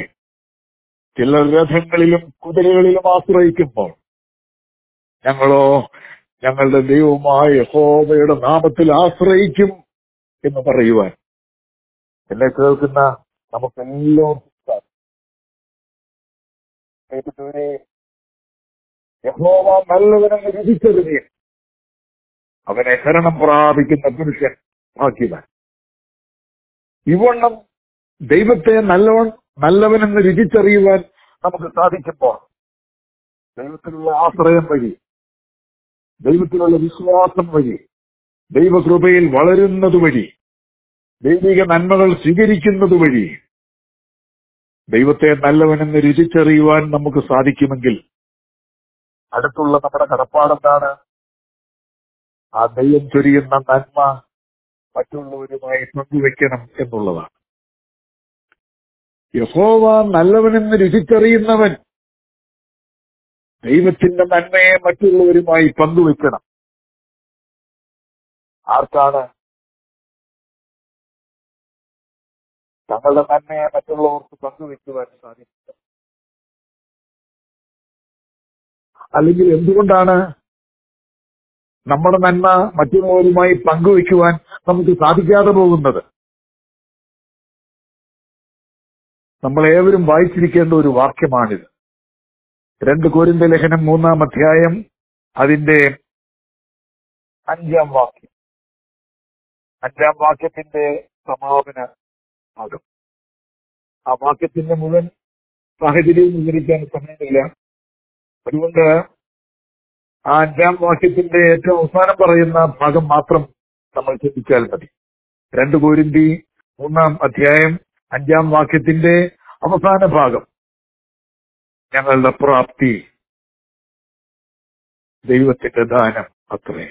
[SPEAKER 3] ചിലർ രഥങ്ങളിലും കുതിരകളിലും ആശ്രയിക്കുമ്പോൾ ഞങ്ങളോ ഞങ്ങളുടെ ദൈവമായ യഹോവയുടെ നാമത്തിൽ ആശ്രയിക്കും എന്ന് പറയുവാൻ എന്നെ കേൾക്കുന്ന നമുക്കെല്ലാവർക്കും സാധിക്കും. പ്രിയപ്പെട്ടവരെ, യഹോവ നല്ലവനെന്ന് രുചിച്ചതിനെ അവനെ ശരണം പ്രാപിക്കുന്ന പുരുഷൻ ഭാഗ്യവാൻ ഇവണ്ണം ദൈവത്തെ നല്ലവൻ നല്ലവനെന്ന് രുചിച്ചറിയുവാൻ നമുക്ക് സാധിക്കുമ്പോൾ ദൈവത്തിലുള്ള ആശ്രയം വഴി ദൈവത്തിലുള്ള വിശ്വാസം വഴി ദൈവകൃപയിൽ വളരുന്നത് വഴി ദൈവിക നന്മകൾ സ്വീകരിക്കുന്നത് വഴി ദൈവത്തെ നല്ലവനെന്ന് രുചിച്ചറിയുവാൻ നമുക്ക് സാധിക്കുമെങ്കിൽ അടുത്തുള്ള നമ്മുടെ കടപ്പാടെന്താണ് ആ ദൈവം ചൊരിയുന്ന നന്മ മറ്റുള്ളവരുമായി പങ്കുവെക്കണം എന്നുള്ളതാണ് യഹോവ നല്ലവനെന്ന് രുചിച്ചറിയുന്നവൻ ദൈവത്തിന്റെ നന്മയെ മറ്റുള്ളവരുമായി പങ്കുവെക്കണം ആർക്കാണ് തങ്ങളുടെ നന്മയെ മറ്റുള്ളവർക്ക് പങ്കുവെക്കുവാൻ സാധിക്കുക അല്ലെങ്കിൽ എന്തുകൊണ്ടാണ് നമ്മുടെ നന്മ മറ്റുള്ളവരുമായി പങ്കുവെക്കുവാൻ നമുക്ക് സാധിക്കാതെ പോകുന്നത് നമ്മൾ ഏവരും വായിച്ചിരിക്കേണ്ട ഒരു വാക്യമാണിത് രണ്ട് കോരിന്ത ലേഖനം മൂന്നാം അധ്യായം അതിന്റെ അഞ്ചാം വാക്യം അഞ്ചാം വാക്യത്തിന്റെ സമാപന ഭാഗം ആ വാക്യത്തിന്റെ മുഴുവൻ സാഹചര്യവും വിവരിക്കാൻ സമയമില്ല അതുകൊണ്ട് ആ അഞ്ചാം വാക്യത്തിന്റെ ഏറ്റവും അവസാനം പറയുന്ന ഭാഗം മാത്രം നമ്മൾ ചിന്തിച്ചാൽ മതി രണ്ട് കോരിന്തി മൂന്നാം അധ്യായം അഞ്ചാം വാക്യത്തിന്റെ അവസാന ഭാഗം ഞങ്ങളുടെ പ്രാപ്തി ദൈവത്തിന്റെ ദാനം അത്രേ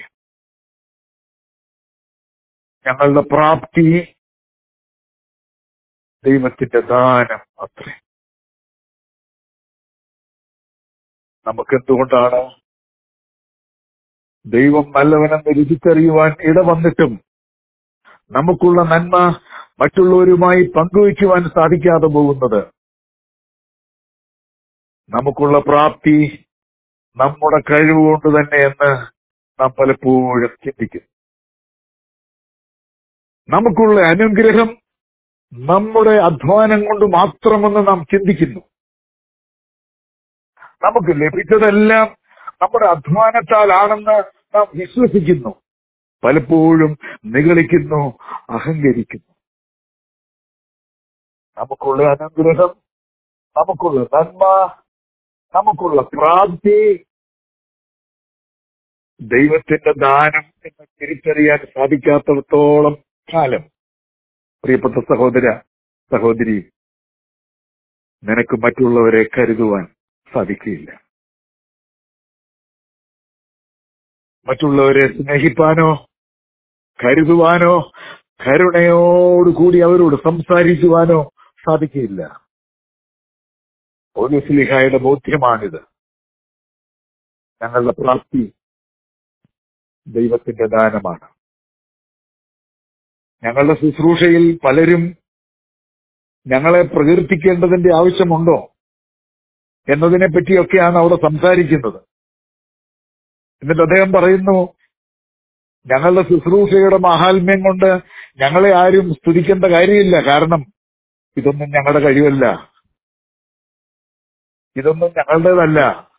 [SPEAKER 3] ഞങ്ങളുടെ പ്രാപ്തി ദൈവത്തിന്റെ ദാനം അത്രേ നമുക്കെന്തുകൊണ്ടാണ് ദൈവം നല്ലവനെന്ന് രുചിച്ചറിയുവാൻ ഇടവന്നിട്ടും നമുക്കുള്ള നന്മ മറ്റുള്ളവരുമായി പങ്കുവയ്ക്കുവാൻ സാധിക്കാതെ പോകുന്നത് നമുക്കുള്ള പ്രാപ്തി നമ്മുടെ കഴിവുകൊണ്ട് തന്നെ എന്ന് നാം പലപ്പോഴും ചിന്തിക്കും നമുക്കുള്ള അനുഗ്രഹം നമ്മുടെ അധ്വാനം കൊണ്ട് മാത്രമെന്ന് നാം ചിന്തിക്കുന്നു നമുക്ക് ലഭിച്ചതെല്ലാം നമ്മുടെ അധ്വാനത്താലാണെന്ന് നാം വിശ്വസിക്കുന്നു പലപ്പോഴും നിഗളിക്കുന്നു അഹങ്കരിക്കുന്നു നമുക്കുള്ള അനുഗ്രഹം നമുക്കുള്ള നന്മ നമുക്കുള്ള പ്രാപ്തി ദൈവത്തിന്റെ ദാനം എന്ന് തിരിച്ചറിയാൻ സാധിക്കാത്തിടത്തോളം കാലം പ്രിയപ്പെട്ട സഹോദര സഹോദരി നിനക്ക് മറ്റുള്ളവരെ കരുതുവാൻ സാധിക്കുകയില്ല മറ്റുള്ളവരെ സ്നേഹിപ്പാനോ കരുതുവാനോ കരുണയോടുകൂടി അവരോട് സംസാരിക്കുവാനോ സാധിക്കില്ല ഓലിസ്ലിഹായുടെ ബോധ്യമാണിത് ഞങ്ങളുടെ പ്രാപ്തി ദൈവത്തിന്റെ ദാനമാണ് ഞങ്ങളുടെ ശുശ്രൂഷയിൽ പലരും ഞങ്ങളെ പ്രകീർത്തിക്കേണ്ടതിന്റെ ആവശ്യമുണ്ടോ എന്നതിനെ പറ്റിയൊക്കെയാണ് അവിടെ സംസാരിക്കുന്നത് എന്നിട്ട് അദ്ദേഹം പറയുന്നു ഞങ്ങളുടെ ശുശ്രൂഷയുടെ മഹാത്മ്യം കൊണ്ട് ഞങ്ങളെ ആരും സ്തുതിക്കേണ്ട കാര്യമില്ല കാരണം ഇതൊന്നും ഞങ്ങളുടെ കഴിവല്ല ഇതൊന്നും ഞങ്ങളുടേതല്ല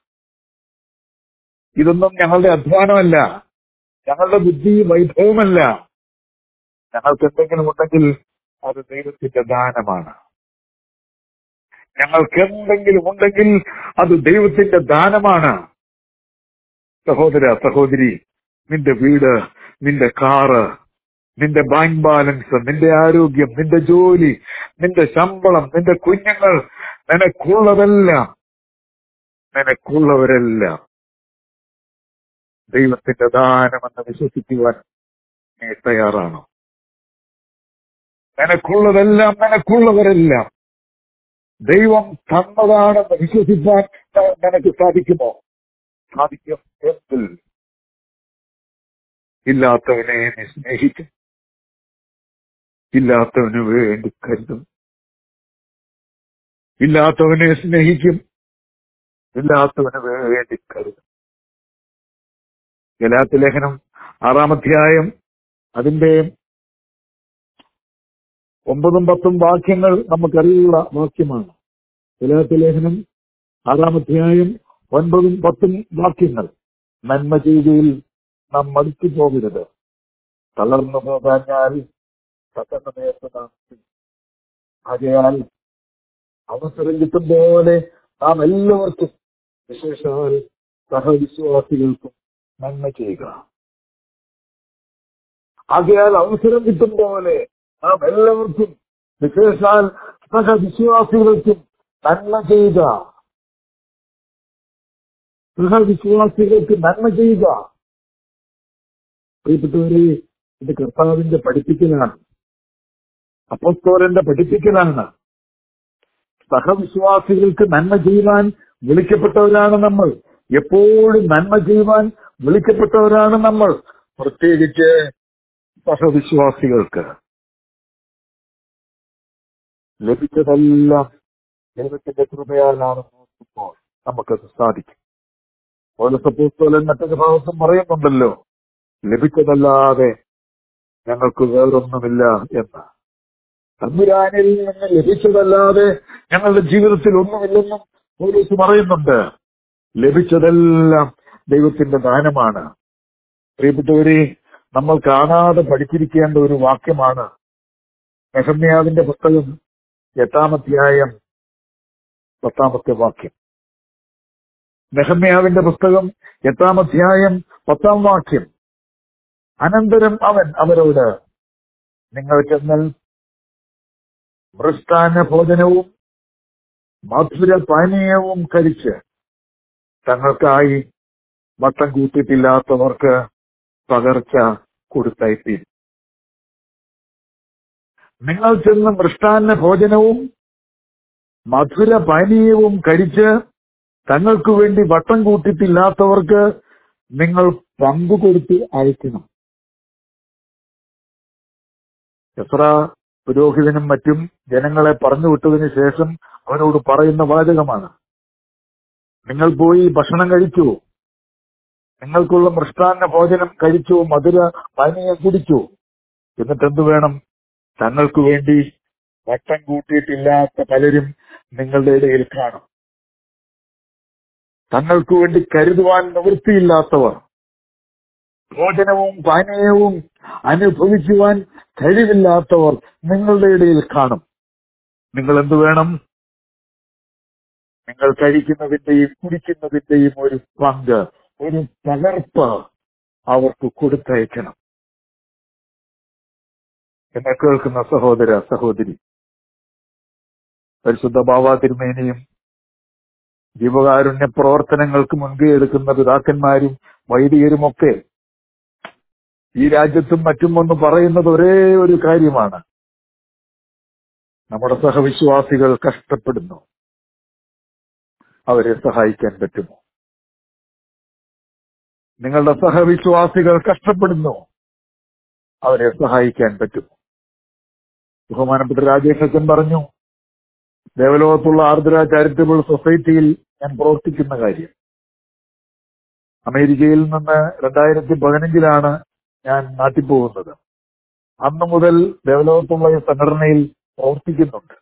[SPEAKER 3] ഇതൊന്നും ഞങ്ങളുടെ അധ്വാനമല്ല ഞങ്ങളുടെ ബുദ്ധി വൈഭവമല്ല ഞങ്ങൾക്ക് എന്തെങ്കിലും ഉണ്ടെങ്കിൽ അത് ദൈവത്തിന്റെ ദാനമാണ് ഞങ്ങൾക്ക് എന്തെങ്കിലും ഉണ്ടെങ്കിൽ അത് ദൈവത്തിന്റെ ദാനമാണ് സഹോദര സഹോദരി നിന്റെ വീട് നിന്റെ കാറ് നിന്റെ ബാങ്ക് ബാലൻസ് നിന്റെ ആരോഗ്യം നിന്റെ ജോലി നിന്റെ ശമ്പളം നിന്റെ കുഞ്ഞുങ്ങൾ നിനക്കുള്ളതെല്ലാം നിനക്കുള്ളവരെല്ലാം ദൈവത്തിന്റെ ദാനമെന്ന് വിശ്വസിക്കുവാൻ നീ തയ്യാറാണോ നിനക്കുള്ളതെല്ലാം നിനക്കുള്ളവരെല്ലാം ദൈവം തന്നതാണെന്ന് വിശ്വസിപ്പാൻ നിനക്ക് സാധിക്കുമോ സാധിക്കും എങ്കിൽ ഇല്ലാത്തവനെ നീ സ്നേഹിക്കും ഇല്ലാത്തവന് വേണ്ടി കരുതും ഇല്ലാത്തവനെ സ്നേഹിക്കും ഇല്ലാത്തവന് വേണ്ടി കരുതും ഗലാത്തി ലേഖനം ആറാം അധ്യായം അതിന്റെ ഒമ്പതും പത്തും വാക്യങ്ങൾ നമുക്കറിയുള്ള വാക്യമാണ് ഗലാത്തി ലേഖനം ആറാം അധ്യായം ഒൻപതും പത്തും വാക്യങ്ങൾ നന്മ ചെയ്തതിൽ നാം മടുത്തു പോകരുത് തളർന്നു പോകാഞ്ഞാൽ തക്ക നേരത്തെ നാം ആകയാൽ അവസരം കിട്ടും പോലെ നാം എല്ലാവർക്കും വിശേഷാൽ സഹവിശ്വാസികൾക്കും നന്മ ചെയ്യുക ആകയാൽ അവസരം കിട്ടും പോലെ നാം എല്ലാവർക്കും വിശേഷാൽ സഹവിശ്വാസികൾക്കും നന്മ ചെയ്യുക സഹവിശ്വാസികൾക്ക് നന്മ ചെയ്യുക പ്രിയപ്പെട്ടവരെ ഇത് കർത്താവിന്റെ പഠിപ്പിക്കലാണ് അപ്പോസ്തോലന്റെ പഠിപ്പിക്കലാണ് സഹവിശ്വാസികൾക്ക് നന്മ ചെയ്യുവാൻ വിളിക്കപ്പെട്ടവരാണ് നമ്മൾ എപ്പോഴും നന്മ ചെയ്യുവാൻ വിളിക്കപ്പെട്ടവരാണ് നമ്മൾ പ്രത്യേകിച്ച് സഹവിശ്വാസികൾക്ക് ലഭിച്ചതെല്ലാം ദൈവത്തിന്റെ കൃപയാലാണ് നോക്കുമ്പോൾ നമുക്കത് സാധിക്കും ഓരോ സപ്പോസ്തോലൻ മറ്റൊരു ഭാഗത്തും പറയുന്നുണ്ടല്ലോ ലഭിച്ചതല്ലാതെ ഞങ്ങൾക്ക് വേറൊന്നുമില്ല എന്ന് തമ്പുരാനിൽ നിന്ന് ലഭിച്ചതല്ലാതെ ഞങ്ങളുടെ ജീവിതത്തിൽ ഒന്നുമില്ലെന്നും പോലീസ് പറയുന്നുണ്ട് ലഭിച്ചതെല്ലാം ദൈവത്തിന്റെ ദാനമാണ് പ്രിയപ്പെട്ടവരെ നമ്മൾ കാണാതെ പഠിച്ചിരിക്കേണ്ട ഒരു വാക്യമാണ് നെഹമ്യാവിന്റെ പുസ്തകം എട്ടാമധ്യായം പത്താമത്തെ വാക്യം നെഹമ്യാവിന്റെ പുസ്തകം എട്ടാമധ്യായം പത്താം വാക്യം അനന്തരം അവൻ അവരോട് നിങ്ങൾ ചെന്നാൽ മൃഷ്ടാന ഭോജനവും മധുര പാനീയവും കഴിച്ച് തങ്ങൾക്കായി വട്ടം കൂട്ടിയിട്ടില്ലാത്തവർക്ക് പകർച്ച കൊടുത്തയപ്പീൻ നിങ്ങൾ ചെന്ന് മൃഷ്ടാന്ന ഭോജനവും മധുര പാനീയവും കഴിച്ച് തങ്ങൾക്ക് വേണ്ടി വട്ടം കൂട്ടിയിട്ടില്ലാത്തവർക്ക് നിങ്ങൾ പങ്കു കൊടുത്ത് അയക്കണം എത്ര പുരോഹിതനും മറ്റും ജനങ്ങളെ പറഞ്ഞു വിട്ടതിന് ശേഷം അവനോട് പറയുന്ന വാചകമാണ് നിങ്ങൾ പോയി ഭക്ഷണം കഴിച്ചു നിങ്ങൾക്കുള്ള മൃഷ്ടാന്ന ഭോജനം കഴിച്ചു മധുര പാനീയം കുടിച്ചു എന്നിട്ട് എന്തു വേണം തങ്ങൾക്ക് വേണ്ടി വട്ടം കൂട്ടിയിട്ടില്ലാത്ത പലരും നിങ്ങളുടെ ഇടയിൽ കാണും തങ്ങൾക്ക് വേണ്ടി കരുതുവാൻ നിവൃത്തിയില്ലാത്തവർ ഭോജനവും പാനീയവും അനുഭവിക്കുവാൻ കഴിവില്ലാത്തവർ നിങ്ങളുടെ ഇടയിൽ കാണും നിങ്ങൾ എന്തു വേണം നിങ്ങൾ കഴിക്കുന്നതിന്റെയും കുടിക്കുന്നതിന്റെയും ഒരു പങ്ക് ഒരു പകർപ്പ് അവർക്ക് കൊടുത്തയക്കണം എന്നെ കേൾക്കുന്ന സഹോദര സഹോദരി പരിശുദ്ധ ബാബാ തിരുമേനിയും ജീവകാരുണ്യ പ്രവർത്തനങ്ങൾക്ക് മുൻകൈ എടുക്കുന്ന പിതാക്കന്മാരും വൈദികരുമൊക്കെ ഈ രാജ്യത്തും മറ്റും ഒന്ന് പറയുന്നത് ഒരേ ഒരു കാര്യമാണ് നമ്മുടെ സഹവിശ്വാസികൾ കഷ്ടപ്പെടുന്നു അവരെ സഹായിക്കാൻ പറ്റുമോ നിങ്ങളുടെ സഹവിശ്വാസികൾ കഷ്ടപ്പെടുന്നു അവരെ സഹായിക്കാൻ പറ്റുമോ ബഹുമാനപ്പെട്ട രാജേഷ് അച്ഛൻ പറഞ്ഞു ദേവലോകത്തുള്ള ആർദ്ര ചാരിറ്റബിൾ സൊസൈറ്റിയിൽ ഞാൻ പ്രവർത്തിക്കുന്ന കാര്യം അമേരിക്കയിൽ നിന്ന് രണ്ടായിരത്തി പതിനഞ്ചിലാണ് ഞാൻ നാട്ടിൽ പോകുന്നത് അന്ന് മുതൽ ദേവലോകത്തുള്ള ഈ സംഘടനയിൽ പ്രവർത്തിക്കുന്നുണ്ട്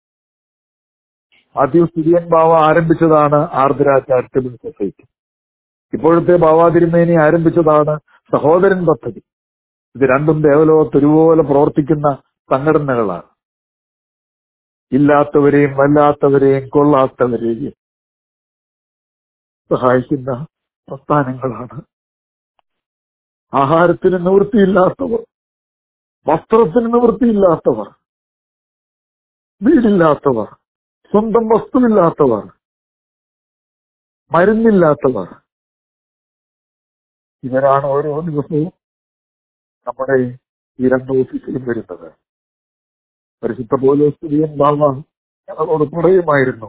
[SPEAKER 3] മാത്യു സ്ഥിതിയൻ ബാവ ആരംഭിച്ചതാണ് ആർദ്ര ചാരിറ്റബിൾ സൊസൈറ്റി ഇപ്പോഴത്തെ ബാവാ തിരുമേനി ആരംഭിച്ചതാണ് സഹോദരൻ പദ്ധതി ഇത് രണ്ടും ദേവലോകത്ത് ഒരുപോലെ പ്രവർത്തിക്കുന്ന സംഘടനകളാണ് ഇല്ലാത്തവരെയും വല്ലാത്തവരെയും കൊള്ളാത്തവരെയും സഹായിക്കുന്ന പ്രസ്ഥാനങ്ങളാണ് ആഹാരത്തിന് നിവൃത്തിയില്ലാത്തവർ വസ്ത്രത്തിന് നിവൃത്തിയില്ലാത്തവർ വീടില്ലാത്തവർ സ്വന്തം വസ്തുവില്ലാത്തവർ മരുന്നില്ലാത്തവർ ഇവരാണ് ഓരോ ദിവസവും നമ്മുടെ ഈ രണ്ട് ഓഫീസിലും വരുന്നത് പരിശുദ്ധ പോലെ സ്ഥിതിയും ബാബ ഞങ്ങളോട് പറയുമായിരുന്നു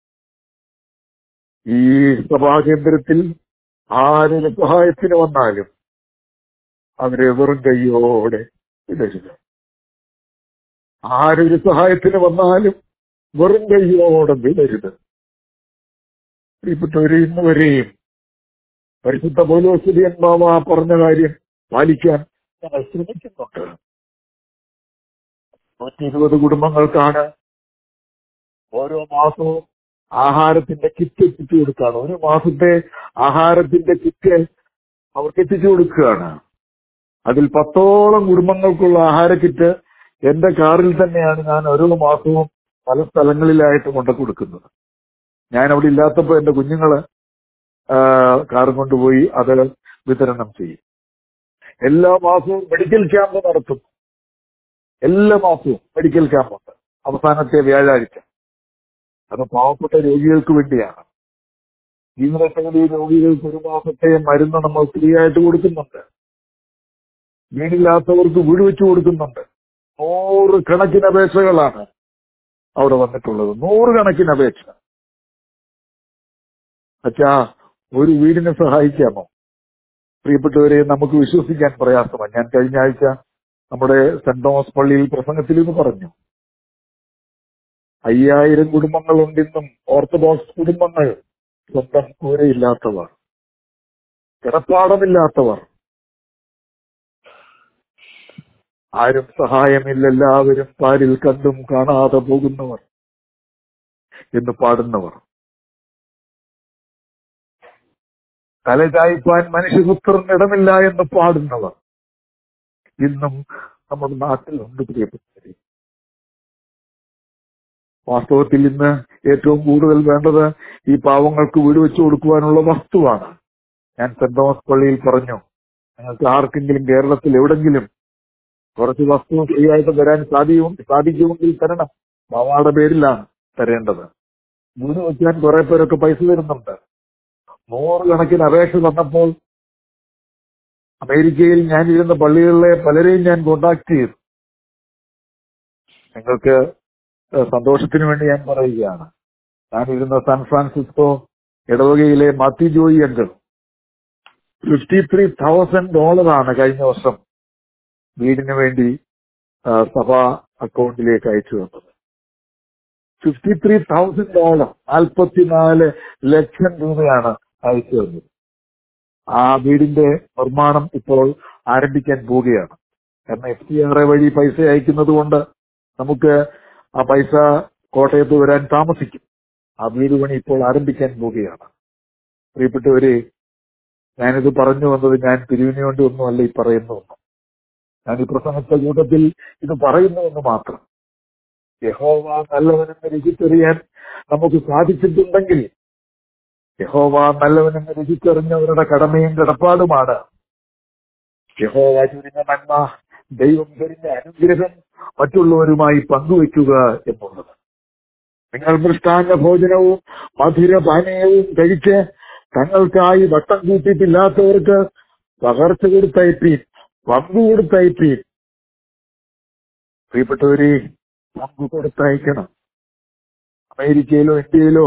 [SPEAKER 3] ഈ സഭാകേന്ദ്രത്തിൽ ആരുടെ സഹായത്തിന് വന്നാലും അവരെ വെറും കൈയോടെ വിടരുത് ആരൊരു സഹായത്തിന് വന്നാലും വെറും കൈയോടെ വിടരുത് പ്രിയപ്പെട്ടവരെ ഇന്ന് വരെയും പരിശുദ്ധ പൗലോസ്ലിയൻ ബാബ പറഞ്ഞ കാര്യം പാലിക്കാൻ ഞങ്ങൾ ശ്രമിക്കുന്നുണ്ട് നൂറ്റി ഇരുപത് കുടുംബങ്ങൾക്കാണ് ഓരോ മാസവും ആഹാരത്തിന്റെ കിറ്റ് എത്തിച്ചു കൊടുക്കുകയാണ് ഒരു മാസത്തെ ആഹാരത്തിന്റെ കിറ്റ് അവർക്ക് എത്തിച്ചു കൊടുക്കുകയാണ് അതിൽ പത്തോളം കുടുംബങ്ങൾക്കുള്ള ആഹാര കിറ്റ് എന്റെ കാറിൽ തന്നെയാണ് ഞാൻ ഓരോ മാസവും പല സ്ഥലങ്ങളിലായിട്ട് കൊണ്ടു കൊടുക്കുന്നത് ഞാൻ അവിടെ ഇല്ലാത്തപ്പോ എന്റെ കുഞ്ഞുങ്ങള് ആ, കാറും കൊണ്ടുപോയി അത് വിതരണം ചെയ്യും എല്ലാ മാസവും മെഡിക്കൽ ക്യാമ്പ് നടത്തും എല്ലാ മാസവും മെഡിക്കൽ ക്യാമ്പുണ്ട് അവസാനത്തെ വ്യാഴാഴ്ച അത് പാവപ്പെട്ട രോഗികൾക്ക് വേണ്ടിയാണ് ജീവിതശൈലി രോഗികൾക്ക് ഒരു മാസത്തെ മരുന്ന് നമ്മൾ ഫ്രീ ആയിട്ട് കൊടുക്കുന്നുണ്ട് വീടില്ലാത്തവർക്ക് വീട് വെച്ച് കൊടുക്കുന്നുണ്ട് നൂറ് കണക്കിന് അപേക്ഷകളാണ് അവിടെ വന്നിട്ടുള്ളത് നൂറ് കണക്കിന് അപേക്ഷ അച്ഛാ ഒരു വീടിനെ സഹായിക്കാമോ പ്രിയപ്പെട്ടവരെ നമുക്ക് വിശ്വസിക്കാൻ പ്രയാസമാണ് ഞാൻ കഴിഞ്ഞ ആഴ്ച നമ്മുടെ സെന്റ് തോമസ് പള്ളിയിൽ പ്രസംഗത്തിൽ ഇത് പറഞ്ഞു അയ്യായിരം കുടുംബങ്ങളുണ്ടെന്നും ഓർത്തഡോക്സ് കുടുംബങ്ങൾ സ്വന്തം കൂരയില്ലാത്തവർ കിടപ്പാടമില്ലാത്തവർ ആരും സഹായമില്ല എല്ലാവരും പാരിൽ കണ്ടും കാണാതെ പോകുന്നവർ എന്ന് പാടുന്നവർ തലചായ്പാൻ മനുഷ്യപുത്രന് ഇടമില്ല എന്ന് പാടുന്നവർ ഇന്നും നമ്മുടെ നാട്ടിലുണ്ട് പ്രിയപ്പെട്ടവരെ വാസ്തവത്തിൽ ഇന്ന് ഏറ്റവും കൂടുതൽ വേണ്ടത് ഈ പാവങ്ങൾക്ക് വീട് വെച്ചു കൊടുക്കുവാനുള്ള വസ്തുവാണ് ഞാൻ സെന്റ് തോമസ് പള്ളിയിൽ പറഞ്ഞു നിങ്ങൾക്ക് ആർക്കെങ്കിലും കേരളത്തിൽ എവിടെങ്കിലും കുറച്ച് വസ്തു ഫ്രീ ആയിട്ട് തരാൻ സാധിക്കും സാധിക്കുമെങ്കിൽ തരണം ബാവാടെ പേരിലാണ് തരേണ്ടത് വീട് വെക്കാൻ കുറെ പേരൊക്കെ പൈസ തരുന്നുണ്ട് നൂറുകണക്കിന് അപേക്ഷ തന്നപ്പോൾ അമേരിക്കയിൽ ഞാൻ ഇരുന്ന പള്ളികളിലെ പലരെയും ഞാൻ കോണ്ടാക്ട് ചെയ്തു നിങ്ങൾക്ക് ഏഹ്, സന്തോഷത്തിന് വേണ്ടി ഞാൻ പറയുകയാണ് ഞാൻ ഇരുന്ന സാൻ ഫ്രാൻസിസ്കോ ഇടവകയിലെ Mathew Joy uncle fifty three thousand ഡോളറാണ് കഴിഞ്ഞ വർഷം വീടിന് വേണ്ടി ആ, സഭാ അക്കൗണ്ടിലേക്ക് അയച്ചു തന്നത് ഫിഫ്റ്റി ത്രീ തൗസൻഡ് ഡോളർ നാൽപ്പത്തിനാല് ലക്ഷം രൂപയാണ് അയച്ചു തന്നത് ആ വീടിന്റെ നിർമ്മാണം ഇപ്പോൾ ആരംഭിക്കാൻ പോവുകയാണ് കാരണം എഫ് ടി ആർ എ വഴി പൈസ അയക്കുന്നത് കൊണ്ട് നമുക്ക് ആ പൈസ കോട്ടയത്ത് വരാൻ താമസിക്കും ആ വീട് പണി ഇപ്പോൾ ആരംഭിക്കാൻ പോവുകയാണ് പ്രിയപ്പെട്ടവരെ ഞാനിത് പറഞ്ഞു വന്നത് ഞാൻ പിരിവിന് വേണ്ടി ഒന്നുമല്ല ഈ പറയുന്നതൊന്നും ഞാൻ ഈ പ്രസംഗത്തെ കൂട്ടത്തിൽ ഇത് പറയുന്നുവെന്ന് മാത്രം യഹോവ നല്ലവനെന്ന് രുചിച്ചറിയാൻ നമുക്ക് സാധിച്ചിട്ടുണ്ടെങ്കിൽ യഹോവ നല്ലവനെന്ന് രുചിച്ചറിഞ്ഞവരുടെ കടമയും കിടപ്പാടുമാണ് യഹോവ ചുരിഞ്ഞ നന്മ ദൈവം ചൊരിഞ്ഞ അനുഗ്രഹം മറ്റുള്ളവരുമായി പങ്കുവയ്ക്കുക എന്നുള്ളത് നിങ്ങൾ മൃഷ്ടാന്ന ഭോജനവും മധുരപാനീയവും കഴിച്ച് തങ്ങൾക്കായി വട്ടം കൂട്ടിയിട്ടില്ലാത്തവർക്ക് പകർച്ച കൊടുത്തയപ്പീൻ പങ്കു കൊടുത്തയപ്പീൻ പ്രിയപ്പെട്ടവരെ പങ്കു കൊടുത്തയക്കണം അമേരിക്കയിലോ ഇന്ത്യയിലോ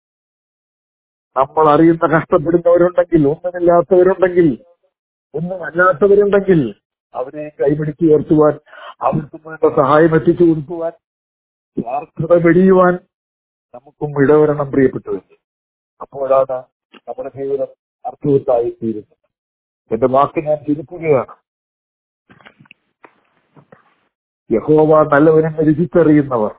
[SPEAKER 3] നമ്മൾ അറിയുന്ന കഷ്ടപ്പെടുന്നവരുണ്ടെങ്കിൽ ഒന്നുമില്ലാത്തവരുണ്ടെങ്കിൽ ഒന്നുമല്ലാത്തവരുണ്ടെങ്കിൽ അവരെ കൈപിടിച്ച് ഉയർത്തുവാൻ അവർക്ക് വേണ്ട സഹായം എത്തിച്ചു കൊടുക്കുവാൻ സ്വാർത്ഥത വെടിയുവാൻ നമുക്കും ഇടവരണം പ്രിയപ്പെട്ടവർ അപ്പോഴാണ് നമ്മുടെ ജീവിതം അർത്ഥവത്തായി തീരുന്നത് എന്റെ വാക്ക് ഞാൻ ചുരുക്കുകയാണ് യഹോവ നല്ലവനെന്ന് രുചിച്ചറിയുന്നവർ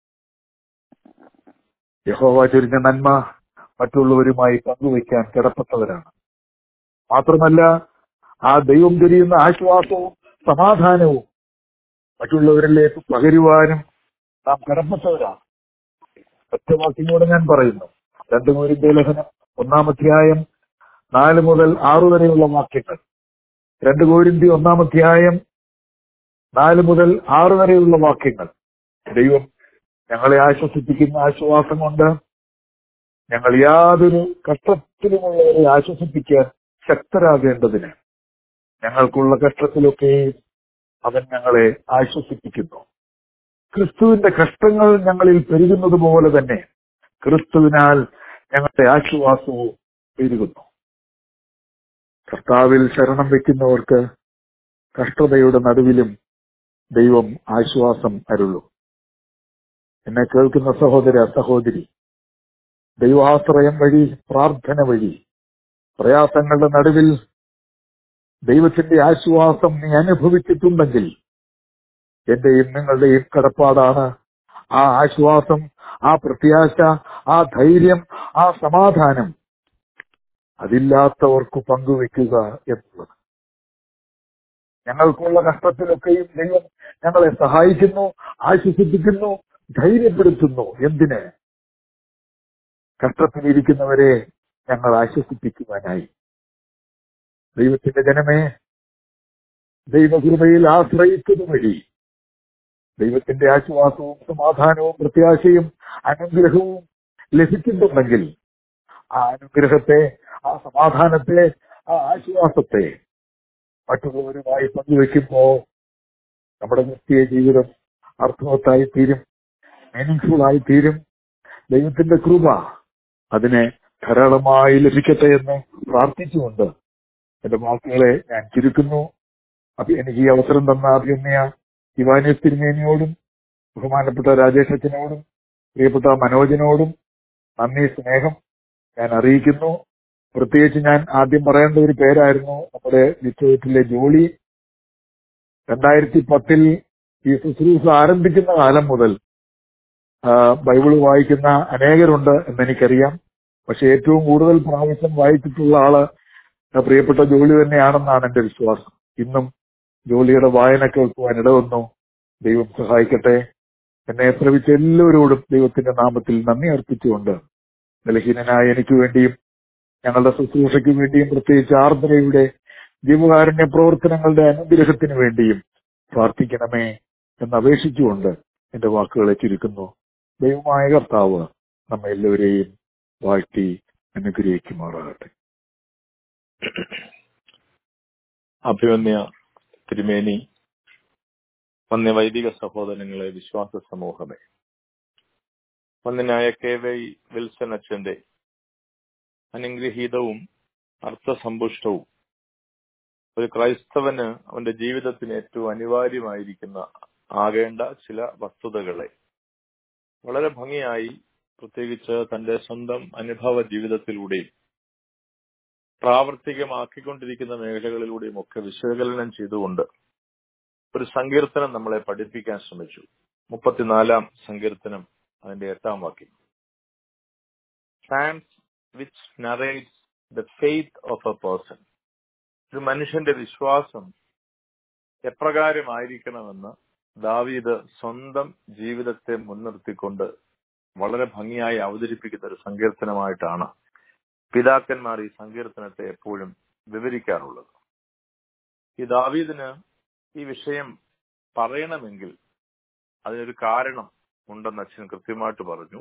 [SPEAKER 3] യഹോവ ചൊരിഞ്ഞ നന്മ മറ്റുള്ളവരുമായി പങ്കുവയ്ക്കാൻ കിടപ്പെട്ടവരാണ് മാത്രമല്ല ആ ദൈവം ചൊരിയുന്ന ആശ്വാസവും സമാധാനവും മറ്റുള്ളവരിലേക്ക് പകരുവാനും നാം കടപ്പെട്ടവരാണ് ഒറ്റവാക്കിനോട് ഞാൻ പറയുന്നു രണ്ടു മൂരിന്റെ ലേഖനം ഒന്നാമധ്യായം നാല് മുതൽ ആറു വരെയുള്ള വാക്യങ്ങൾ രണ്ട് കോരിന്തി ഒന്നാമധ്യായം നാല് മുതൽ ആറ് വരെയുള്ള വാക്യങ്ങൾ ദൈവം ഞങ്ങളെ ആശ്വസിപ്പിക്കുന്ന ആശ്വാസം കൊണ്ട് ഞങ്ങൾ യാതൊരു കഷ്ടത്തിലുമുള്ളവരെ ആശ്വസിപ്പിക്കാൻ ശക്തരാകേണ്ടതിന് ഞങ്ങൾക്കുള്ള കഷ്ടത്തിലൊക്കെ അവൻ ഞങ്ങളെ ആശ്വസിപ്പിക്കുന്നു ക്രിസ്തുവിന്റെ കഷ്ടങ്ങൾ ഞങ്ങളിൽ പെരുകുന്നത് പോലെ തന്നെ ക്രിസ്തുവിനാൽ ഞങ്ങളുടെ ആശ്വാസവും പെരുകുന്നു കർത്താവിൽ ശരണം വെക്കുന്നവർക്ക് കഷ്ടതയുടെ നടുവിലും ദൈവം ആശ്വാസം അരുളും എന്നെ കേൾക്കുന്ന സഹോദര സഹോദരി ദൈവാശ്രയം വഴി പ്രാർത്ഥന വഴി പ്രയാസങ്ങളുടെ നടുവിൽ ദൈവത്തിന്റെ ആശ്വാസം നീ അനുഭവിച്ചിട്ടുണ്ടെങ്കിൽ എന്റെയും നിങ്ങളുടെയും കടപ്പാടാണ് ആ ആശ്വാസം ആ പ്രത്യാശ ആ ധൈര്യം ആ സമാധാനം അതില്ലാത്തവർക്ക് പങ്കുവെക്കുക എന്നുള്ളത് ഞങ്ങൾക്കുള്ള കഷ്ടത്തിലൊക്കെയും ദൈവം ഞങ്ങളെ സഹായിക്കുന്നു ആശ്വസിപ്പിക്കുന്നു ധൈര്യപ്പെടുത്തുന്നു എന്തിന് കഷ്ടത്തിലിരിക്കുന്നവരെ ഞങ്ങൾ ആശ്വസിപ്പിക്കുവാനായി ദൈവത്തിന്റെ ജനമേ ദൈവകൃപയിൽ ആശ്രയിച്ചത് വഴി ദൈവത്തിന്റെ ആശ്വാസവും സമാധാനവും പ്രത്യാശയും അനുഗ്രഹവും ലഭിക്കുന്നുണ്ടെങ്കിൽ ആ അനുഗ്രഹത്തെ ആ സമാധാനത്തെ ആ ആശ്വാസത്തെ മറ്റുള്ളവരുമായി പങ്കുവെക്കുമ്പോ നമ്മുടെ നിത്യ ജീവിതം അർത്ഥവത്തായി തീരും മീനിങ്ഫുൾ ആയി തീരും ദൈവത്തിന്റെ കൃപ അതിനെ ധാരാളമായി ലഭിക്കട്ടെ എന്ന് പ്രാർത്ഥിച്ചുകൊണ്ട് എന്റെ വാക്കുകളെ ഞാൻ ചുരുക്കുന്നു അപ്പൊ എനിക്ക് ഈ അവസരം തന്ന അഭിനയ ഇവാനിയസ് തിരുമേനിയോടും ബഹുമാനപ്പെട്ട രാജേഷ് അച്ഛനോടും പ്രിയപ്പെട്ട മനോജിനോടും നന്ദി സ്നേഹം ഞാൻ അറിയിക്കുന്നു പ്രത്യേകിച്ച് ഞാൻ ആദ്യം പറയേണ്ട ഒരു പേരായിരുന്നു നമ്മുടെ നിശ്ചയത്തിലെ ജോളി രണ്ടായിരത്തി പത്തിൽ ഈ ശുശ്രൂഷ ആരംഭിക്കുന്ന കാലം മുതൽ ആ, ബൈബിള് വായിക്കുന്ന അനേകരുണ്ട് എന്നെനിക്കറിയാം പക്ഷെ ഏറ്റവും കൂടുതൽ പ്രാവശ്യം വായിച്ചിട്ടുള്ള ആള് പ്രിയപ്പെട്ട ജോലി തന്നെയാണെന്നാണ് എന്റെ വിശ്വാസം ഇന്നും ജോലിയുടെ വായന കേൾക്കുവാൻ ഇടവന്നു ദൈവം സഹായിക്കട്ടെ എന്നെ ശ്രമിച്ച എല്ലാവരോടും ദൈവത്തിന്റെ നാമത്തിൽ നന്ദി അർപ്പിച്ചുകൊണ്ട് ബലഹീനനായ എനിക്ക് വേണ്ടിയും ഞങ്ങളുടെ ശുശ്രൂഷയ്ക്ക് വേണ്ടിയും പ്രത്യേകിച്ച് ആർദ്രയുടെ ജീവകാരുണ്യ പ്രവർത്തനങ്ങളുടെ അനുഗ്രഹത്തിന് വേണ്ടിയും പ്രാർത്ഥിക്കണമേ എന്ന് അപേക്ഷിച്ചുകൊണ്ട് എന്റെ വാക്കുകളെ ചുരുക്കുന്നു ദൈവമായ കർത്താവ് നമ്മെ എല്ലാവരെയും വാഴ്ത്തി അനുഗ്രഹിക്കുമാറാകട്ടെ
[SPEAKER 2] അഭിമന്യ തിരുമേനി വന്യ വൈദിക സഹോദരങ്ങളെ വിശ്വാസ സമൂഹമേ വന്യനായ കെ വൈ വിൽസൺ അച്ഛന്റെ അനുഗ്രഹീതവും അർത്ഥസമ്പുഷ്ടവും ഒരു ക്രൈസ്തവന് അവന്റെ ജീവിതത്തിന് ഏറ്റവും അനിവാര്യമായിരിക്കുന്ന ആകേണ്ട ചില വസ്തുതകളെ വളരെ ഭംഗിയായി പ്രത്യേകിച്ച് തന്റെ സ്വന്തം അനുഭവ ജീവിതത്തിലൂടെയും പ്രാവർത്തികമാക്കിക്കൊണ്ടിരിക്കുന്ന മേഖലകളിലൂടെയും ഒക്കെ വിശകലനം ചെയ്തുകൊണ്ട് ഒരു സങ്കീർത്തനം നമ്മളെ പഠിപ്പിക്കാൻ ശ്രമിച്ചു മുപ്പത്തിനാലാം സങ്കീർത്തനം അതിന്റെ എട്ടാം വാക്യം psalms which narrates the faith of a person ഒരു മനുഷ്യന്റെ വിശ്വാസം എപ്രകാരമായിരിക്കണമെന്ന് ദാവീദ് സ്വന്തം ജീവിതത്തെ മുൻനിർത്തിക്കൊണ്ട് വളരെ ഭംഗിയായി അവതരിപ്പിക്കുന്ന ഒരു സങ്കീർത്തനമായിട്ടാണ് പിതാക്കന്മാർ ഈ സങ്കീർത്തനത്തെ എപ്പോഴും വിവരിക്കാറുള്ളത് ഈ ദാവീദിന് ഈ വിഷയം പറയണമെങ്കിൽ അതിനൊരു കാരണം ഉണ്ടെന്ന് അച്ഛൻ കൃത്യമായിട്ട് പറഞ്ഞു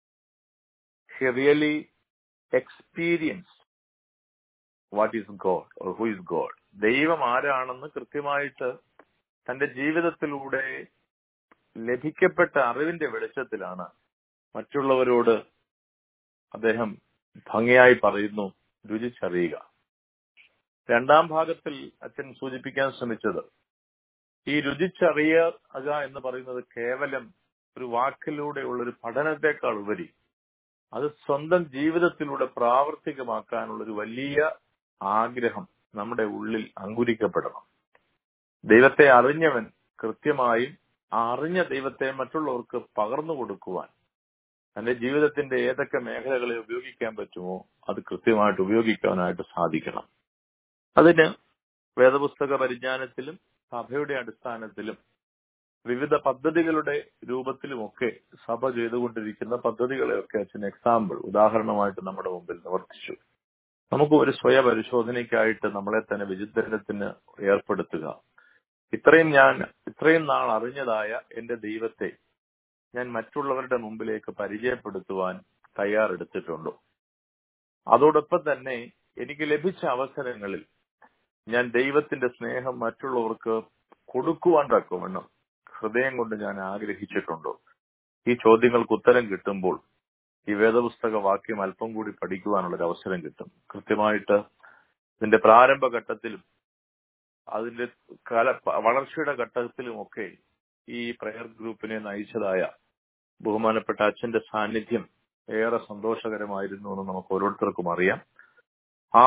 [SPEAKER 2] he really experience what is God or who is God ദൈവം ആരാണെന്ന് കൃത്യമായിട്ട് തന്റെ ജീവിതത്തിലൂടെ ലഭിക്കപ്പെട്ട അറിവിന്റെ വെളിച്ചത്തിലാണ് മറ്റുള്ളവരോട് അദ്ദേഹം ഭംഗിയായി പറയുന്നു രുചിച്ചറിയുക രണ്ടാം ഭാഗത്തിൽ അച്ഛൻ സൂചിപ്പിക്കാൻ ശ്രമിച്ചത് ഈ രുചിച്ചറിയുക എന്ന് പറയുന്നത് കേവലം ഒരു വാക്കിലൂടെയുള്ള ഒരു പഠനത്തെക്കാൾ ഉപരി അത് സ്വന്തം ജീവിതത്തിലൂടെ പ്രാവർത്തികമാക്കാനുള്ള ഒരു വലിയ ആഗ്രഹം നമ്മുടെ ഉള്ളിൽ അങ്കുരിക്കപ്പെടണം ദൈവത്തെ അറിഞ്ഞവൻ കൃത്യമായും ആ അറിഞ്ഞ ദൈവത്തെ മറ്റുള്ളവർക്ക് പകർന്നു കൊടുക്കുവാൻ തന്റെ ജീവിതത്തിന്റെ ഏതൊക്കെ മേഖലകളെ ഉപയോഗിക്കാൻ പറ്റുമോ അത് കൃത്യമായിട്ട് ഉപയോഗിക്കാനായിട്ട് സാധിക്കണം അതിന് വേദപുസ്തക പരിജ്ഞാനത്തിലും സഭയുടെ അടിസ്ഥാനത്തിലും വിവിധ പദ്ധതികളുടെ രൂപത്തിലുമൊക്കെ സഭ ചെയ്തുകൊണ്ടിരിക്കുന്ന പദ്ധതികളെയൊക്കെ അച്ഛൻ എക്സാമ്പിൾ ഉദാഹരണമായിട്ട് നമ്മുടെ മുമ്പിൽ നിവർത്തിച്ചു നമുക്ക് ഒരു സ്വയ പരിശോധനയ്ക്കായിട്ട് നമ്മളെ തന്നെ വിചിന്തനത്തിന് ഏർപ്പെടുത്തുക ഇത്രയും ഞാൻ ഇത്രയും നാൾ അറിഞ്ഞതായ എന്റെ ദൈവത്തെ ഞാൻ മറ്റുള്ളവരുടെ മുമ്പിലേക്ക് പരിചയപ്പെടുത്തുവാൻ തയ്യാറെടുത്തിട്ടുണ്ടോ അതോടൊപ്പം തന്നെ എനിക്ക് ലഭിച്ച അവസരങ്ങളിൽ ഞാൻ ദൈവത്തിന്റെ സ്നേഹം മറ്റുള്ളവർക്ക് കൊടുക്കുവാൻ തക്കവണ്ണം ഹൃദയം കൊണ്ട് ഞാൻ ആഗ്രഹിച്ചിട്ടുണ്ടോ ഈ ചോദ്യങ്ങൾക്ക് ഉത്തരം കിട്ടുമ്പോൾ ഈ വേദപുസ്തക വാക്യം അല്പം കൂടി പഠിക്കുവാനുള്ള ഒരു അവസരം കിട്ടും കൃത്യമായിട്ട് ഇതിന്റെ പ്രാരംഭ ഘട്ടത്തിലും അതിന്റെ കാല വളർച്ചയുടെ ഘട്ടത്തിലുമൊക്കെ ഈ പ്രയർ ഗ്രൂപ്പിനെ നയിച്ചതായ ബഹുമാനപ്പെട്ട അച്ഛന്റെ സാന്നിധ്യം ഏറെ സന്തോഷകരമായിരുന്നു എന്ന് നമുക്ക് ഓരോരുത്തർക്കും അറിയാം ആ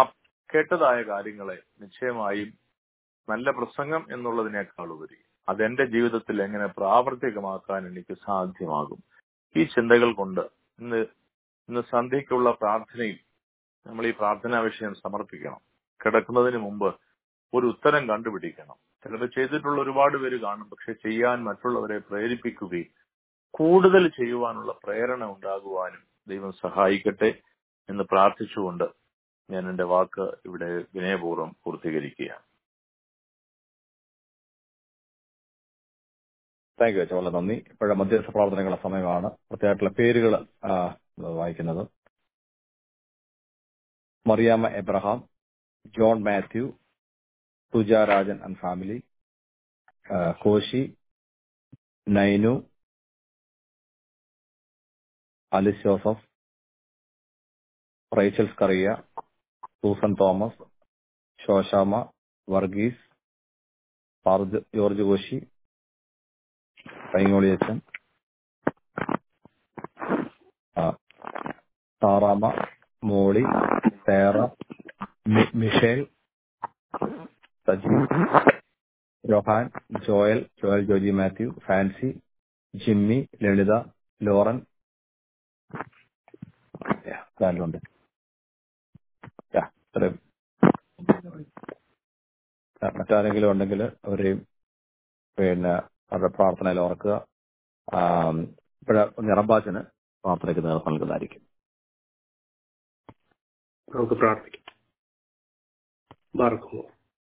[SPEAKER 2] കേട്ടതായ കാര്യങ്ങളെ നിശ്ചയമായും നല്ല പ്രസംഗം എന്നുള്ളതിനേക്കാൾ ഉപരി അതെന്റെ ജീവിതത്തിൽ എങ്ങനെ പ്രാവർത്തികമാക്കാൻ എനിക്ക് സാധ്യമാകും ഈ ചിന്തകൾ കൊണ്ട് ഇന്ന് ഇന്ന് സന്ധ്യയ്ക്കുള്ള പ്രാർത്ഥനയിൽ നമ്മൾ ഈ പ്രാർത്ഥനാ വിഷയം സമർപ്പിക്കണം കിടക്കുന്നതിന് മുമ്പ് ഒരു ഉത്തരം കണ്ടുപിടിക്കണം ചിലപ്പോൾ ചെയ്തിട്ടുള്ള ഒരുപാട് പേര് കാണും പക്ഷെ ചെയ്യാൻ മറ്റുള്ളവരെ പ്രേരിപ്പിക്കുകയും കൂടുതൽ ചെയ്യുവാനുള്ള പ്രേരണ ഉണ്ടാകുവാനും ദൈവം സഹായിക്കട്ടെ എന്ന് പ്രാർത്ഥിച്ചുകൊണ്ട് ഞാൻ എന്റെ വാക്ക് ഇവിടെ വിനയപൂർവ്വം പൂർത്തീകരിക്കുകയാണ് താങ്ക് യു വളരെ നന്ദി ഇപ്പോഴെ മധ്യസ്ഥ പ്രാർത്ഥനകളുടെ സമയമാണ് പ്രത്യേകമായിട്ടുള്ള പേരുകൾ വായിക്കുന്നത് മറിയാമ്മ എബ്രഹാം ജോൺ മാത്യു തുജ രാജൻ ആൻഡ് ഫാമിലി കോശി നൈനു അലിസ് ജോസഫ് റൈച്ചൽ സ്കറിയ സൂസൻ തോമസ് ശോശാമ വർഗീസ് ജോർജ് ജോർജ് കോശി പൈങ്ങോളിയച്ചൻ സാറാമ മോളി സേറ മി- മിഷേൽ സജി ജോഹാൻ ജോയൽ ജോയൽ ജോജി മാത്യു ഫാൻസി ജിമ്മി ലളിത ലോറൻ Yeah, ധാരാളമുണ്ട് Yeah, ഇത്രയും. Yeah, മറ്റാരെങ്കിലും ഉണ്ടെങ്കിൽ അവരെയും പിന്നെ അവരുടെ പ്രാർത്ഥനയിൽ ഓർക്കുക ഇപ്പോഴ നിറമ്പാച്ചന് പ്രാർത്ഥനയ്ക്ക് നേതൃത്വം നൽകുന്നതായിരിക്കും
[SPEAKER 5] നമുക്ക് പ്രാർത്ഥിക്കാം ബാർക്കുമോ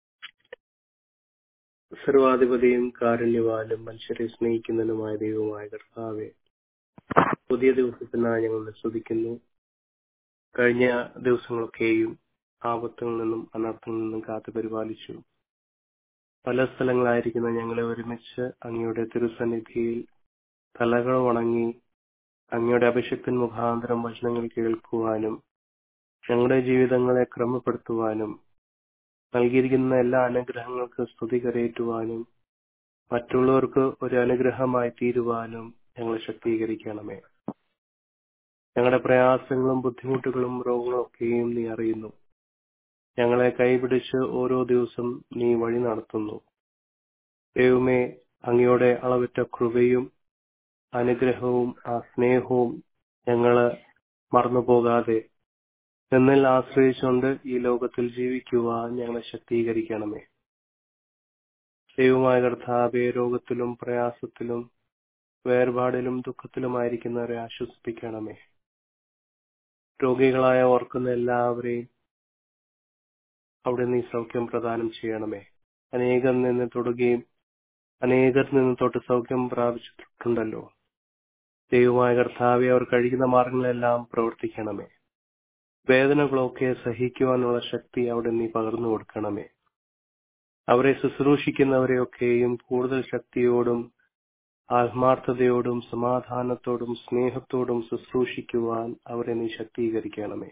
[SPEAKER 5] സർവാധിപതിയും കാരുണ്യവാനും മനുഷ്യരെ സ്നേഹിക്കുന്നതിനുമായ ദൈവമായ കർത്താവെ പുതിയ ദിവസത്തിനായി ഞങ്ങൾ സ്തുതിക്കുന്നു കഴിഞ്ഞ ദിവസങ്ങളൊക്കെയും ആപത്തുകളിൽ നിന്നും അനർത്ഥങ്ങളിൽ നിന്നും കാത്തു പരിപാലിച്ചു പല സ്ഥലങ്ങളായിരിക്കുന്ന ഞങ്ങളെ ഒരുമിച്ച് അങ്ങയുടെ തിരുസന്നിധിയിൽ തലകൾ വണങ്ങി അങ്ങയുടെ അഭിഷക്തൻ മുഖാന്തരം വചനങ്ങൾ കേൾക്കുവാനും ഞങ്ങളുടെ ജീവിതങ്ങളെ ക്രമപ്പെടുത്തുവാനും നൽകിയിരിക്കുന്ന എല്ലാ അനുഗ്രഹങ്ങൾക്ക് സ്തുതി കരയേറ്റുവാനും മറ്റുള്ളവർക്ക് ഒരു അനുഗ്രഹമായി തീരുവാനും ഞങ്ങളെ ശക്തീകരിക്കണമേ ഞങ്ങളുടെ പ്രയാസങ്ങളും ബുദ്ധിമുട്ടുകളും രോഗങ്ങളൊക്കെയും നീ അറിയുന്നു ഞങ്ങളെ കൈപിടിച്ച് ഓരോ ദിവസം നീ വഴി നടത്തുന്നു ദൈവമേ അങ്ങയുടെ അളവറ്റ കൃപയും അനുഗ്രഹവും ആ സ്നേഹവും ഞങ്ങള് മറന്നുപോകാതെ എന്നിൽ ആശ്രയിച്ചുകൊണ്ട് ഈ ലോകത്തിൽ ജീവിക്കുവാൻ ഞങ്ങളെ ശക്തീകരിക്കണമേ ദൈവമായ കർത്താവെ രോഗത്തിലും പ്രയാസത്തിലും വേർപാടിലും ദുഃഖത്തിലുമായിരിക്കുന്നവരെ ആശ്വസിപ്പിക്കണമേ രോഗികളായ ഓർക്കുന്ന എല്ലാവരെയും അവിടെ നീ സൗഖ്യം പ്രദാനം ചെയ്യണമേ അനേകം നിന്ന് തൊടുകയും അനേകർ നിന്ന് തൊട്ട് സൗഖ്യം പ്രാപിച്ചിട്ടുണ്ടല്ലോ ദൈവമായ കർത്താവെ അവർ കഴിക്കുന്ന മാർഗങ്ങളെല്ലാം പ്രവർത്തിക്കണമേ വേദനകളൊക്കെ സഹിക്കുവാനുള്ള ശക്തി അവിടെ നീ പകർന്നു കൊടുക്കണമേ അവരെ ശുശ്രൂഷിക്കുന്നവരെയൊക്കെയും കൂടുതൽ ശക്തിയോടും ആത്മാർത്ഥതയോടും സമാധാനത്തോടും സ്നേഹത്തോടും ശുശ്രൂഷിക്കുവാൻ അവരെ നീ ശക്തീകരിക്കണമേ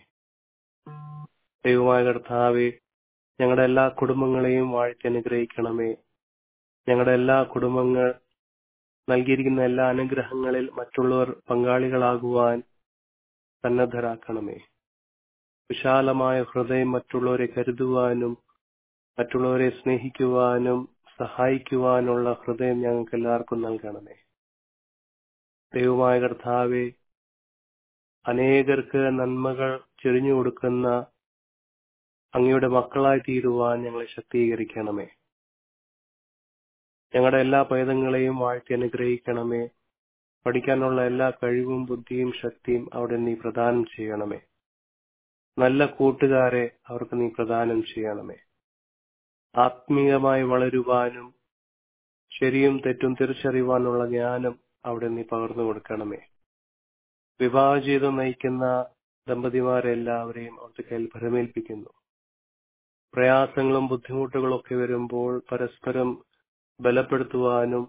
[SPEAKER 5] ദൈവമായ കർത്താവെ ഞങ്ങളുടെ എല്ലാ കുടുംബങ്ങളെയും വാഴ്ത്തി അനുഗ്രഹിക്കണമേ ഞങ്ങളുടെ എല്ലാ കുടുംബങ്ങൾ നൽകിയിരിക്കുന്ന എല്ലാ അനുഗ്രഹങ്ങളിൽ മറ്റുള്ളവർ പങ്കാളികളാകുവാൻ സന്നദ്ധരാക്കണമേ വിശാലമായ ഹൃദയം മറ്റുള്ളവരെ കരുതുവാനും മറ്റുള്ളവരെ സ്നേഹിക്കുവാനും സഹായിക്കുവാനുള്ള ഹൃദയം ഞങ്ങൾക്ക് എല്ലാവർക്കും നൽകണമേ ദൈവമായ കർത്താവെ അനേകർക്ക് നന്മകൾ ചൊരിഞ്ഞു കൊടുക്കുന്ന അങ്ങയുടെ മക്കളായി തീരുവാൻ ഞങ്ങളെ ശക്തീകരിക്കണമേ ഞങ്ങളുടെ എല്ലാ പൈതങ്ങളെയും വാഴ്ത്തി അനുഗ്രഹിക്കണമേ പഠിക്കാനുള്ള എല്ലാ കഴിവും ബുദ്ധിയും ശക്തിയും അവിടെ നീ പ്രദാനം ചെയ്യണമേ നല്ല കൂട്ടുകാരെ അവർക്ക് നീ പ്രദാനം ചെയ്യണമേ ആത്മീയമായി വളരുവാനും ശരിയും തെറ്റും തിരിച്ചറിയുവാനുള്ള ജ്ഞാനം അവിടെ നീ പകർന്നു കൊടുക്കണമേ വിവാഹ ജീവിതം നയിക്കുന്ന ദമ്പതിമാരെല്ലാവരെയും അവിടുത്തെ കയ്യിൽ ഭരമേൽപ്പിക്കുന്നു പ്രയാസങ്ങളും ബുദ്ധിമുട്ടുകളും ഒക്കെ വരുമ്പോൾ പരസ്പരം ബലപ്പെടുത്തുവാനും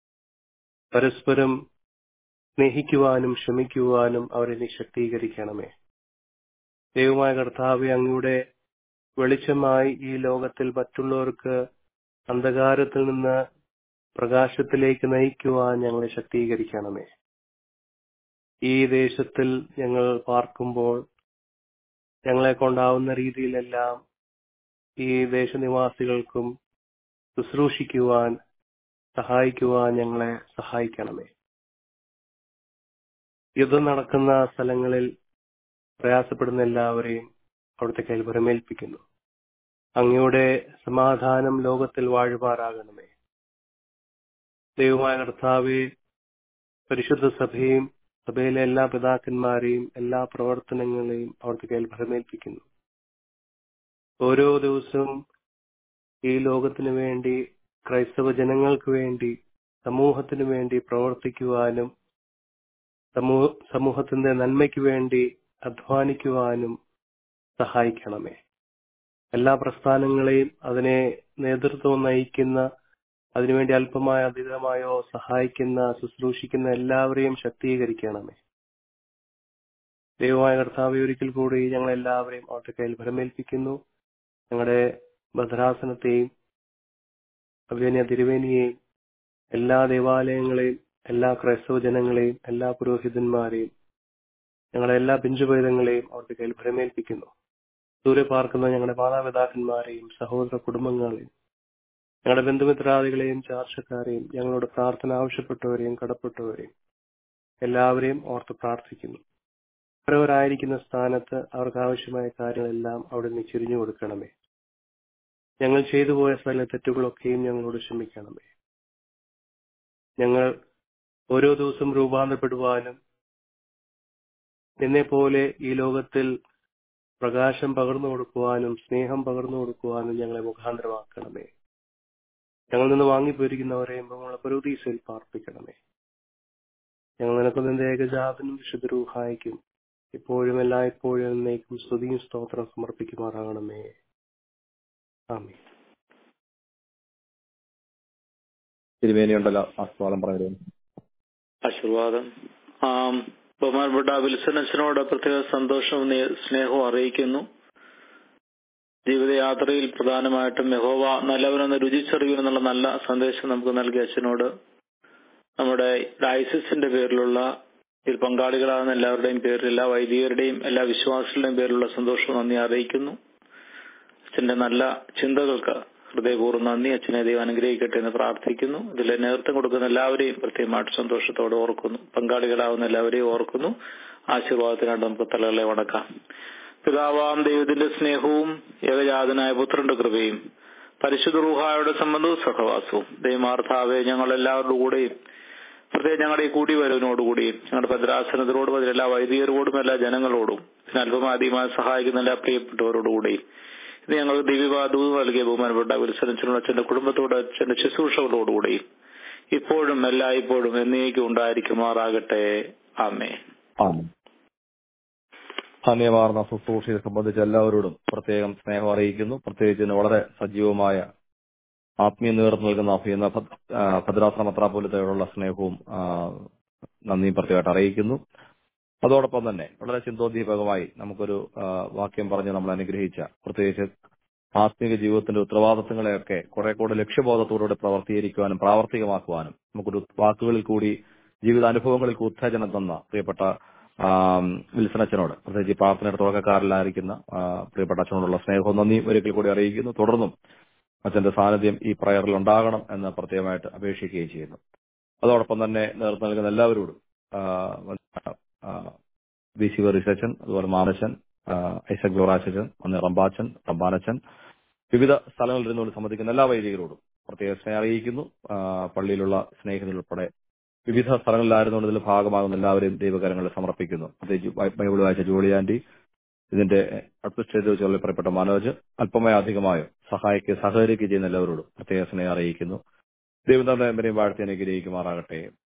[SPEAKER 5] പരസ്പരം സ്നേഹിക്കുവാനും ക്ഷമിക്കുവാനും അവരെ നീ ശക്തീകരിക്കണമേ ദൈവമായ കർത്താവെ അങ്ങയുടെ വെളിച്ചമായി ഈ ലോകത്തിൽ മറ്റുള്ളവർക്ക് അന്ധകാരത്തിൽ നിന്ന് പ്രകാശത്തിലേക്ക് നയിക്കുവാൻ ഞങ്ങളെ ശക്തീകരിക്കണമേ ഈ ദേശത്തിൽ ഞങ്ങൾ പാർക്കുമ്പോൾ ഞങ്ങളെ കൊണ്ടാവുന്ന രീതിയിലെല്ലാം ഈ ദേശനിവാസികൾക്കും ശുശ്രൂഷിക്കുവാൻ സഹായിക്കുവാൻ ഞങ്ങളെ സഹായിക്കണമേ യുദ്ധം നടക്കുന്ന സ്ഥലങ്ങളിൽ പ്രയാസപ്പെടുന്ന എല്ലാവരെയും അവിടുത്തെ കയ്യിൽ ഭരമേൽപ്പിക്കുന്നു അങ്ങയുടെ സമാധാനം ലോകത്തിൽ വാഴുമാറാകണമേ ദൈവമായ കർത്താവെ പരിശുദ്ധ സഭയും സഭയിലെ എല്ലാ പിതാക്കന്മാരെയും എല്ലാ പ്രവർത്തനങ്ങളെയും അവിടുത്തെ കയ്യിൽ ഭരമേൽപ്പിക്കുന്നു ഓരോ ദിവസവും ഈ ലോകത്തിനു വേണ്ടി ക്രൈസ്തവ ജനങ്ങൾക്ക് വേണ്ടി സമൂഹത്തിനു വേണ്ടി പ്രവർത്തിക്കുവാനും സമൂഹ സമൂഹത്തിന്റെ നന്മയ്ക്ക് വേണ്ടി അധ്വാനിക്കുവാനും സഹായിക്കണമേ എല്ലാ പ്രസ്ഥാനങ്ങളെയും അതിനെ നേതൃത്വം നയിക്കുന്ന അതിനുവേണ്ടി അല്പമായോ അധികമായോ സഹായിക്കുന്ന ശുശ്രൂഷിക്കുന്ന എല്ലാവരെയും ശക്തീകരിക്കണമേ ദൈവമായ കർത്താവ് ഒരിക്കൽ കൂടി ഞങ്ങൾ എല്ലാവരെയും അവിടുത്തെ കയ്യിൽ ഫലമേൽപ്പിക്കുന്നു ഞങ്ങളുടെ ഭദ്രാസനത്തെയും അഭിനയ തിരുവേനിയെയും എല്ലാ ദേവാലയങ്ങളെയും എല്ലാ ക്രൈസ്തവ ജനങ്ങളെയും എല്ലാ പുരോഹിതന്മാരെയും ഞങ്ങളുടെ എല്ലാ പിഞ്ചുപൈതങ്ങളെയും അവിടുത്തെ കയ്യിൽ ഭരമേൽപ്പിക്കുന്നു ദൂരെ പാർക്കുന്ന ഞങ്ങളുടെ മാതാപിതാക്കന്മാരെയും സഹോദര കുടുംബങ്ങളെയും ഞങ്ങളുടെ ബന്ധുമിത്രാദികളെയും ചാർച്ചക്കാരെയും ഞങ്ങളോട് പ്രാർത്ഥന ആവശ്യപ്പെട്ടവരെയും കടപ്പെട്ടവരെയും എല്ലാവരെയും ഓർത്ത് പ്രാർത്ഥിക്കുന്നു അവരവരായിരിക്കുന്ന സ്ഥാനത്ത് അവർക്ക് ആവശ്യമായ കാര്യങ്ങളെല്ലാം അവിടെ നിന്ന് ചിരിഞ്ഞു കൊടുക്കണമേ ഞങ്ങൾ ചെയ്തു പോയ സ്ഥല തെറ്റുകളൊക്കെയും ഞങ്ങളോട് ക്ഷമിക്കണമേ ഞങ്ങൾ ഓരോ ദിവസം രൂപാന്തരപ്പെടുവാനും എന്നെ പോലെ ഈ ലോകത്തിൽ പ്രകാശം പകർന്നു കൊടുക്കുവാനും സ്നേഹം പകർന്നു കൊടുക്കുവാനും ഞങ്ങളെ മുഖാന്തരമാക്കണമേ ഞങ്ങളിൽ നിന്ന് വാങ്ങിപ്പോയിരിക്കുന്നവരെ നമ്മളെ പരുദീസയിൽ പാർപ്പിക്കണമേ ഞങ്ങൾ നിനക്ക് നിന്റെ ഏകജാതനും വിശുദ്ധ രൂഹായിക്കും ഇപ്പോഴും എല്ലായ്പ്പോഴും എന്നേക്കും സ്തുതിയും സ്തോത്രം സമർപ്പിക്കുമാറാകണമേ ആമേ
[SPEAKER 2] തിരുമേനിയുണ്ടല്ലോ ആസ്വാദം പറയുന്നത്
[SPEAKER 4] ആശീർവാദം ആ ബഹുമാനപ്പെട്ട വിൽസനച്ചനോട് പ്രത്യേക സന്തോഷവും നേ- സ്നേഹവും അറിയിക്കുന്നു ജീവിതയാത്രയിൽ പ്രധാനമായിട്ടും യഹോവ നല്ലവനെന്ന് രുചിച്ചറിയുമെന്നുള്ള നല്ല സന്ദേശം നമുക്ക് നൽകിയ അച്ഛനോട് നമ്മുടെ ഡയസിസിന്റെ പേരിലുള്ള ഇതിൽ പങ്കാളികളാകുന്ന എല്ലാവരുടെയും പേരിൽ എല്ലാ വൈദികരുടെയും എല്ലാ വിശ്വാസികളുടെയും പേരിലുള്ള സന്തോഷവും നന്ദി അറിയിക്കുന്നു അച്ഛന്റെ നല്ല ചിന്തകൾക്ക് ഹൃദയപൂർവ്വം നന്ദി അച്ഛനെ ദൈവം അനുഗ്രഹിക്കട്ടെ എന്ന് പ്രാർത്ഥിക്കുന്നു ഇതിൽ നേതൃത്വം കൊടുക്കുന്ന എല്ലാവരെയും പ്രത്യേകമായിട്ട് സന്തോഷത്തോടെ ഓർക്കുന്നു പങ്കാളികളാവുന്ന എല്ലാവരെയും ഓർക്കുന്നു ആശീർവാദത്തിനായിട്ട് നമുക്ക് തലകളെ വണക്കാം പിതാവാം ദൈവത്തിന്റെ സ്നേഹവും ഏകജാതനായ പുത്രന്റെ കൃപയും പരിശുദ്ധ റൂഹായുടെ സംബന്ധവും സഹവാസവും ദൈവമാർത്താവെ ഞങ്ങൾ എല്ലാവരുടെ കൂടെയും പ്രത്യേകം ഞങ്ങളുടെ ഈ കൂടി വരവിനോടുകൂടിയും ഞങ്ങളുടെ ഭദ്രാസനത്തിനോടും അതിലെല്ലാ വൈദികരോടും എല്ലാ ജനങ്ങളോടും ഇതിന് അല്പമാധികമായി സഹായിക്കുന്ന എല്ലാ പ്രിയപ്പെട്ടവരോടുകൂടിയും ഇത് ഞങ്ങൾ ദിവ്യവാദവും നൽകിയ ബഹുമാനപ്പെട്ട വിൽസനച്ചനോട് അച്ഛന്റെ കുടുംബത്തോട് അച്ഛന്റെ ശുശ്രൂഷകളോടുകൂടിയും ഇപ്പോഴും എല്ലായ്പ്പോഴും എന്നേക്കും ഉണ്ടായിരിക്കുമാറാകട്ടെ ആമേ
[SPEAKER 2] ആണ് ധന്യമാർന്ന ശുശ്രൂഷയെ സംബന്ധിച്ച് എല്ലാവരോടും പ്രത്യേകം സ്നേഹം അറിയിക്കുന്നു പ്രത്യേകിച്ച് ഇന്ന് വളരെ സജീവമായ ആത്മീയ നേതൃത്വം നൽകുന്ന അഭിയുന്ന ഭദ്രാസന മത്രാപോലത്തോടുള്ള സ്നേഹവും ആ, നന്ദിയും പ്രത്യേകമായിട്ട് അറിയിക്കുന്നു അതോടൊപ്പം തന്നെ വളരെ ചിന്തോദ്ദീപകമായി നമുക്കൊരു ആ, വാക്യം പറഞ്ഞ് നമ്മൾ അനുഗ്രഹിച്ച പ്രത്യേകിച്ച് ആത്മീക ജീവിതത്തിന്റെ ഉത്തരവാദിത്തങ്ങളെയൊക്കെ കുറെ കൂടെ ലക്ഷ്യബോധത്തോടുകൂടി പ്രവർത്തീകരിക്കുവാനും പ്രാവർത്തികമാക്കുവാനും നമുക്കൊരു വാക്കുകളിൽ കൂടി ജീവിതാനുഭവങ്ങളിൽ കൂടി ഉത്തേജനം തന്ന പ്രിയപ്പെട്ട ആം, വിൽസൺ അച്ഛനോട് പ്രത്യേകിച്ച് ഈ പ്രാർത്ഥനയുടെ തുടക്കക്കാരിലായിരിക്കുന്ന ആ, പ്രിയപ്പെട്ട അച്ഛനോടുള്ള സ്നേഹവും നന്ദിയും ഒരിക്കൽ കൂടി അറിയിക്കുന്നു തുടർന്നും അച്ഛന്റെ സാന്നിധ്യം ഈ പ്രയറിൽ ഉണ്ടാകണം എന്ന് പ്രത്യേകമായിട്ട് അപേക്ഷിക്കുകയും ചെയ്യുന്നു അതോടൊപ്പം തന്നെ നേതൃത്വം നൽകുന്ന എല്ലാവരോടും ബി സി വറിസച്ചൻ അതുപോലെ മാനച്ചൻ ആ, ഐസക് ലോറാച്ചൻ ഒന്ന് റമ്പാച്ചൻ റമ്പാനച്ചൻ വിവിധ സ്ഥലങ്ങളിൽ ഇരുന്നുകൊണ്ട് സംബന്ധിക്കുന്ന എല്ലാ വൈദികരോടും പ്രത്യേക സ്നേഹം അറിയിക്കുന്നു ആ, പള്ളിയിലുള്ള സ്നേഹിതരുൾപ്പെടെ വിവിധ സ്ഥലങ്ങളിലായിരുന്നുകൊണ്ട് ഇതിൽ ഭാഗമാകുന്ന എല്ലാവരെയും ദൈവകരങ്ങളിൽ സമർപ്പിക്കുന്നു പ്രത്യേകിച്ച് ബൈ- ബൈബിൾ വായിച്ച ജോളി ആന്റി ഇതിന്റെ അഡ്മിനിസ്ട്രേറ്റീവ് ചുമതലപ്പെട്ട മനോജ് അല്പമായോ അധികമായോ സഹായിക്കുക സഹകരിക്കുകയും ചെയ്യുന്ന എല്ലാവരോടും പ്രത്യേക സ്നേഹം അറിയിക്കുന്നു ദൈവം തന്നെ വാഴ്ത്തി അനുഗ്രഹിക്കുമാറാകട്ടെ